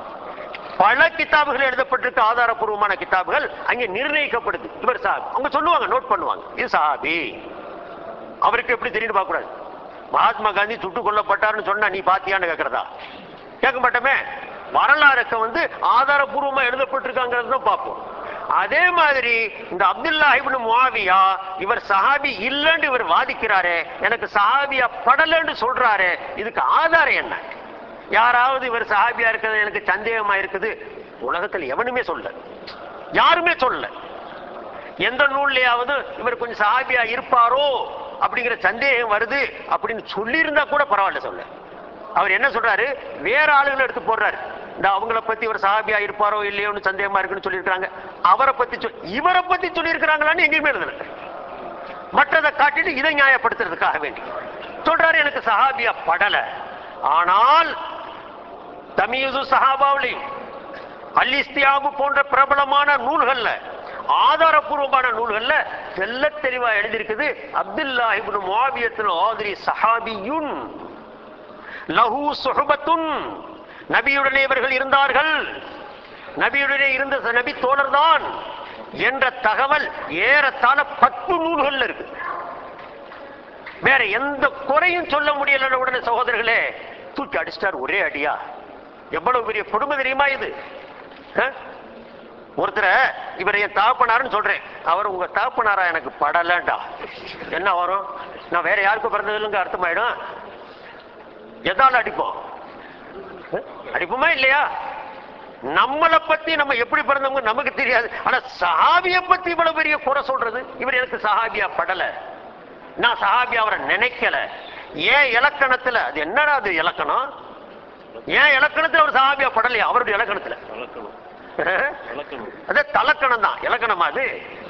பல கிதாபுகள் எழுதப்பட்டிருக்கு ஆதாரப்பூர்வமான கிதாபுகள் அங்கே நிர்ணயிக்கப்படுது இவர் சாஹாபி அவங்க சொல்லுவாங்க நோட் பண்ணுவாங்க இது சஹாபி அவருக்கு எப்படி தெரியும் பார்க்க கூடாது மகாத்மா காந்தி சுட்டுக் கொல்லப்பட்டார்னு சொன்னா நீ பாத்தியான்னு கேக்குறதா கேட்க மாட்டோமே வரலாறுக்கு வந்து ஆதாரபூர்வமா எழுதப்பட்டிருக்காங்கிறது தான் பார்ப்போம் அதே மாதிரி இந்த அப்துல்லா இப்னு முஆவியா இவர் சஹாபி இல்லைன்னு இவர் வாதிக்கிறாரே எனக்கு சஹாபியா படலன்னு சொல்றாரு இதுக்கு ஆதாரம் என்ன யாராவது இவர் சஹாபியா இருக்கிறது எனக்கு சந்தேகமா இருக்குது உலகத்துல எவனுமே சொல்ல யாருமே சொல்லல எந்த நூல்லையாவது இவர் கொஞ்சம் சஹாபியா இருப்பாரோ அப்படிங்கிற சந்தேகம் வருது அப்படின்னு சொல்லியிருந்தா கூட பரவாயில்ல சொல்ல அவர் என்ன சொல்றாரு வேற ஆளுகளை எடுத்து போடுறாரு இந்த அவங்கள பத்தி இவர் சஹாபியா இருப்பாரோ இல்லையோன்னு சந்தேகமா இருக்குன்னு சொல்லியிருக்காங்க அவரை பத்தி சொல்- இவரை பத்தி சொல்லியிருக்கிறாங்களான்னு எங்கேயுமே எழுதல மற்றதை காட்டிட்டு இதை நியாயப்படுத்துறதுக்காக வேண்டி சொல்றாரு எனக்கு சஹாபியா படல ஆனால் தமீது சஹாபாவிலையும் அல்லிஸ்தியாபு போன்ற பிரபலமான நூல்கள்ல ஆதாரபூர்வமான நூல்கள்ல தெல்ல தெளிவா எழுதியிருக்குது அப்துல்லா இப்னு முஆவியத்துல் ஆதிரி சஹாபியுன் லஹு சுஹபத்துன் நபியுடனே இவர்கள் இருந்தார்கள் நபியுடனே இருந்த ச- நபி தோழர்தான் என்ற தகவல் ஏறத்தாழ பத்து நூல்கள்ல இருக்கு வேற எந்த குறையும் சொல்ல முடியல உடனே சகோதரர்களே தூக்கி அடிச்சிட்டார் ஒரே அடியா எவ்வளவு பெரிய கொடுமை தெரியுமா இது அஹ்? ஒருத்தரை இவர் என் தகப்பனாருன்னு சொல்றேன் அவர் உங்க தகப்பனாரா எனக்கு படலண்டா என்ன வரும் நான் வேற யாருக்கும் பிறந்ததுலங்க அர்த்தமாயிடும் எதால அடிப்போம் அஹ்? அடிப்போமா இல்லையா நம்மளை பத்தி நம்ம எப்படி பிறந்தவங்க நமக்கு தெரியாது ஆனா சஹாபிய பத்தி இவ்வளவு பெரிய குறை சொல்றது இவர் எனக்கு சஹாபியா படல நான் சஹாபியா அவரை நினைக்கல ஏன் இலக்கணத்துல அது என்னடா அது இலக்கணம் ஏன் இலக்கணத்துல அவர் சஹாபியா படலையா அவருடைய இலக்கணத்துல வளர்க்கணும் வளர்க்கணும் அது தலக்கணம் தான் இலக்கணமா அது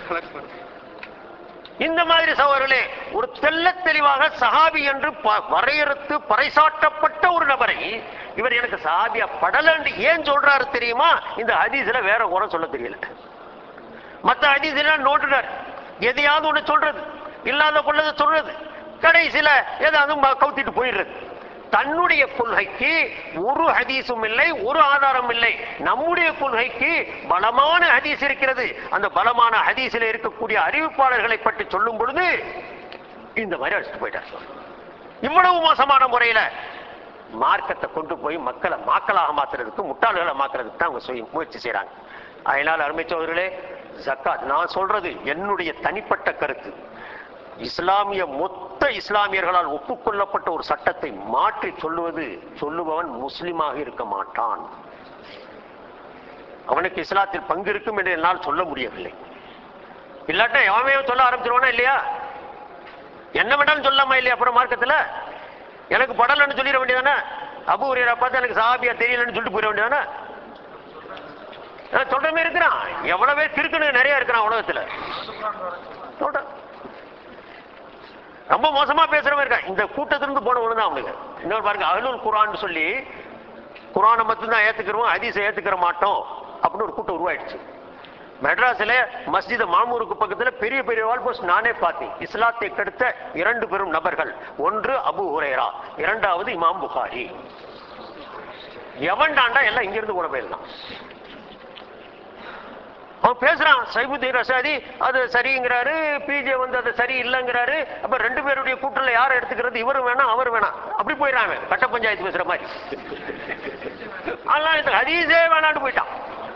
இந்த மாதிரி சகோதரர்களே ஒரு தெள்ளத் தெளிவாக சஹாபி என்று ப- வரையறுத்து பறைசாட்டப்பட்ட ஒரு நபரை இவர் எனக்கு சஹாபியா படலன்னு ஏன் சொல்றாரு தெரியுமா இந்த ஹதீஸ்ல வேற குறை சொல்ல தெரியல மத்த ஹதீஸ்ல நோட்டுனர் எதையாவது ஒண்ணு சொல்றது இல்லாத கொள்ளதை சொல்றது கடைசியில ஏதாவது ம- கவுத்திட்டு போயிடுறது தன்னுடைய கொள்கைக்கு ஒரு ஹதீஸும் இல்லை ஒரு ஆதாரம் இல்லை நம்முடைய கொள்கைக்கு பலமான ஹதீஸ் இருக்கிறது அந்த பலமான ஹதீஸில் இருக்கக்கூடிய அறிவிப்பாளர்களை பற்றி சொல்லும் பொழுது இந்த மாதிரி அடிச்சுட்டு போயிட்டார் இவ்வளவு மோசமான முறையில மார்க்கத்தை கொண்டு போய் மக்களை மாக்களாக மாத்துறதுக்கு முட்டாள்களை மாத்துறதுக்கு தான் அவங்க சுய- முயற்சி செய்றாங்க அதனால அருமை சோதர்களே ஜக்காத் நான் சொல்றது என்னுடைய தனிப்பட்ட கருத்து இஸ்லாமிய மொத்த இஸ்லாமியர்களால் ஒப்புக்கொள்ளப்பட்ட ஒரு சட்டத்தை மாற்றி சொல்லுவது சொல்லுபவன் முஸ்லிமாக இருக்க மாட்டான் அவனுக்கு இஸ்லாத்தில் பங்கு இருக்கும் என்று என்னால் சொல்ல முடியவில்லை இல்லாட்டா எவமே சொல்ல ஆரம்பிச்சிருவானா இல்லையா என்ன வேண்டாலும் சொல்லலாமா இல்லையா அப்புறம் மார்க்கத்துல எனக்கு படலன்னு சொல்லிட வேண்டியதானே அபு ஹுரைரா பார்த்து எனக்கு சஹாபியா தெரியலன்னு சொல்லிட்டு போயிட வேண்டியதானே சொல்ற மாதிரி இருக்கிறான் எவ்வளவே திருக்கணு நிறைய இருக்கிறான் உலகத்துல சொல்றேன் ரொம்ப மோசமா பேசுறவன் இருக்கான் இந்த கூட்டத்திலிருந்து போனவனு தான் அவனுக்கு இன்னொரு பாருங்க அகலுல் குரான் சொல்லி குரானை மட்டும்தான் ஏத்துக்கிறோம் ஹதீஸை ஏத்துக்கிற மாட்டோம் அப்படின்னு ஒரு கூட்டம் உருவாயிடுச்சு மெட்ராஸ்ல மஸ்ஜித் மாமூருக்கு பக்கத்துல பெரிய பெரிய வால் போஸ்ட் நானே பார்த்தேன் இஸ்லாத்தை கெடுத்த இரண்டு பெரும் நபர்கள் ஒன்று அபு ஹுரைரா இரண்டாவது இமாம் புகாரி எவன்டாண்டா எல்லாம் இங்கிருந்து கூட போயிருந்தான் அவன் பேசுறான் சைபுத்தீன் ரசாதி அது சரிங்கிறாரு பிஜே வந்து அது சரி இல்லைங்கிறாரு அப்ப ரெண்டு பேருடைய கூட்டல யாரை எடுத்துக்கிறது இவரும் வேணாம் அவரும் வேணாம் அப்படி போயிடறாங்க கட்ட பஞ்சாயத்து பேசுற மாதிரி அதெல்லாம் இது ஹதீஸே வேணான்னு போயிட்டான்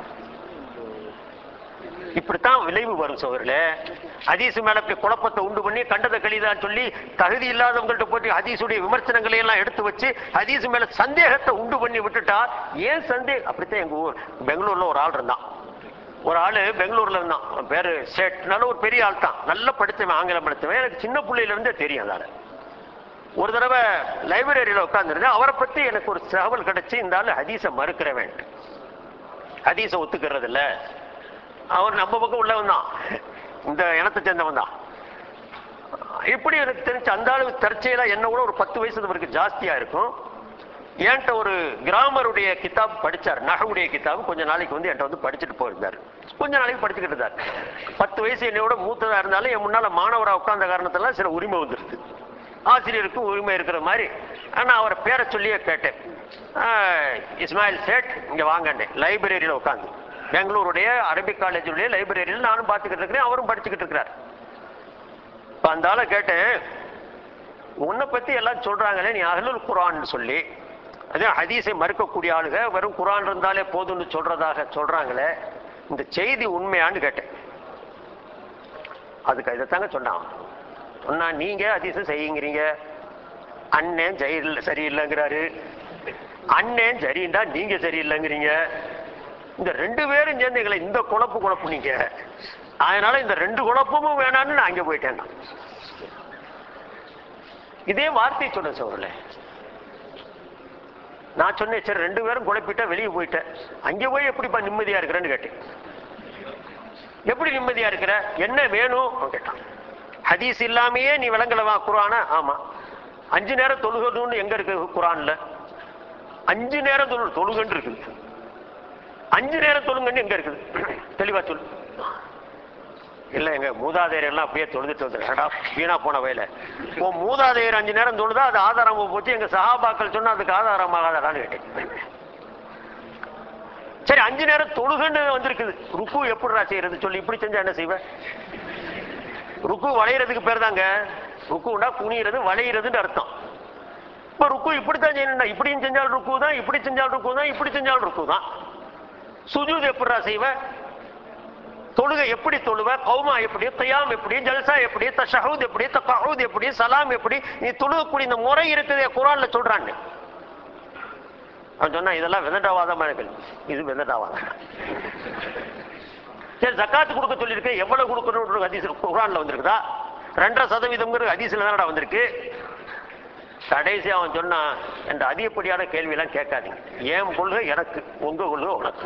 இப்படித்தான் விளைவு வரும் சோதரில் ஹதீஸ் மேல இப்படி குழப்பத்தை உண்டு பண்ணி கண்டதை கழிதான்னு சொல்லி தகுதி இல்லாதவங்கள்ட்ட போட்டு ஹதீஸுடைய விமர்சனங்களை எல்லாம் எடுத்து வச்சு ஹதீஸ் மேல சந்தேகத்தை உண்டு பண்ணி விட்டுட்டா ஏன் சந்தேகம் அப்படித்தான் எங்க ஊர் பெங்களூர்ல ஒரு ஆள் இருந்தான் ஒரு ஆளு பெங்களூர்ல இருந்தான் அவன் பேரு சேட் நல்ல ஒரு பெரிய ஆள் தான் நல்லா படித்தவன் ஆங்கிலம் படித்தவன் எனக்கு சின்ன பிள்ளையில இருந்தே தெரியும் அதால ஒரு தடவை லைப்ரரியில உட்கார்ந்துருந்தேன் அவரை பத்தி எனக்கு ஒரு தகவல் கிடைச்சு இந்த ஆளு ஹதீஸை மறுக்கிறவன் ஹதீஸை ஒத்துக்கிறது இல்ல அவர் நம்ம பக்கம் உள்ளவன் தான் இந்த இனத்தை சேர்ந்தவன் தான் இப்படி எனக்கு தெரிஞ்சு அந்த அளவுக்கு தற்செயலா என்ன கூட ஒரு பத்து வயசு அவருக்கு ஜாஸ்தியா இருக்கும் என்கிட்ட ஒரு கிராமருடைய கிதாப் படிச்சார் நகவுடைய கிதாப் கொஞ்ச நாளைக்கு வந்து என்கிட்ட வந்து படிச்சுட்டு போயிருந்தார் கொஞ்ச நாளைக்கு படிச்சுக்கிட்டு இருந்தார் பத்து வயசு என்னையோட மூத்ததா இருந்தாலும் என் முன்னால மாணவரா உட்கார்ந்த காரணத்துல சில உரிமை வந்துருது ஆசிரியருக்கும் உரிமை இருக்கிற மாதிரி நான் அவரை பேரை சொல்லியே கேட்டேன் ஆஹ், இஸ்மாயில் சேட் இங்க வாங்கண்டேன் லைப்ரரியில உட்காந்து பெங்களூருடைய அரபிக் காலேஜுடைய லைப்ரரியில் நானும் பார்த்துக்கிட்டு இருக்கிறேன் அவரும் படிச்சுக்கிட்டு இருக்கிறார் இப்ப அந்த ஆளை கேட்டேன் உன்னை பத்தி எல்லாம் சொல்றாங்களே நீ அஹ்லுல் குரான் சொல்லி அதே ஹதீஸை மறுக்கக்கூடிய ஆளுங்க வெறும் குரான் இருந்தாலே போதும்னு சொல்றதாக சொல்றாங்களே இந்த செய்தி உண்மையான்னு கேட்டேன் அதுக்கு இதைத்தாங்க சொன்னான் சொன்னா நீங்க ஹதீஸை செய்யுங்கிறீங்க அண்ணன் ஜெயில் சரியில்லைங்கிறாரு அண்ணன் சரிண்டா நீங்க சரியில்லைங்கிறீங்க இந்த ரெண்டு பேரும் சேர்ந்து எங்களை இந்த குழப்பு குழப்புனீங்க அதனால இந்த ரெண்டு குழப்பமும் வேணான்னு நான் அங்கே போயிட்டேன் நான். இதே வார்த்தை சொன்ன சோழல நான் சொன்னேன் சரி ரெண்டு பேரும் குழப்பிட்டா வெளியே போயிட்டேன் அங்கே போய் எப்படிப்பா நிம்மதியா இருக்கிறேன்னு கேட்டேன் எப்படி நிம்மதியா இருக்கிற என்ன வேணும் அவன் கேட்டான் ஹதீஸ் இல்லாமையே நீ விளங்கலவா குரானா ஆமா அஞ்சு நேரம் தொழுகணும்னு எங்க இருக்கு குரான்ல அஞ்சு நேரம் தொழு தொழுகன்னு இருக்குது அஞ்சு நேரம் தொழுங்கன்னு எங்க இருக்குது தெளிவா சொல்லு இல்ல எங்க மூதாதையர் எல்லாம் அப்படியே தொழுதுட்டு வந்துடுறா வீணா போன வயல உன் மூதாதையர் அஞ்சு நேரம் தொழுதா அது ஆதாரமா போச்சு எங்க சகாபாக்கள் சொன்னா அதுக்கு ஆதாரமாகாதான்னு கேட்டேன் சரி அஞ்சு நேரம் தொழுகன்னு வந்திருக்குது ருக்கு எப்படிடா செய்யறது சொல்லி இப்படி செஞ்சா என்ன செய்வேன் ருக்கு வளையறதுக்கு பேர் தாங்க ருக்குண்டா குனிகிறது வளையிறதுன்னு அர்த்தம் இப்ப ருக்கு இப்படித்தான் செய்யணும்னா இப்படியும் செஞ்சால் ருக்கு தான் இப்படி செஞ்சால் ருக்கு தான் இப்படி செஞ்சால் ருக்கு தான் சுஜூத் எப்படிடா செய்வ தொழுகை எப்படி தொழுவ கௌமா எப்படி தியாம் எப்படி ஜல்சா எப்படி தஷஹூத் எப்படி தகஹூத் எப்படி சலாம் எப்படி நீ தொழுகக்கூடிய இந்த முறை இருக்குதே குரான்ல சொல்றான்னு அவன் சொன்னா இதெல்லாம் விதண்டாவாதமா இருக்கு இது விதண்டாவாதம் சரி ஜக்காத்து கொடுக்க சொல்லியிருக்கு எவ்வளவு கொடுக்கணும் ஹதீஸ் குரான்ல வந்திருக்குதா ரெண்டரை சதவீதம்ங்கிற ஹதீஸ்ல தானடா வந்திருக்கு கடைசி அவன் சொன்னான் என்ற அதிகப்படியான கேள்வி எல்லாம் கேட்காதீங்க என் கொள்கை எனக்கு உங்க கொள்கை உனக்கு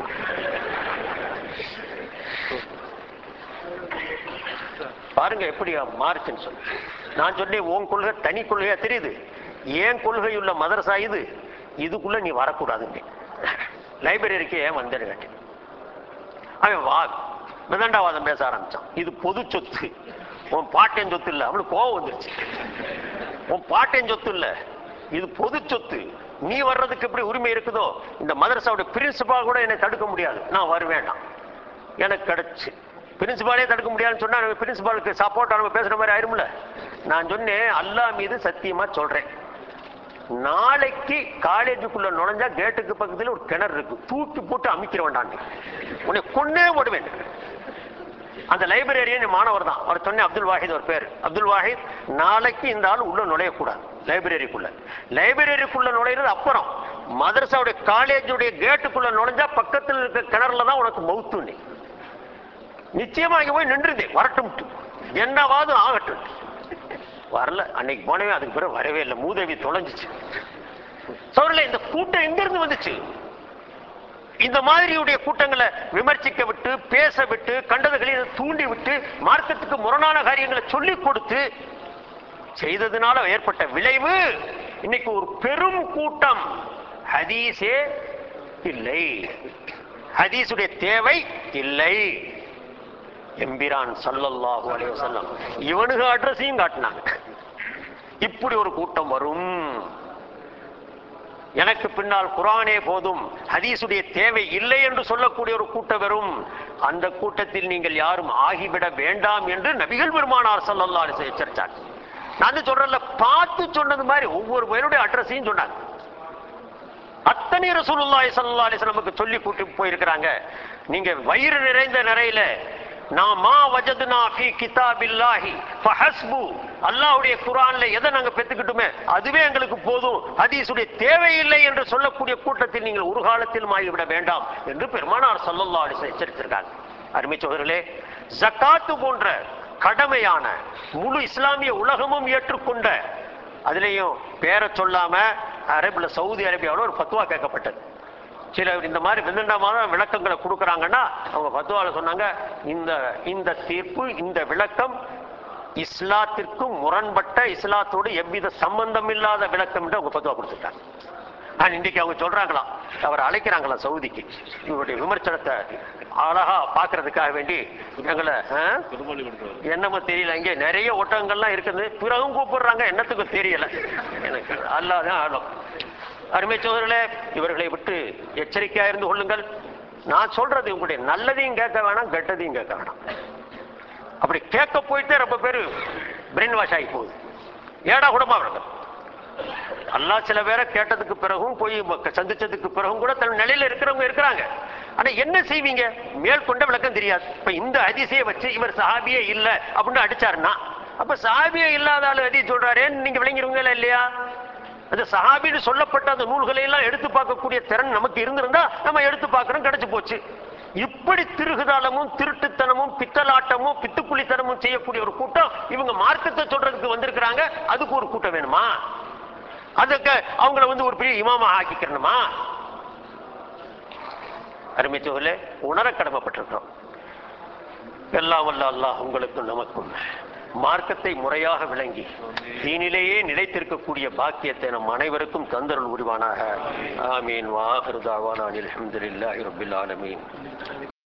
பாருங்க எப்படி மாறுச்சுன்னு சொல்லி நான் சொன்னேன் உன் கொள்கை தனி கொள்கையா தெரியுது ஏன் கொள்கையுள்ள மதரசா இது இதுக்குள்ள நீ வரக்கூடாதுங்க லைப்ரரிக்கு ஏன் வந்தேன்னு கேட்டேன் அவன் வா விதண்டாவாதம் பேச ஆரம்பிச்சான் இது பொது சொத்து உன் பாட்டன் சொத்து இல்ல அவனுக்கு கோவம் வந்துருச்சு உன் பாட்டன் சொத்து இல்ல இது பொது சொத்து நீ வர்றதுக்கு எப்படி உரிமை இருக்குதோ இந்த மதரசாவுடைய பிரின்சிபால் கூட என்னை தடுக்க முடியாது நான் வருவேன் எனக்கு கிடைச்சு பிரின்சிபாலே தடுக்க முடியாதுன்னு சொன்னா நம்ம பிரின்சிபாலுக்கு சப்போர்ட் நம்ம பேசுற மாதிரி ஆயிரும்ல நான் சொன்னேன் அல்லாஹ் மீது சத்தியமா சொல்றேன் நாளைக்கு காலேஜுக்குள்ள நுழைஞ்சா கேட்டுக்கு பக்கத்துல ஒரு கிணறு இருக்கு தூக்கி போட்டு அமைக்கிற வேண்டாம் உன்னை கொன்னே போடுவேன் அந்த லைப்ரரியன் மாணவர் தான் அவர் சொன்ன அப்துல் வாஹித் ஒரு பேர் அப்துல் வாஹித் நாளைக்கு இந்த ஆள் உள்ள நுழையக்கூடாது லைப்ரரிக்குள்ள லைப்ரரிக்குள்ள நுழையிறது அப்புறம் மதரசாவுடைய காலேஜுடைய கேட்டுக்குள்ள நுழைஞ்சா பக்கத்தில் இருக்க கிணறுல தான் உனக்கு மவுத்து நீ நிச்சயமா இங்க போய் நின்றுதே வரட்டும் என்னவாது ஆகட்டும் வரல அன்னைக்கு போனவே அதுக்கு பிறகு வரவே இல்லை மூதேவி தொலைஞ்சிச்சு சோழல இந்த கூட்டம் எங்க இருந்து வந்துச்சு இந்த மாதிரியுடைய கூட்டங்களை விமர்சிக்க விட்டு பேச விட்டு கண்டதுகளில் தூண்டி விட்டு மார்க்கத்துக்கு முரணான காரியங்களை சொல்லிக் கொடுத்து செய்ததுனால ஏற்பட்ட விளைவு இன்னைக்கு ஒரு பெரும் கூட்டம் ஹதீஸே இல்லை ஹதீஸுடைய தேவை இல்லை எம்பிரான் சல்லல்லாஹு அலைஹி வஸல்லம் இவனுக்கு அட்ரஸையும் காட்டினாங்க இப்படி ஒரு கூட்டம் வரும் எனக்கு பின்னால் குரானே போதும் ஹதீஸுடைய தேவை இல்லை என்று சொல்லக்கூடிய ஒரு கூட்டம் வரும் அந்த கூட்டத்தில் நீங்கள் யாரும் ஆகிவிட வேண்டாம் என்று நபிகள் பெருமானார் ஸல்லல்லாஹு அலைஹி வஸல்லம் எச்சரித்தார் நான் வந்து சொல்றேன்ல பார்த்து சொன்னது மாதிரி ஒவ்வொரு பேருடைய அட்ரஸையும் சொன்னாங்க அத்தனை ரசூலுல்லாஹி ஸல்லல்லாஹு அலைஹி வஸல்லமுக்கு சொல்லி கூட்டி போயிருக்கிறாங்க நீங்க வயிறு நிறைந்த நிறையில நான் மா வஜதுனா ஃபீ கிதாபில்லாஹி ஃபஹஸ்பு அல்லாஹ்வுடைய குர்ஆன்ல எதை நாங்க பெத்துக்கிட்டுமே அதுவே எங்களுக்கு போதும் ஹதீஸுடைய தேவையில்லை என்று சொல்லக்கூடிய கூட்டத்தில் நீங்கள் ஒரு காலத்திலும் ஆகிவிட வேண்டாம் என்று பெருமானார் ஸல்லல்லாஹு அலைஹி வஸல்லம் எச்சரித்திருக்காங்க அருமை சகோதரர்களே ஜக்காத்து போன்ற கடமையான முழு இஸ்லாமிய உலகமும் ஏற்றுக்கொண்ட அதுலேயும் பேரை சொல்லாம அரேபில் சவுதி அரேபியாவில் ஒரு பத்துவா கேட்கப்பட்டது சில இந்த மாதிரி விதண்டமான விளக்கங்களை கொடுக்குறாங்கன்னா அவங்க பத்துவால சொன்னாங்க இந்த இந்த தீர்ப்பு இந்த விளக்கம் இஸ்லாத்திற்கு முரண்பட்ட இஸ்லாத்தோடு எவ்வித சம்பந்தம் இல்லாத விளக்கம் என்று அவங்க பத்துவா கொடுத்துட்டாங்க நான் இன்னைக்கு அவங்க சொல்றாங்களாம் அவர் அழைக்கிறாங்களாம் சவுதிக்கு இவருடைய விமர்சனத்தை அழகா பார்க்கறதுக்காக வேண்டி எங்களை ஆ? திருமணி கொடுத்தாரு என்னமோ தெரியல இங்கே நிறைய ஒட்டகங்கள்லாம் இருக்குது பிறகும் கூப்பிடுறாங்க என்னத்துக்கும் தெரியல எனக்கு அல்லாதான் ஆளும் அருமை சோதரர்களே இவர்களை விட்டு எச்சரிக்கையா இருந்து கொள்ளுங்கள் நான் சொல்றது உங்களுடைய நல்லதையும் கேட்க வேணாம் கெட்டதையும் கேட்க வேணாம் அப்படி கேட்க போயிட்டே ரொம்ப பேர் பிரெயின் வாஷ் ஆகி போகுது ஏடா கூடமா இருக்கும் அல்லாஹ் சில பேரை கேட்டதுக்கு பிறகும் போய் மக்க- சந்திச்சதுக்கு பிறகும் கூட தன் நிலையில இருக்கிறவங்க இருக்கிறாங்க ஆனா என்ன செய்வீங்க மேற்கொண்ட விளக்கம் தெரியாது இப்ப இந்த அதிசய வச்சு இவர் சஹாபியே இல்ல அப்படின்னு அடிச்சாருன்னா அப்ப சஹாபியே இல்லாத ஆளு அதி சொல்றாரேன்னு நீங்க விளங்கிருவீங்களா இல்லையா அந்த சஹாபின்னு சொல்லப்பட்ட அந்த நூல்களை எல்லாம் எடுத்து பார்க்கக்கூடிய திறன் நமக்கு இருந்திருந்தா நம்ம எடுத்து பார்க்கறோம் கிடைச்சு போச்சு இப்படி திருகுதாளமும் திருட்டுத்தனமும் பித்தலாட்டமும் பித்துக்குளித்தனமும் செய்யக்கூடிய ஒரு கூட்டம் இவங்க மார்க்கத்தை சொல்றதுக்கு வந்திருக்கிறாங்க அதுக்கு ஒரு கூட்டம் வேணுமா அதுக்கு அவங்கள வந்து ஒரு பெரிய இமாமா ஆக்கிக்கிறணுமா அருமை சோழலே உணர கடமைப்பட்டிருக்கிறோம் எல்லாம் வல்ல அல்லாஹ் உங்களுக்கும் நமக்கும் மார்க்கத்தை முறையாக விளங்கி தீனிலேயே நிலைத்திருக்கக்கூடிய பாக்கியத்தை நம் அனைவருக்கும் தந்தருள் உருவானாக ஆமீன் வாஹிருதாவான அனில் அஹமதுல்லாஹி ரபில் ஆலமீன்